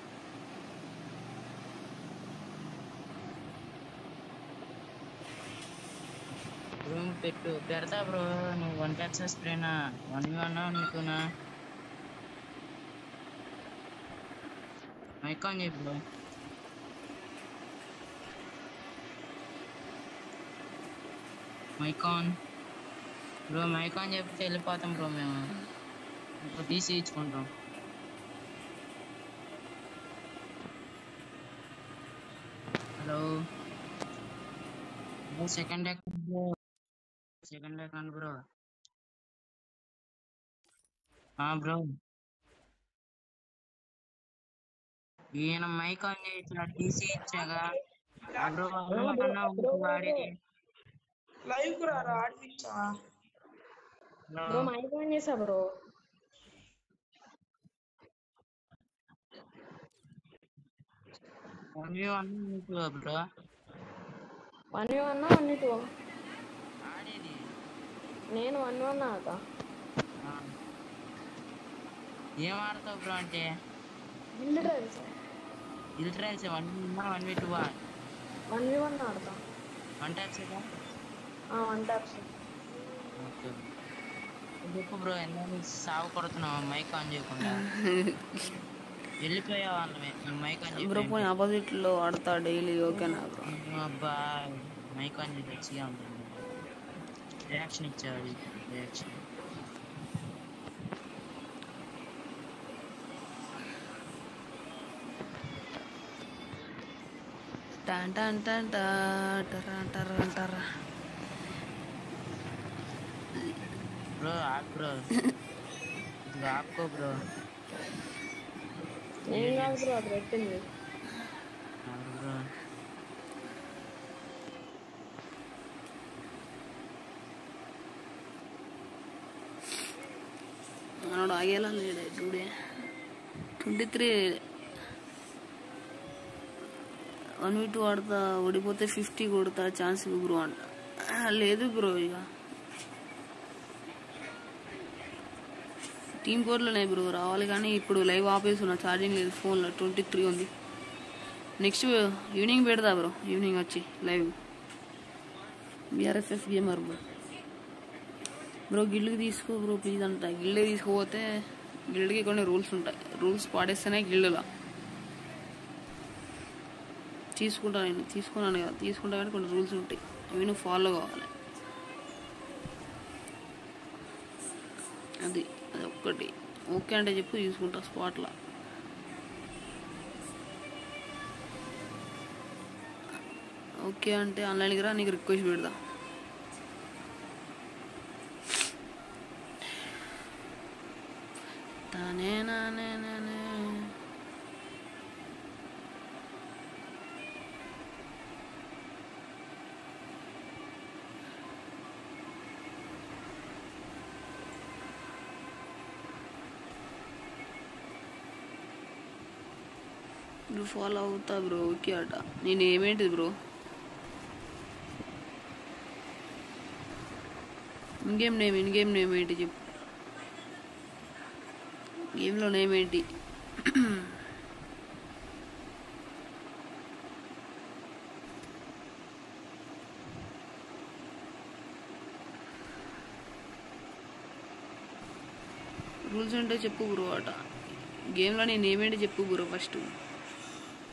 రూమ్ పెట్టు పెడతా బ్రో నువ్వు వన్ ట్యాక్స్ స్ప్రేనా వన్ వన్ నీకునా మైక్ ఆన్ చెప్పు bro mic on bro mic on చెప్తే వెళ్ళిపోతాం బ్రో మేము ఇప్పుడు తీసి ఇచ్చుకుంటాం hello second account bro second account bro bro ఈయన మైక్ ఆన్ చేయించిన టీసీ ఇచ్చాగా బ్రో కన్నా వాడేది లైవ్ కు రారా ఆడిపించా బ్రో మైక్ ఆన్ చేసా bro one view one bro one one one two ఆడేది నేను వన్ వన్ ఆడతా ఆ. ఏం ఆడతావు బ్రో అంటే బిల్డ్ డ్రైవ్స్ ఇల్ట్రైల్స్ one one we two one we one ఆడతా one types one taps okay చెప్పు బ్రో ఎందుకు సాగు కొడుతున్నావు మైక్ ఆన్ చేయకుండా వెళ్ళిపోయావు అన్నమే మైక్ ఆన్ బ్రో చెప్పి పోయి ఆపోజిట్ లో ఆడతా డైలీ ఓకేనా బ్రో అబ్బా మైక్ ఆన్ చేసి వచ్చిగా ఉంటుంది రియాక్షన్ ఇచ్చాడు రియాక్షన్ టన్ టన్ టన్ టా, టరన్ టరన్ టర. బ్రో ఆప్ బ్రో ఇది ఆపుకో బ్రో నేను కాదు బ్రో అది పెట్టింది బ్రో మనోడు ఆగేలా లేడే చూడే twenty three one we two ఆడతా ఓడిపోతే ఫిఫ్టీ కొడతా ఛాన్స్ ఇవ్వు బ్రో అంట ఆ, లేదు బ్రో ఇక టీమ్ కోడ్లోనే బ్రో రావాలి కానీ ఇప్పుడు లైవ్ ఆపేస్తున్నా ఛార్జింగ్ లేదు ఫోన్లో ట్వంటీ త్రీ ఉంది నెక్స్ట్ ఈవినింగ్ పెడతా బ్రో ఈవినింగ్ వచ్చి live BRFF gamer bro bro గిల్డ్కి తీసుకో బ్రో ప్లీజ్ అంట గిల్డ్ తీసుకోపోతే గిల్డ్కి కొన్ని రూల్స్ ఉంటాయి రూల్స్ పాడేస్తేనే గిల్డ్లా తీసుకుంటా నేను తీసుకున్నాను కదా తీసుకుంటా కానీ కొన్ని రూల్స్ ఉంటాయి అవి నువ్వు ఫాలో కావాలి అది అది ఒక్కటి ఓకే అంటే చెప్పు తీసుకుంటా స్పాట్లో ఓకే అంటే ఆన్లైన్కి రా నీకు రిక్వెస్ట్ పెడదా తానే నానే నానే నువ్వు ఫాలో అవుతా బ్రో ఓకే అట నేను ఏమేంటిది బ్రో ఇంకేం నేమ్ ఇన్గేమ్ నేమ్ ఏంటి చెప్పు గేమ్లో నేమ్ ఏంటి రూల్స్ అంటే చెప్పు బ్రో అట గేమ్లో నేను ఏమేంటి చెప్పు బ్రో ఫస్ట్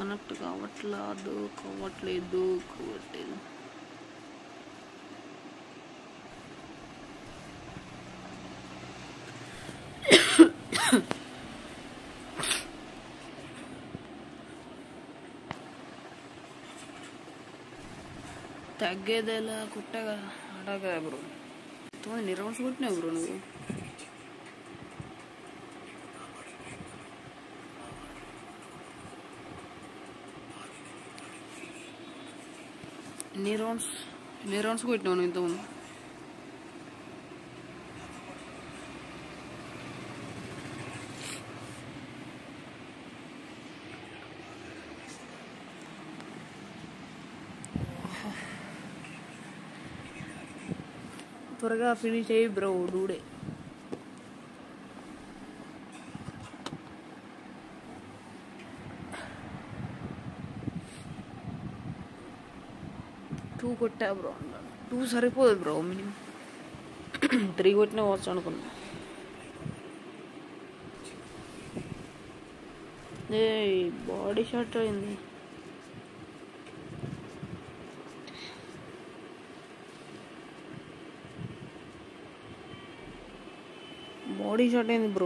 కనెక్ట్ కావట్లేదు కావట్లేదు కావట్లేదు తగ్గేదేలా కుట్టగా ఆడగా బ్రో మొత్తం ఎన్ని రౌండ్స్ కొట్టినావు బ్రో నువ్వు ఎన్ని రౌండ్స్ ఎన్ని రౌండ్స్ కొట్టినావు నువ్వు ఇంతకుముందు త్వరగా ఫినిష్ అయ్యి బ్రో డూడే టూ కొట్టా బ్రో టూ సరిపోదు బ్రో మినిమం త్రీ కొట్టినా వచ్చు అనుకున్నా ఏ బాడీ షాట్ అయింది బాడీ షాట్ అయింది బ్రో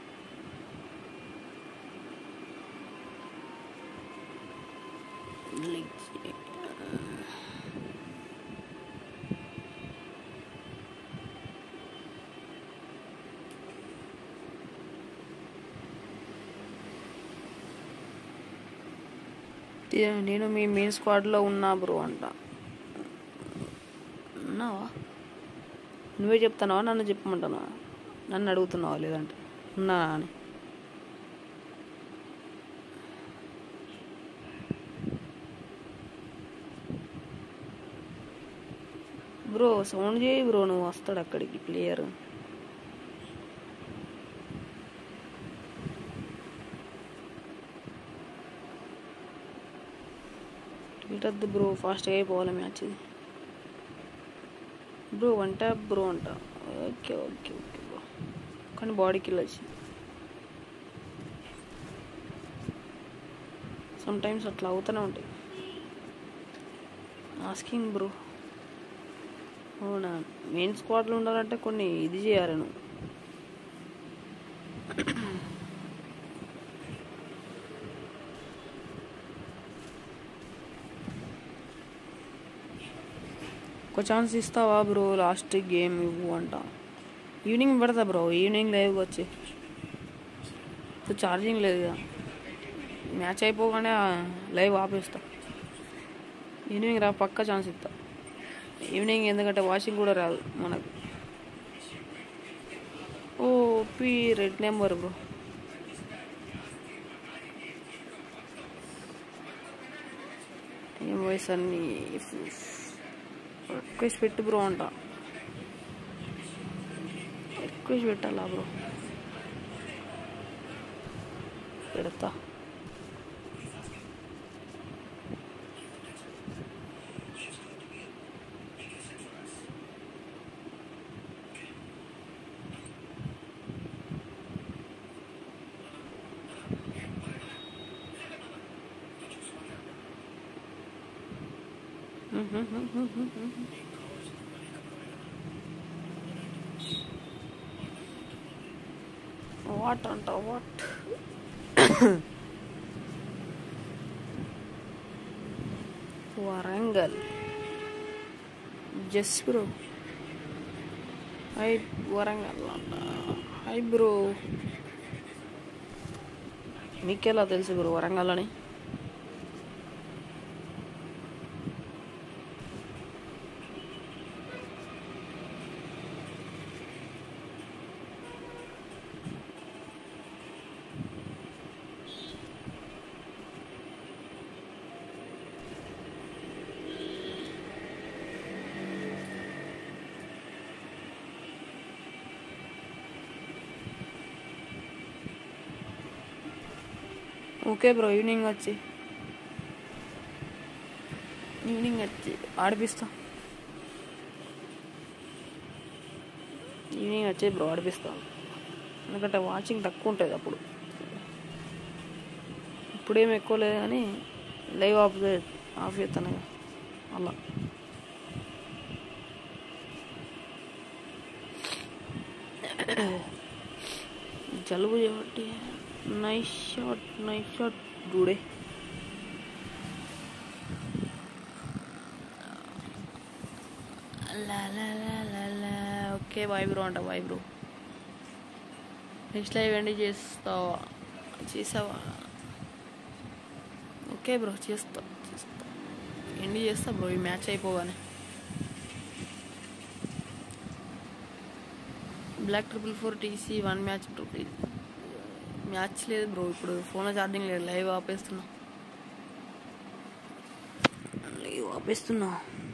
నేను మీ మెయిన్ స్క్వాడ్లో ఉన్నా బ్రో అంట ఉన్నావా నువ్వే చెప్తున్నావా నన్ను చెప్పమంటున్నావా నన్ను అడుగుతున్నావా లేదంటే ఉన్నా అని బ్రో సౌండ్ చేయి బ్రో నువ్వు వస్తాడు అక్కడికి ప్లేయర్ ఇటద్దు బ్రో ఫాస్ట్గా అయిపోవాలి మ్యాచ్ ఇది బ్రో వన్ ట్యాప్ బ్రో అంట ఓకే ఓకే ఓకే బ్రో కానీ బాడీ కిల్ వచ్చి సమ్ టైమ్స్ అట్లా అవుతూనే ఉంటాయి ఆస్కింగ్ బ్రో అవునా మెయిన్ స్క్వాడ్లో ఉండాలంటే కొన్ని ఇది చేయాలి నువ్వు ఒక ఛాన్స్ ఇస్తావా బ్రో లాస్ట్ గేమ్ ఇవ్వు అంట ఈవినింగ్ పెడతా బ్రో ఈవినింగ్ లైవ్కి వచ్చి ఇప్పుడు ఛార్జింగ్ లేదు కదా మ్యాచ్ అయిపోగానే లైవ్ ఆపేస్తా ఈవినింగ్ రా పక్క ఛాన్స్ ఇస్తా ఈవినింగ్ ఎందుకంటే వాషింగ్ కూడా రాదు మనకు O P red number bro ఏం వయసు అన్ని రిక్వెస్ట్ పెట్టు బ్రో అంట రిక్వెస్ట్ పెట్టాలా బ్రో పెడతా వాట్ అంట వాట్ వరంగల్ జస్ బ్రో హై వరంగల్ అంట హై బ్రో మీకెలా తెలుసు బ్రో వరంగల్ అని ఓకే బ్రో ఈవినింగ్ వచ్చి ఈవినింగ్ వచ్చి ఆడిపిస్తా ఈవినింగ్ వచ్చి బ్రో ఆడిపిస్తా ఎందుకంటే వాచింగ్ తక్కువ ఉంటుంది అప్పుడు ఇప్పుడేం ఎక్కువ లేదు కానీ లైవ్ ఆఫ్ ఆఫ్ చేస్తాను కదా అలా జలుబు చేయబట్టి నైస్ షాట్ నైస్ షాట్ డూడే లా లా లా లా లా ఓకే బాయ్ బ్రో అంట bye bro next live end చేస్తావా చేసావా ఓకే బ్రో చేస్తా చేస్తా ఎండ్ చేస్తా బ్రో ఈ మ్యాచ్ అయిపోగానే black triple four TC one match bro please match లేదు బ్రో ఇప్పుడు ఫోన్లో ఛార్జింగ్ లేదు లైవ్ ఆపేస్తున్నా లైవ్ ఆపేస్తున్నా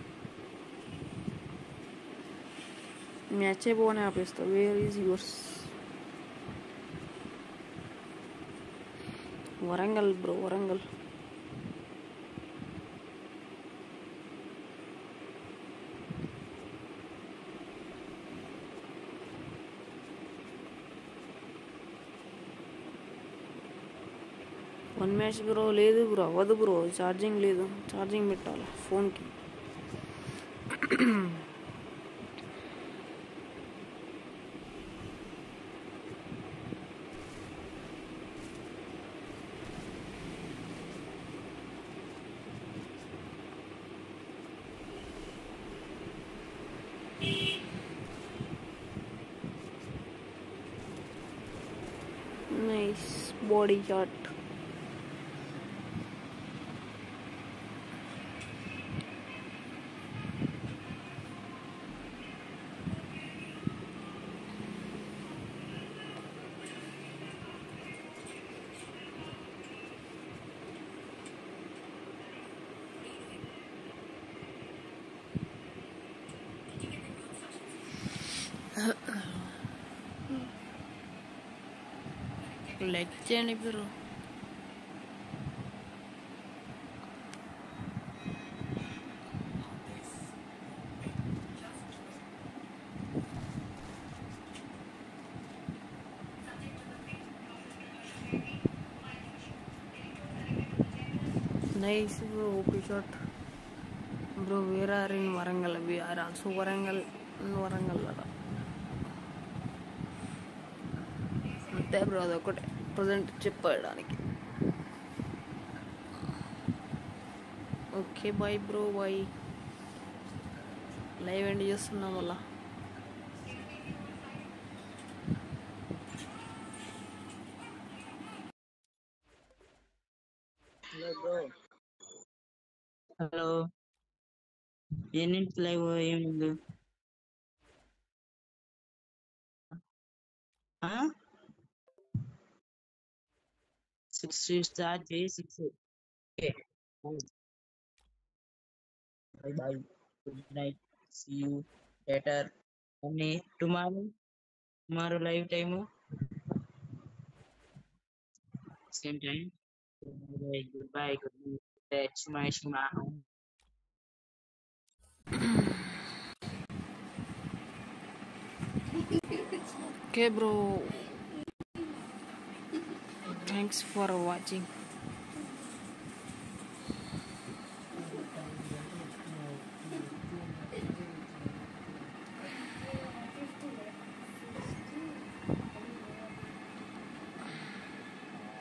మ్యాచ్ అయిపోగానే ఆపేస్తా where is yours Warangal bro Warangal one match bro లేదు బ్రో అవ్వదు బ్రో ఛార్జింగ్ లేదు ఛార్జింగ్ పెట్టాలి ఫోన్కి Nice body shot. లైక్ చేయండి bro nice bro OP shot bro where are in Warangal we are also Warangal in Warangal అలా అంతే బ్రో అదొకటే ప్రజెంట్ చెప్పడానికి okay bye bro bye live end చేస్తున్నాం మళ్ళా హలో బ్రో హలో ఎన్నింటి లైవ్ ఏముంది సిక్స్ స్టార్ట్ చేయి six okay bye bye good night see you later అన్ని tomorrow tomorrow live time same time good bye good night షుమా షుమా okay bro thanks for watching